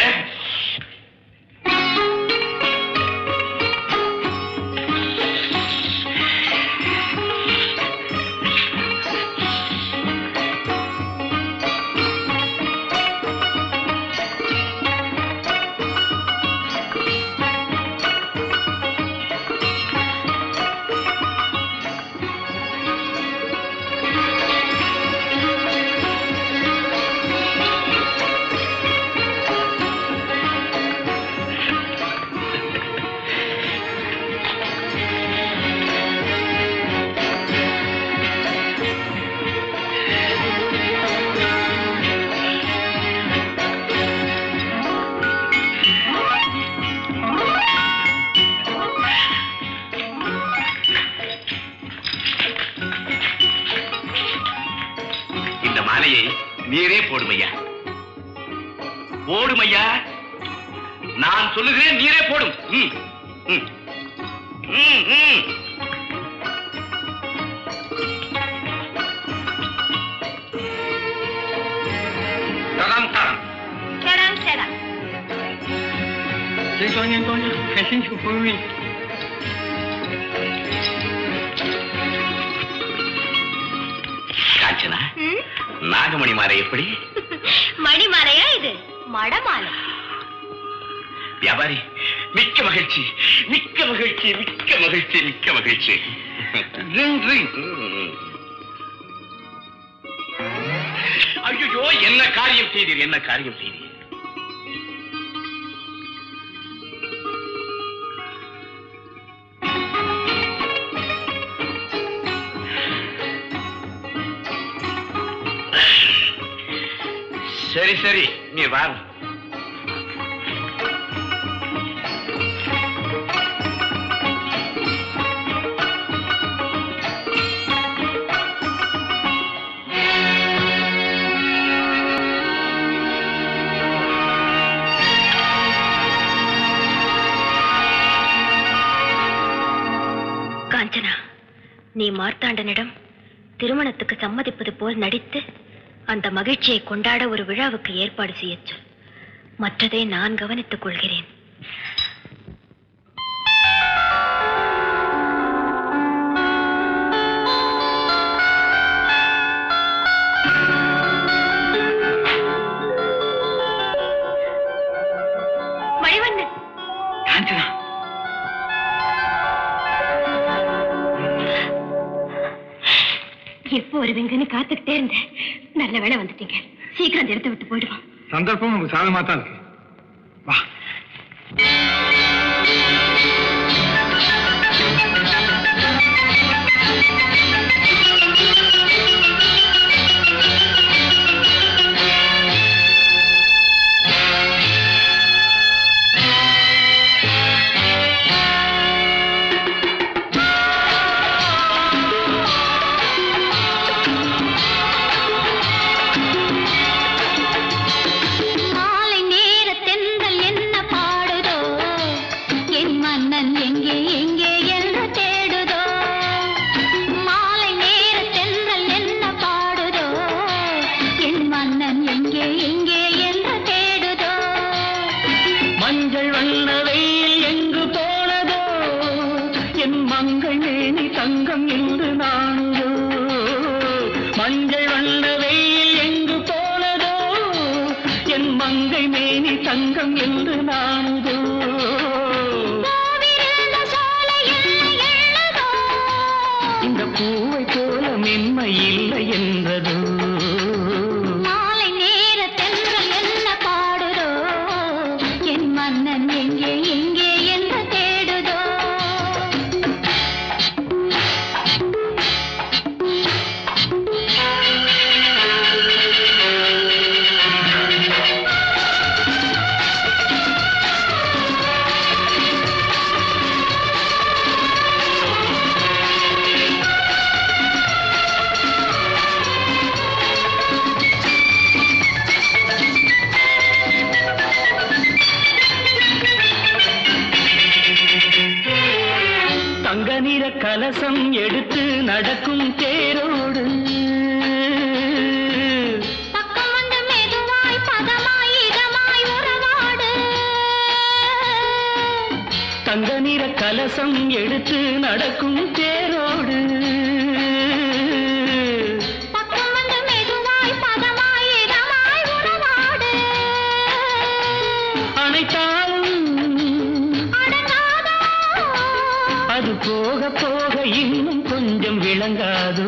இந்த மாலையை நீரே போடுமையா போடுமையா நான் சொல்லுகிறேன் நீரே போடும் ம், ம். ம், ம். தடாம், தடாம். சடாம், சடாம். 这双年多呀，很辛苦不容易。 காஞ்சனா ம்? நாகமணி மாலை எப்படி மணிமாலையா இது மடமாலை வியாபாரி மிக்க மகிழ்ச்சி மிக்க மகிழ்ச்சி மிக்க மகிழ்ச்சி மிக்க மகிழ்ச்சி ஐயோ என்ன காரியம் செய்தீர் என்ன காரியம் செய்தீர் சரி சரி நீ வா காஞ்சனா நீ மார்த்தாண்டனிடம் திருமணத்துக்கு சம்மதிப்பது போல் நடித்து அந்த மகிழ்ச்சியை கொண்டாட ஒரு விழாவுக்கு ஏற்பாடு செய்யச் சொல் மற்றதை நான் கவனித்துக் கொள்கிறேன் மணிவண்ணன் காஞ்சனா எப்போ வருவீங்கன்னு காத்துக்கிட்டே இருந்தேன் நல்ல வேளை வந்துட்டீங்க சீக்கிரம் இந்த இடத்த விட்டு போயிடுவோம் சந்தர்ப்பம் நமக்கு சாதகமா தான் இருக்கு வா மாலை நேர தென்றல் என்ன பாடுதோ என் மன்னன் எங்கே எங்கே என்று தேடுதோ மாலை நேர தென்றல் என்ன பாடுதோ என் மன்னன் எங்கே எங்கே என்று தேடுதோ மஞ்சள் வண்ண வெயில் எங்கு போனதோ என் மங்கள் மேனி தங்கம் என்று நாணுதோ மஞ்சள் வண்ண வெயில் எங்கு போனதோ என் மங்கை மேனி தங்கம் என்று நாணுதோ பூவிருந்த சோலை என்ன எண்ணுதோ இந்த பூவை போல மென்மை இல்லை என்றதோ மாலை நேர தென்றல் என்ன பாடுதோ என் மன்னன் எங்கே எங்கே என்று தேடுதோ ஆ நடக்கும் தேரோடு பக்கம் வந்து மெதுவாய் பதமாய் இதமாய் உறவாடு தங்க நிற கலசம் எடுத்து நடக்கும் தேரோடு பக்கம் வந்து மெதுவாய் பதமாய் இதமாய் உறவாடு அனைத்தாலும் அடங்காதோ அது போக போக இன்னும் கொஞ்சம் விளங்காதோ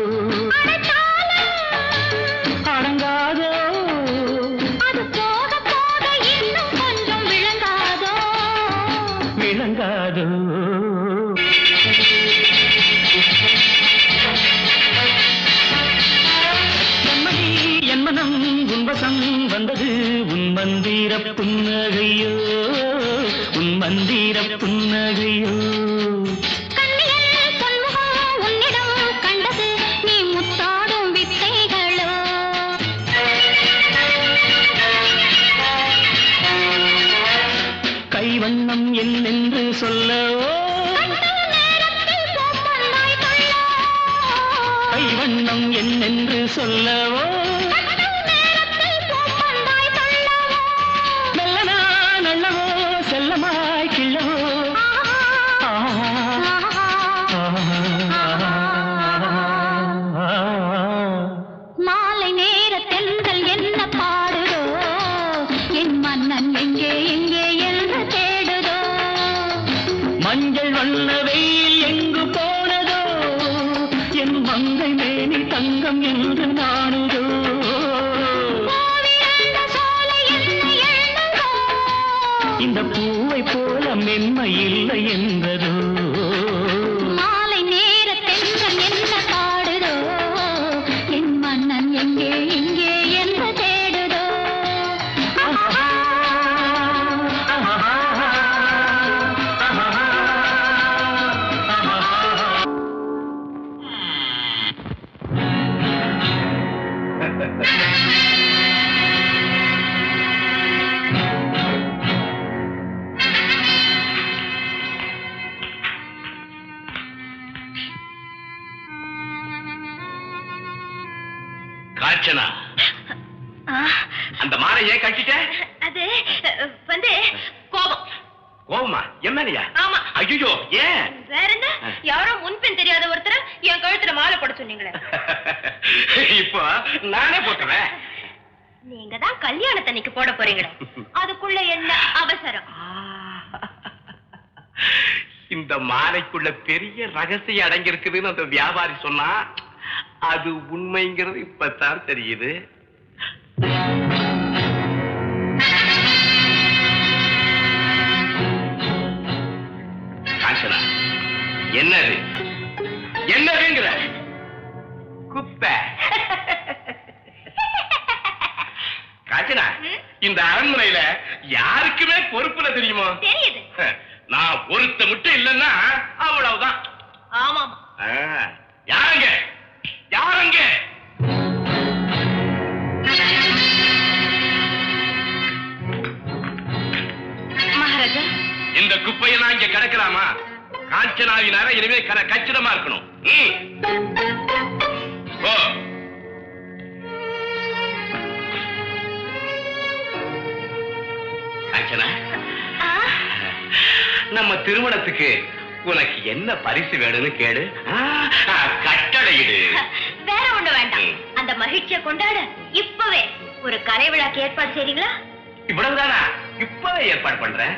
அடங்காதோ அது போக போக இன்னும் கொஞ்சம் விளங்காதோ விளங்காதோ கண்மணி என் மனம் உன்வசம் வந்தது உன் மந்திர புன்னகையோ உன் மந்திர புன்னகையோ கண்ணியல் பொன்முகம் உன்னிடம் கண்டது நீ முத்தாடும் வித்தைகளோ கைவண்ணம் என்னென்று சொல்லவோ நேரத்தில் பூப்பந்தாய் கொள்ளோ கைவண்ணம் என்னென்று சொல்லவோ நேரத்தில் பூப்பந்தாய் கொள்ளோ நல்லனா நல்லவோ செல்லமாய் கிள்ளவோ மாலை நேர தென்றல் என்ன பாடுதோ என் மன்னன் எங்கே எங்கே என்று தேடுதோ மஞ்சள் வண்ண வெயில் எங்கு போனதோ என் மங்கை மேனி தங்கம் என்று நாணுதோ கோவிலந்த சோலை என்னை எண்ணுதோ இந்த பூவை போல மென்மை இல்லை என்பதோ மாலை நேர தென்றல் என்ன பாடுதோ என் மன்னன் எங்கே எங்கே என்று தேடுதோ காஞ்சனா அந்த மாலை ஏன் கட்டிட்ட அது அஹ், வந்து கோபம் கோவமா எம்எல்ஏயா ஆமா ஐயோ ஏன் வேற என்ன யாரோ முன்பின் தெரியாத ஒருத்தர் என் கழுத்துல மாலை போட சொன்னீங்களே இப்போ நானே போட்டுறேன் நீங்க தான் கல்யாணத்தன்னைக்கு போட போறீங்களே அதுக்குள்ள என்ன அவசரம் இந்த மாலைக்குள்ள பெரிய ரகசியம் அடங்கியிருக்குதுன்னு அந்த வியாபாரி சொன்னா அது உண்மைங்கிறது இப்பதான் தெரியுது காஞ்சனா என்னது என்னதுங்கிற குப்பை காஞ்சனா இந்த அரண்மனையில யாருக்குமே பொறுப்புல தெரியுமோ தெரியுது நான் ஒருத்த மட்டும் இல்லைன்னா அவ்வளவுதான் ஆமாமா ஆ, யாருங்க யாருங்க மகாராஜா இந்த குப்பையை நான் இங்க கிடக்கலாமா காஞ்சனாவினால இனிமே கர கச்சிதமா இருக்கணும் ம். ஓ காஞ்சனா நம்ம திருமணத்துக்கு உனக்கு என்ன பரிசு வேணும்னு கேடு ஆ, ஆ, கட்டளையிடு வேற ஒண்ணு வேண்டாம் அந்த மகிழ்ச்சியை கொண்டாட இப்பவே ஒரு கலை விழாக்கு ஏற்பாடு செய்றீங்களா இவ்வளவுதானா இப்பவே ஏற்பாடு பண்றேன்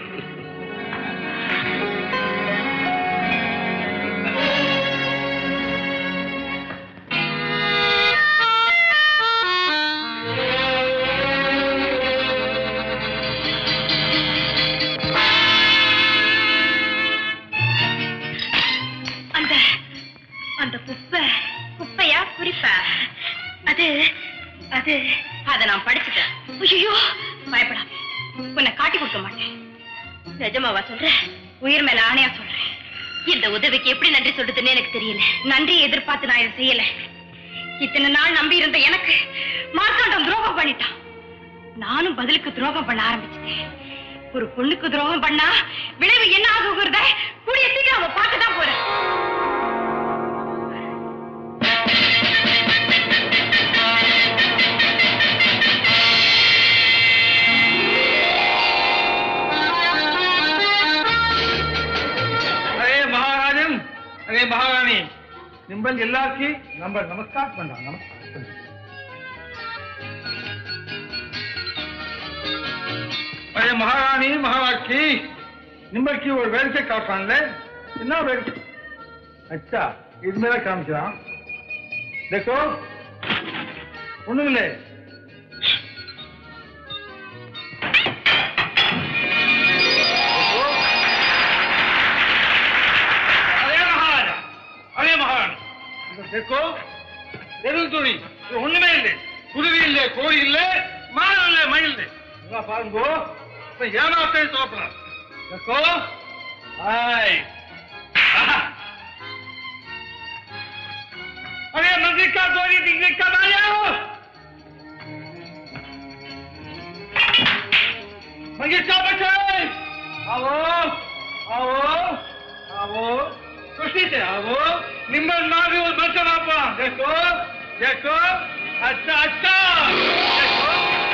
அந்த அந்த குப்பை குப்பையா குறிப்பா அது அது அத நான் படிச்சுட்டேன் ஐயோ பயப்படாம உன்னை காட்டி கொடுக்க மாட்டேன் நிஜமாவா சொல்றேன் உயிர் மேல ஆணையா சொல்றேன் இந்த உதவிக்கு எப்படி நன்றி சொல்றதுன்னு எனக்கு தெரியல நன்றி எதிர்பார்த்து நான் இதை செய்யல இத்தனை நாள் நம்பி இருந்த எனக்கு மார்க்காண்டம் துரோகம் பண்ணிட்டான் நானும் பதிலுக்கு துரோகம் பண்ண ஆரம்பிச்சிட்டேன் ஒரு பொண்ணுக்கு துரோகம் பண்ணா விளைவு என்ன ஆகுங்கிறத கூடிய சீக்கிரம் அவ பார்க்க தான் போறேன் நம்ம எல்லாருக்கும் நம்ம நமஸ்கார் பண்றோம் நமஸ்கார் பண்றோம். अरे महारानी महाराज की निम्बर की ஒரு வேடிக்கை காட்டுறான்ல என்ன வேடிக்கை அச்சா இது மேல காமிக்கிறான் देखो ஒண்ணும் இல்லை अरे महाराजा अरे महारानी இது देखो வெறும் துணி இது ஒண்ணுமே இல்லை குருவி இல்லை கோழி இல்லை மானம் இல்லை மயில் இல்லை இதெல்லாம் பாருங்க இப்ப ஏமாத்தே தோப்பலாம் देखो हाय आहा। अरे मंदिर का दोरी दिखने कब आया हो मंदिर का बच्चे आओ आओ आओ खुशी से आओ निम्बन मांगे और बच्चा बापा देखो देखो अच्छा अच्छा देखो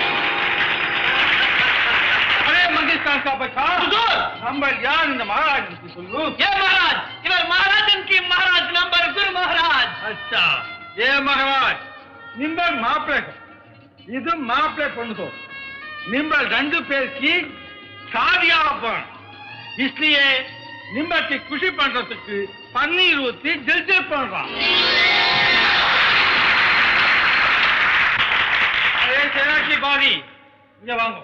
अरे मंदिर का बच्चा नंबर यार இந்த மகாராஜ் சொல்லு ஏ மகாராஜ் இவர் மகாராஜன் கி மகாராஜ் நம்பர் குரு மகாராஜ் अच्छा ये महाराज निम्बल मापले को இது மாப்பிளை பொண்ணுக்கோ நிம்பல் ரெண்டு பேருக்கு சாதியாப்பன் इसलिए நிம்பலுக்கு குஷி பண்றதுக்கு பன்னீர் ஊத்தி ஜில்ஜில் பண்றான் அரே சேனாக்கி பாடி இங்க வாங்க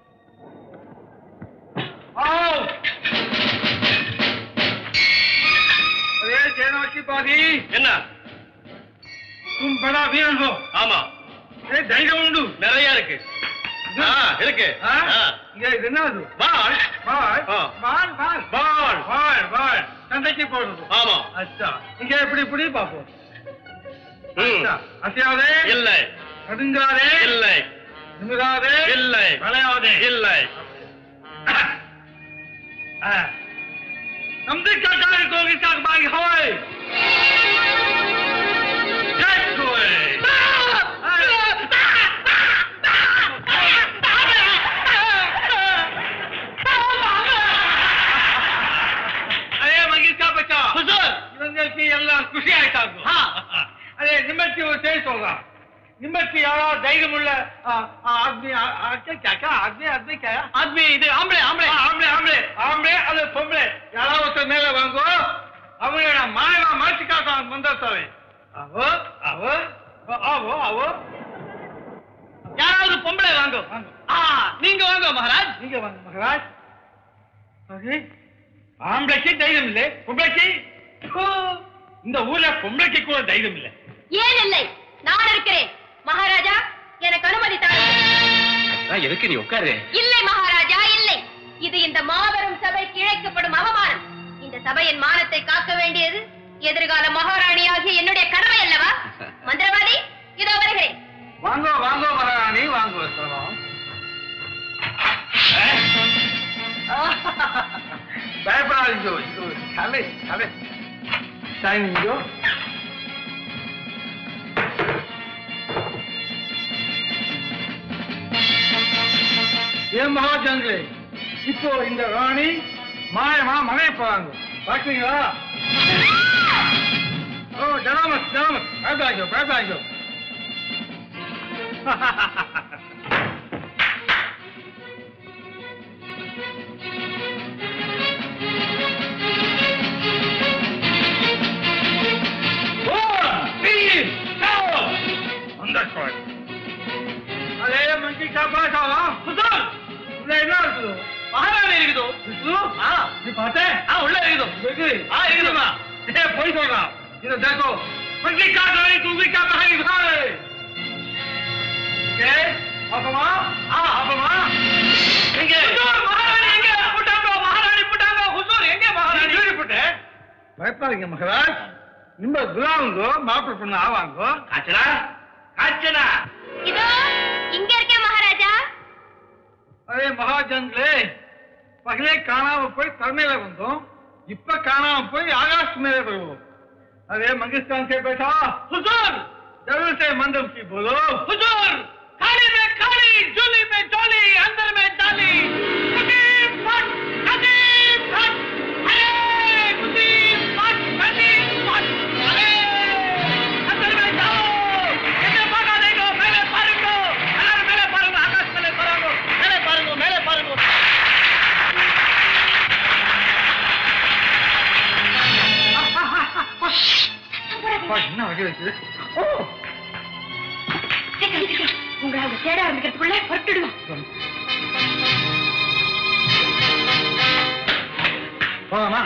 आओ अरे सेना की बादी என்ன तुम बड़ा वीर हो ஆமா ஏ தைரியம் உண்டு நிறைய இருக்கு ஆ, இருக்கு ஆ? ஆ. இங்க இது என்னது வாள் பால் ஆ. பால் பால் வாள் பால் பால் சண்டைக்கு போடுறது ஆமா அச்சா இங்க எப்படி இப்படி பாப்போம் ம். அச்சா அசையாதே இல்லை கடுங்காதே இல்லை நிமிராதே இல்லை விளையாதே இல்லை नमदे का कार्य कोगी का बागी हवाई जय कोई अरे मगी का बच्चा ಹುಜೂರ್ இவங்களுக்கு எல்லாம் குஷி ஆயிட்டாங்க அதே நிம்மதி ஒரு செய்தி சொல்றான் நிம்மதி யாரா தைரியம் உள்ள ஆ, ஆ, ஆத்மி ஆ, ஆ, கே- கே- கே- ஆத்மி ஆத்மி கே ஆத்மி இது ஆம்பளை ஆம்பளை ஆ, ஆம்பளை ஆம்பளை ஆம்பளை அது பொம்பளை யாராவது ஒருத்தர் மேல வாங்கோ அவங்க நான் மாயமா மாற்றி காட்டாங்க மந்தாத்தாவே ஆவோ ஆவோ ஆ, ஆவோ ஆவோ யாராவது பொம்பளை வாங்க வாங்க ஆ நீங்க வாங்க மகாராஜ் நீங்க வாங்க மகராஜ் அது ஆம்பளைக்கு தைரியம் இல்லை பொம்பளைக்கு ஓ, இந்த ஊர்ல பொம்பளைக்கு கூட தைரியம் இல்லை ஏன் இல்லை நான் இருக்கிறேன் மகாராஜா எனக்கு அனுமதி தாருங்கள் எதுக்கு நீ உட்காரு இல்லை மகாராஜா இல்லை இது இந்த மாபெரும் சபைக்கு இழைக்கப்படும் அவமானம் இந்த சபையின் மானத்தை காக்க வேண்டியது எதிர்கால மகாராணியாகிய என்னுடைய கடமை அல்லவா மந்திரவாதி இதோ வருகிறேன் வாங்கோ வாங்கோ மகாராணி வாங்கோ சொல்லலாம் பயப்படாதீங்க இது ஒரு கலை கலை சாய்ந்தோ ஏன் மகாஜங்களே இப்போ இந்த ராணி மாயமா மனைய போறாங்க பாக்குறீங்களா ஓ ஜனாமத் ஜனாமத் பயப்படாங்க பயப்படாங்க அதே மங்கி காப்பாட்டாவா சுத்தம் உள்ள என்ன இருக்குது மகாராணி இருக்குதோ இருக்குது? ஆ நீ பார்த்தேன் ஆ உள்ள இருக்குதோ இருக்கு ஆ இருக்குதுமா ஏ போய் சொல்றான் இத देखो மங்கி காட்டாவை தூங்கி காப்பாஹி பாரு ஏ அப்பமா ஆ அப்பமா எங்க ஹுசூர் மகாராணி எங்க புட்டாங்க மகாராணி புட்டாங்க ஹுசூர் எங்க மகாராணி கேள்விப்பட்டேன் பயப்படாதீங்க மகராஜ் ನಿಮ್ಮ குலாவுங்கோ மாப்பிள்ளை பொண்ணு ஆவாங்கோ காச்சனா காச்சனா இதோ இங்க இருக்கேன் மகாராஜா அதே மகாஜன்களே பகலே காணாம போய் தன்மையில வந்தோம் இப்ப காணாம போய் ஆகாஷ் மேல வருவோம் அதே मंगिस्तान से बैठा हुजूर जरूर से मंदम की बोलो हुजूर खाली में खाली झोली में झोली अंदर में डाली कुटीम फट कुटीम फट अरे कुटीम फट कुटीम फट अरे சீக்கிரம் சீக்கிரம் உங்களை அவங்க தேட ஆரம்பிக்கிறதுக்குள்ள புறப்பட்டுடுவோம் போலாமா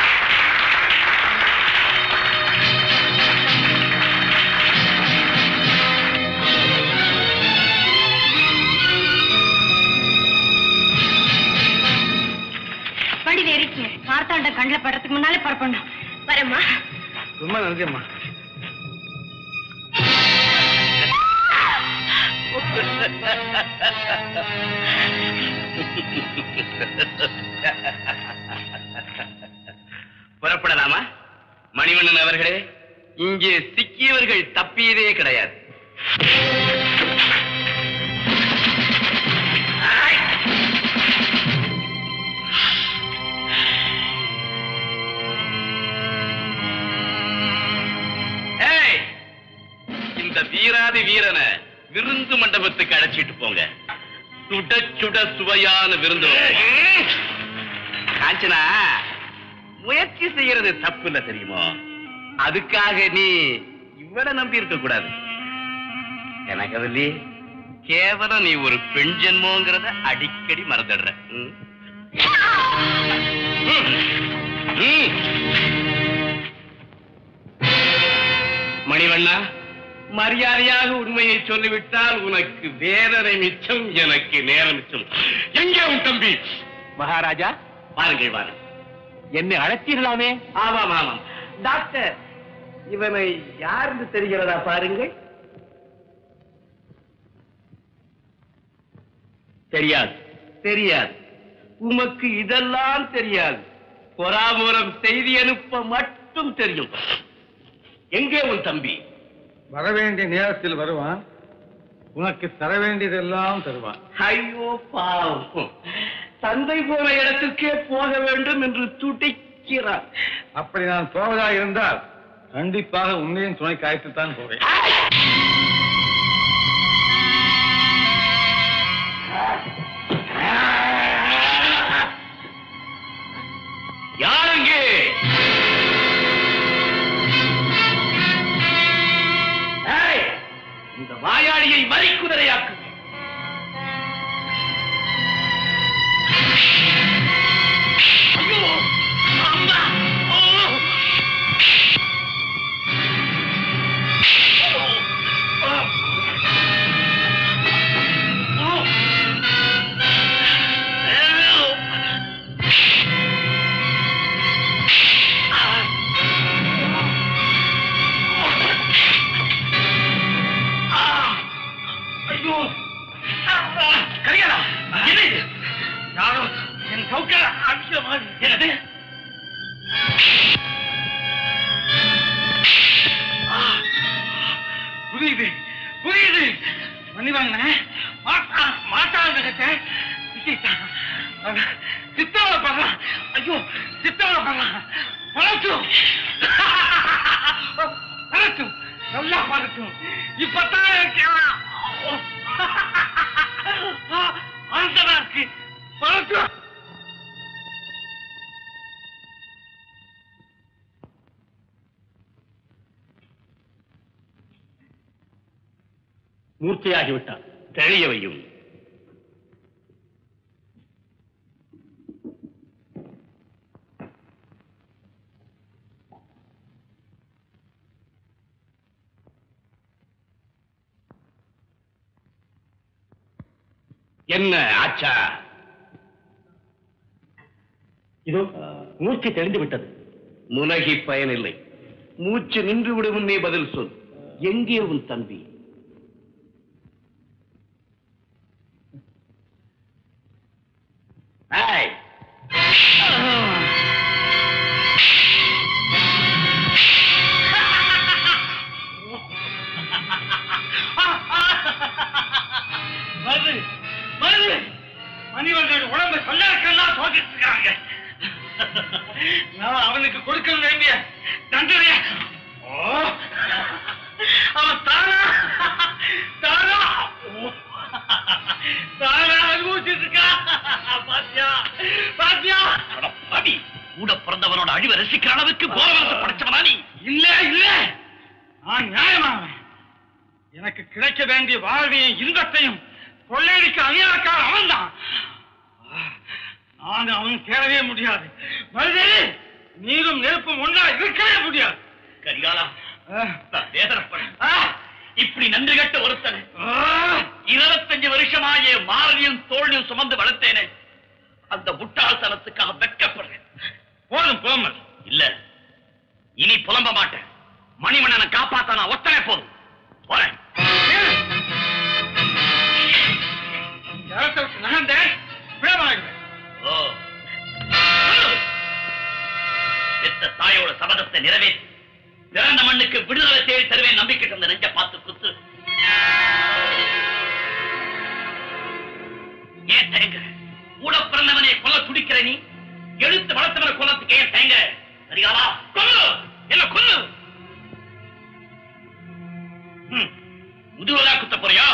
வண்டியில ஏறிக்கங்க மார்த்தாண்டம் கண்ணில் படுறதுக்கு முன்னாலே புறப்படணும் வரேம்மா ரொம்ப நன்றி அம்மா புறப்படலாமா மணிவண்ணன் அவர்களே இங்கே சிக்கியவர்கள் தப்பியதே கிடையாது ஏய், இந்த வீராதி வீரனை விருந்து மண்டபத்துக்கு அழைச்சிட்டு போங்க சுட சுட சுவையான விருந்து காஞ்சனா முயற்சி செய்யறது தப்பு இல்ல தெரியுமோ அதுக்காக நீ இவட நம்பி இருக்க கூடாது எனக்கு கேவலம் நீ ஒரு பெண் ஜென்மோங்கிறத அடிக்கடி மறந்துடுற ம். ம். ம். மணிவண்ணா மரியாதையாக உண்மையை சொல்லிவிட்டால் உனக்கு வேதனை மிச்சம் எனக்கு நேரம் மிச்சம் எங்கே உன் தம்பி மகாராஜா வாருங்கள் வாருங்கள் என்னை அழைத்தீர்களாமே ஆமாம் ஆமாம் டாக்டர் இவனை யாருன்னு தெரிகிறதா பாருங்கள் தெரியாது தெரியாது உமக்கு இதெல்லாம் தெரியாது பொறாமூலம் செய்தி அனுப்ப மட்டும் தெரியும் எங்கே உன் தம்பி வர வேண்டிய நேரத்தில் வருவான் உனக்கு தர வேண்டியதெல்லாம் தருவான் ஐயோ பாவம் தந்தை போன இடத்துக்கே போக வேண்டும் என்று துடிக்கிறார் அப்படி நான் போவதா இருந்தால் கண்டிப்பாக உன்னையும் துணை காய்த்துத்தான் போவேன் யாருங்கே ஏய், இந்த வாயாளியை மறிக்குதிரையாக்கு ஐயோ, அம்மா, ஓ. ஓ, ஓ. ஓ. ஐயோ கரியாரா என்ன இது யாரோ என் சௌக்கிய அடிக்கிற மாதிரி என்னது ஆ, புரியுது புரியுது மணிவாங்க மாட்டா மாட்டாங்க சித்தவ பண்ணலாம் ஐயோ சித்தவ பண்ணலாம் பழட்டும் பழட்டும் நல்லா பழட்டும் இப்பதான் இருக்கலாம் ஆண்டதா இருக்கு பழட்டும் மூர்த்தியாகிவிட்டார் தெளியவையும் என்ன ஆச்சா இதோ மூச்சு தெளிந்து விட்டது முனகி பயனில்லை மூச்சு நின்று விடும் நீ பதில் சொல் எங்கே உன் தம்பி ஏய்! வருது வருது மணிவண்ணன் உடம்பு சொல்லாக்கெல்லாம் தோக்கிட்டு இருக்காங்க நான் அவனுக்கு கொடுக்க வேண்டிய தண்டனை ஓ அவன் தானா தானா ஓ, தானா அனுபவிச்சுட்டு இருக்கான் பாத்தியா பாத்தியா பாவி கூட பிறந்தவனோட அழிவை ரசிக்கிற அளவுக்கு கோரவரத்தை படைச்சவனா நீ இல்ல இல்ல நான் நியாயமானவன் எனக்கு கிடைக்க வேண்டிய வாழ்வையும் இன்பத்தையும் கொள்ளையடிக்க அநியாயக்கார அவன்தான் நான் அவன் தேடவே முடியாது மருதே நீரும் நெருப்பும் ஒன்றா இருக்கவே முடியாது கரிகாலா ஆ, நான் வேதனைப்படுறேன் ஆ, இப்படி நன்றி கட்ட ஒருத்தன் ஆ, இருபத்தஞ்சு வருஷமா என் மாரடியும் தோல்வியும் சுமந்து வளர்த்தேனே அந்த முட்டாள்தனத்துக்காக வெட்கப்படுறேன் போதும் போமல் இல்ல இனி புலம்ப மாட்டேன் மணிமன்னனை காப்பாத்த நான் ஒத்தனை போதும் போறேன் இடத்தை விட்டு நகர்ந்த விடமாகிறேன் ஓ பெத்த தாயோட சபதத்தை நிறைவேற்றி பிறந்த மண்ணுக்கு விடுதலை தேடி தருவேன் நம்பிக்கை தந்த நெஞ்ச பார்த்து குத்து ஏன் தயங்குற கூட பிறந்தவனை கொல்ல துடிக்கிற நீ எழுத்து வளர்த்தவனை கொல்லத்துக்கு ஏன் தயங்க சரிகாலா கொல்லு என்ன கொல்லு ம், முதுகுலா குத்த போறியா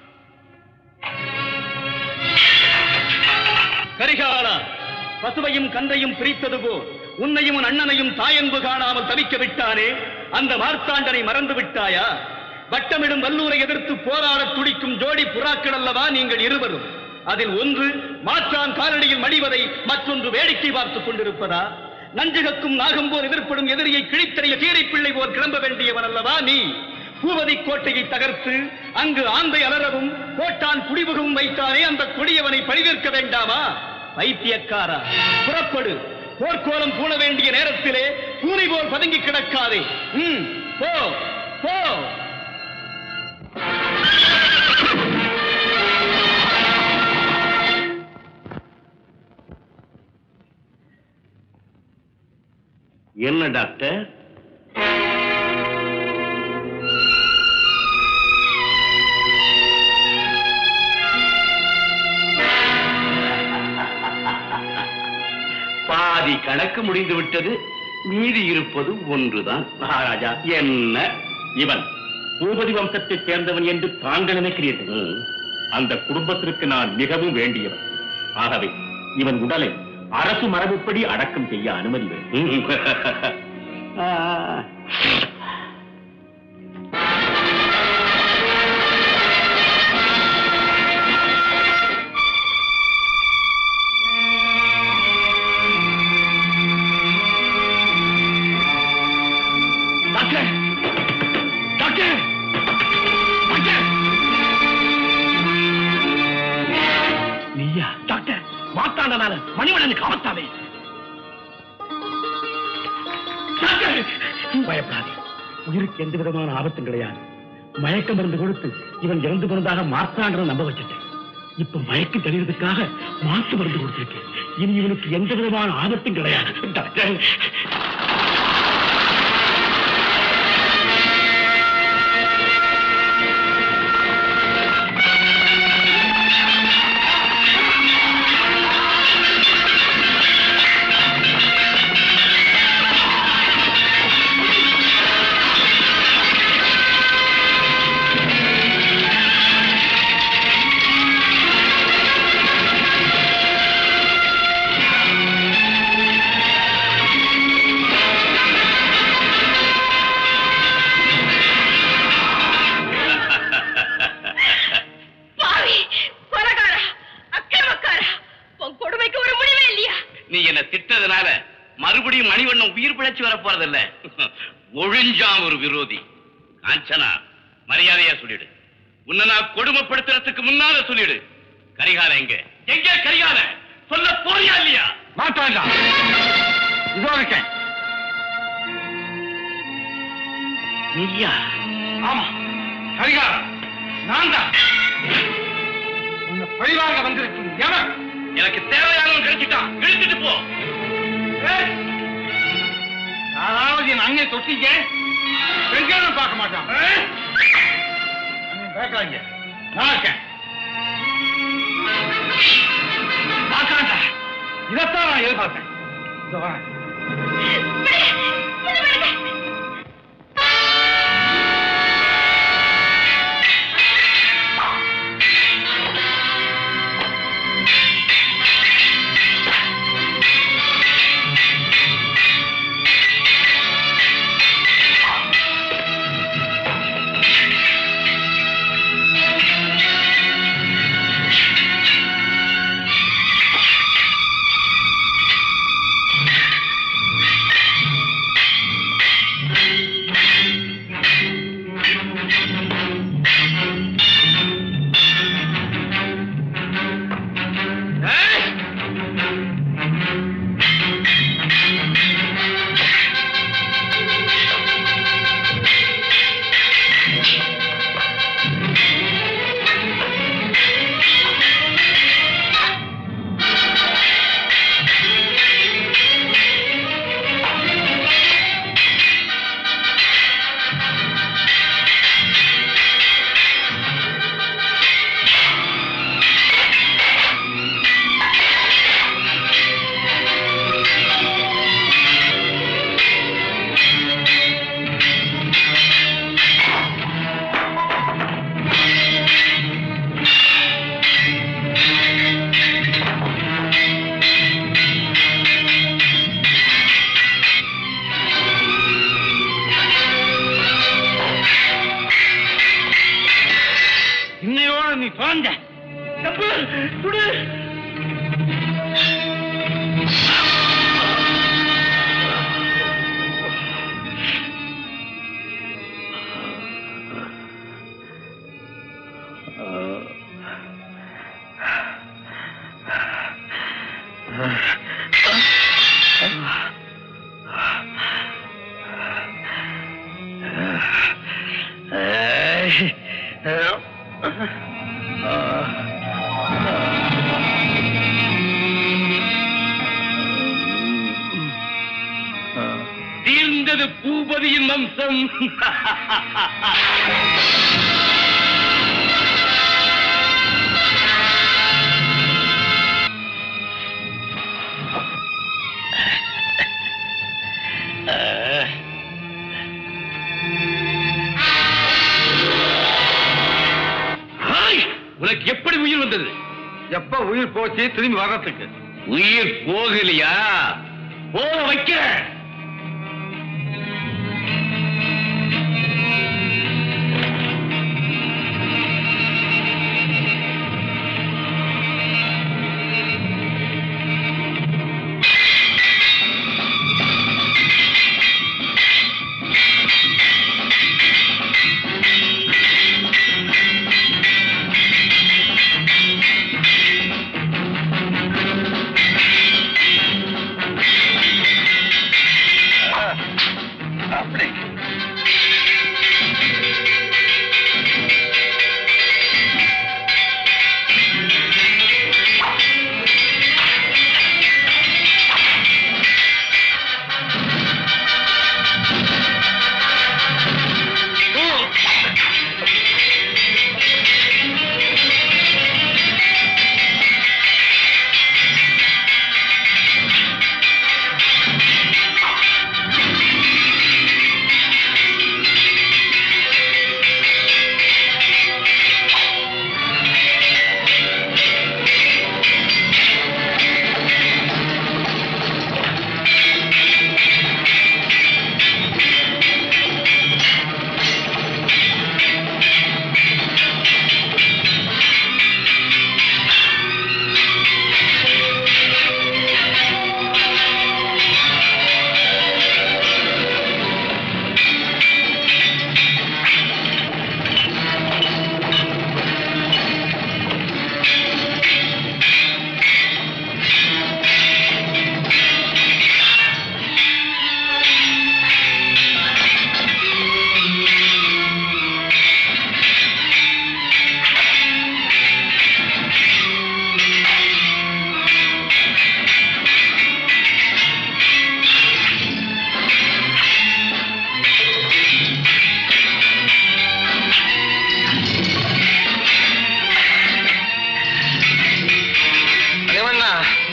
கரிகாலா பசுவையும் கன்றையும் பிரித்தது போல் உன்னையும் உன் அண்ணனையும் தாயன்பு காணாமல் தவிக்க விட்டானே அந்த மார்த்தாண்டனை மறந்து விட்டாயா வட்டமிடும் வல்லூரை எதிர்த்து போராடத் துடிக்கும் ஜோடி புறாக்கள் அல்லவா நீங்கள் இருவரும் அதில் ஒன்று மாற்றான் காலடியில் மடிவதை மற்றொன்று வேடிக்கை பார்த்துக் கொண்டிருப்பதா நஞ்சுகக்கும் நாகம்போர் எதிர்ப்படும் எதிரியை கிழித்தறிய சீரைப்பிள்ளை போல் கிளம்ப வேண்டியவன் அல்லவா நீ பூவதி கோட்டையை தகர்த்து அங்கு ஆந்தை அலறவும் கோட்டான் குடிமுகவும் வைத்தானே அந்த கொடியவனை பழிதீர்க்க வேண்டாமா பைத்தியக்காரா புறப்படு போர்க்கோலம் பூண வேண்டிய நேரத்திலே பூனை போல் பதுங்கி கிடக்காதே ம், போ போ என்ன டாக்டர் பாதி கணக்கு முடிந்து விட்டது மீதி இருப்பது ஒன்றுதான் மகாராஜா என்ன இவன் பூபதி வம்சத்தைச் சேர்ந்தவன் என்று தாங்கள் நினைக்கிறீர்கள் அந்த குடும்பத்திற்கு நான் மிகவும் வேண்டியவன் ஆகவே இவன் உடலை அரசு மரபுப்படி அடக்கம் செய்ய அனுமதி வேண்டும் ஆ. டாக்டர் டாக்டர் டாக்டர் நீயா டாக்டர் மாத்தாண்டனால மணிவண்ணனுக்கு ஆபத்தாவே டாக்டர் பயப்படாதே உயிருக்கு எந்த விதமான ஆபத்தும் கிடையாது மயக்க மருந்து கொடுத்து இவன் இறந்து போனதாக மார்த்தாண்டனை நம்ப வச்சுட்டேன் இப்ப மயக்கம் தெளிவதற்காக மாசு மருந்து கொடுத்திருக்கேன் இனி இவனுக்கு எந்த விதமான ஆபத்தும் கிடையாது டாக்டர் பாவி கொலகாரா அக்கிரமக்காரா உன் கொடுமைக்கு ஒரு முடிவே இல்லையா நீ என்ன திட்டதுனால மறுபடியும் மணிவண்ணன் உயிர் பிழைச்சு வர போறதில்ல ஒழிஞ்சான் ஒரு விரோதி காஞ்சனா மரியாதையா சொல்லிடு உன்னை நான் கொடுமைப்படுத்துறதுக்கு முன்னால சொல்லிடு கரிகால எங்க எங்க கரிகால சொல்ல போறியா இல்லையா மாட்டாண்டா இதோ இருக்கேன் நீயா ஆமா சரிகாரா நான் தான் உன்னை பழிவாங்க வந்திருக்கும் எவன் எனக்கு தேவையானவன் கிடைச்சிட்டான் இழுத்துட்டு போ ஏய்! யாராவது என் அண்ணனை தொட்டீங்க பெண்களும் பார்க்க மாட்டான் ஏய்! அண்ணன் பேக்காங்க நான் இருக்கேன் மாட்டாண்டா இதைத்தான் நான் எதிர்பார்த்தேன் இதோ வரேன் நீ சுவாஞ்ச தப்பு சுடு தீர்ந்தது பூபதியின் வம்சம் ஆய்! உனக்கு எப்படி உயிர் வந்தது எப்ப உயிர் போச்சு திரும்பி வர்றதுக்கு உயிர் போகலையா போக வைக்கிற அப்படி రేవన్నా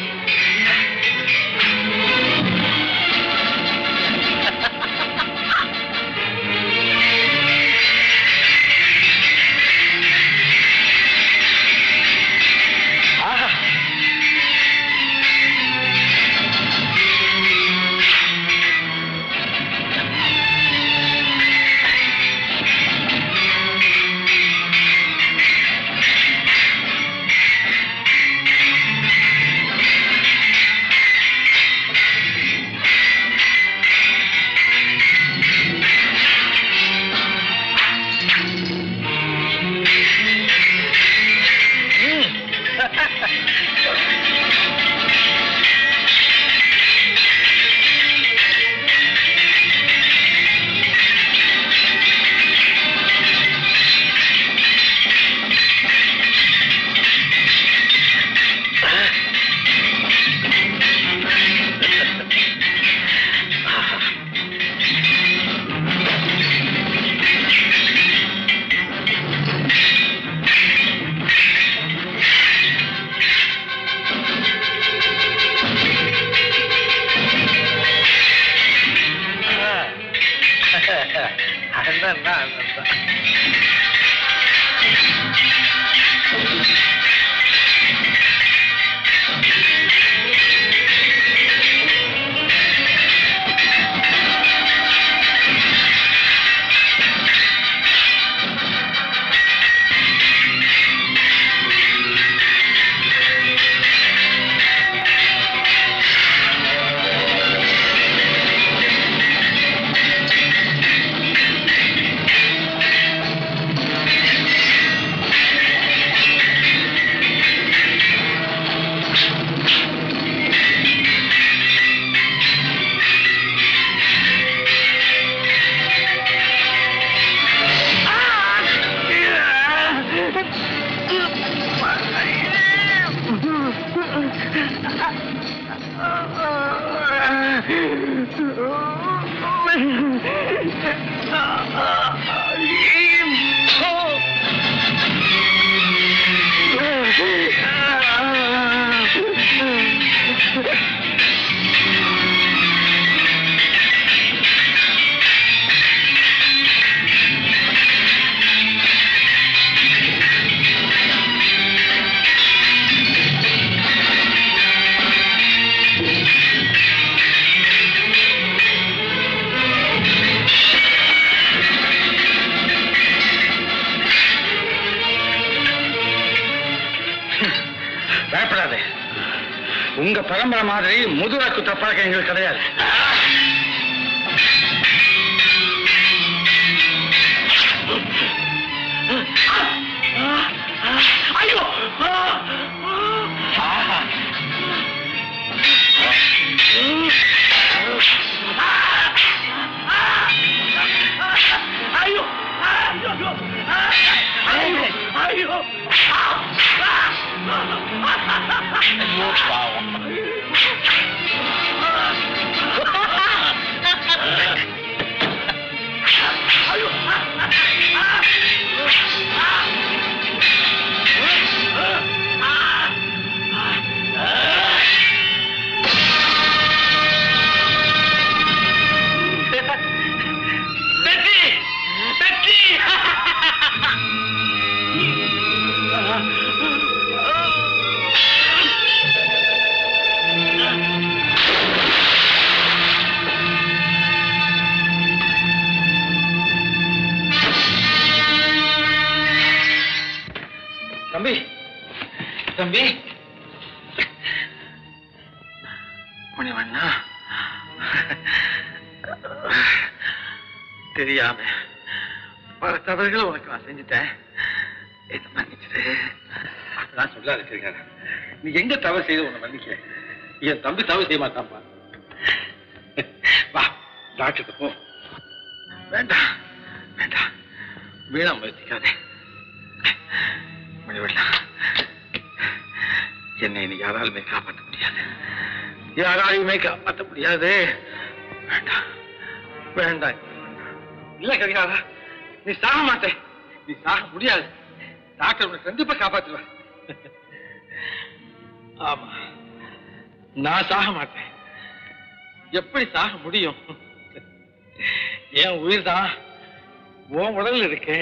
அதான் ஆ பயப்படாதே உங்க பரம்பரை மாதிரி முதுவா குத்த பழக்கம் எங்களுக்கு கிடையாது ஐயோ ஐயோ ஐயோ ஐயோ வெற்றி வெற்றி தம்பி தம்பி மணிவண்ணா தெரியாம பல தவறுகளை உனக்கு நான் செஞ்சுட்டேன் என்ன மன்னிச்சிடு நான் சொல்லாத சரிங்க நீ எங்க தவறு செய்து உன்னை மன்னிக்க என் தம்பி தவறு செய்ய மாட்டான்ப்பா வா டாக்டருக்கு போ வேண்டாம் வேண்டாம் வீணா முயற்சிக்காதே மணிவண்ணா என்னை இனி யாராலுமே காப்பாற்ற முடியாது யாராலையுமே காப்பாற்ற முடியாது வேண்டாம் வேண்டாம் இல்ல கரிகாலா நீ சாக மாட்டே நீ சாக முடியாது டாக்டர் உன்னை கண்டிப்பா காப்பாற்றுவார் ஆமா நான் சாக மாட்டேன் எப்படி சாக முடியும் என் உயிர் தான் உன் உடல்ல இருக்கு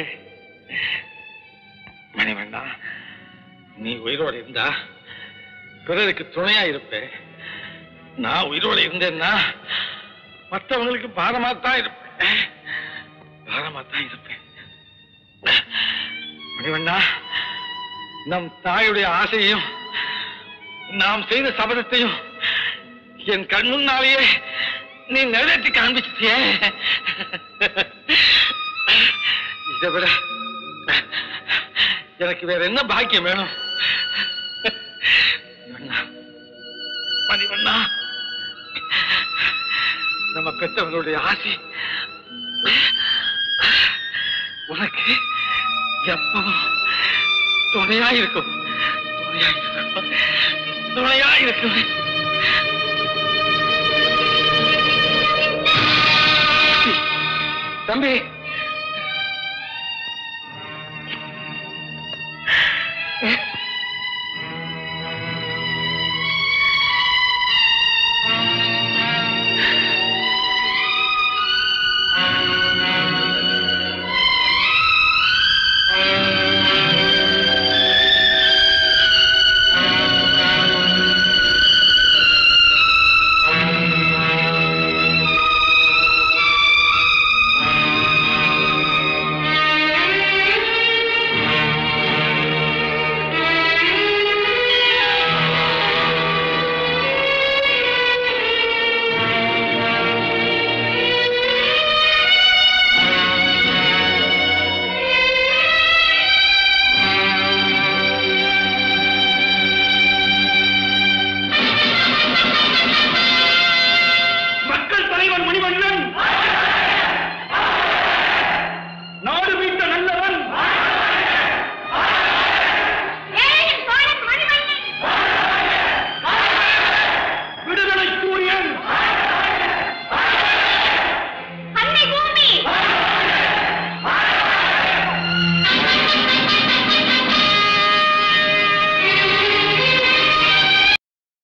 மணிவண்ணா நீ உயிரோடு இருந்தா பிறருக்கு துணையா இருப்பேன் நான் உயிரோடு இருந்தேன்னா மற்றவங்களுக்கு பாரமா தான் இருப்பேன் பாரமா தான் இருப்பேன் மணிவண்ணா நம் தாயுடைய ஆசையையும் நாம் செய்த சபதத்தையும் என் கண் முன்னாலேயே நீ நிறைவேற்றி காண்பிச்சிட்டியே இதை விட எனக்கு வேற என்ன பாக்கியம் வேணும் மணிவண்ணா மணிவண்ணா நம்ம பெற்றவங்களுடைய ஆசை உனக்கு எப்பவும் துணையா இருக்கும் துணையா இருக்கும் துணையா இருக்கும் தம்பி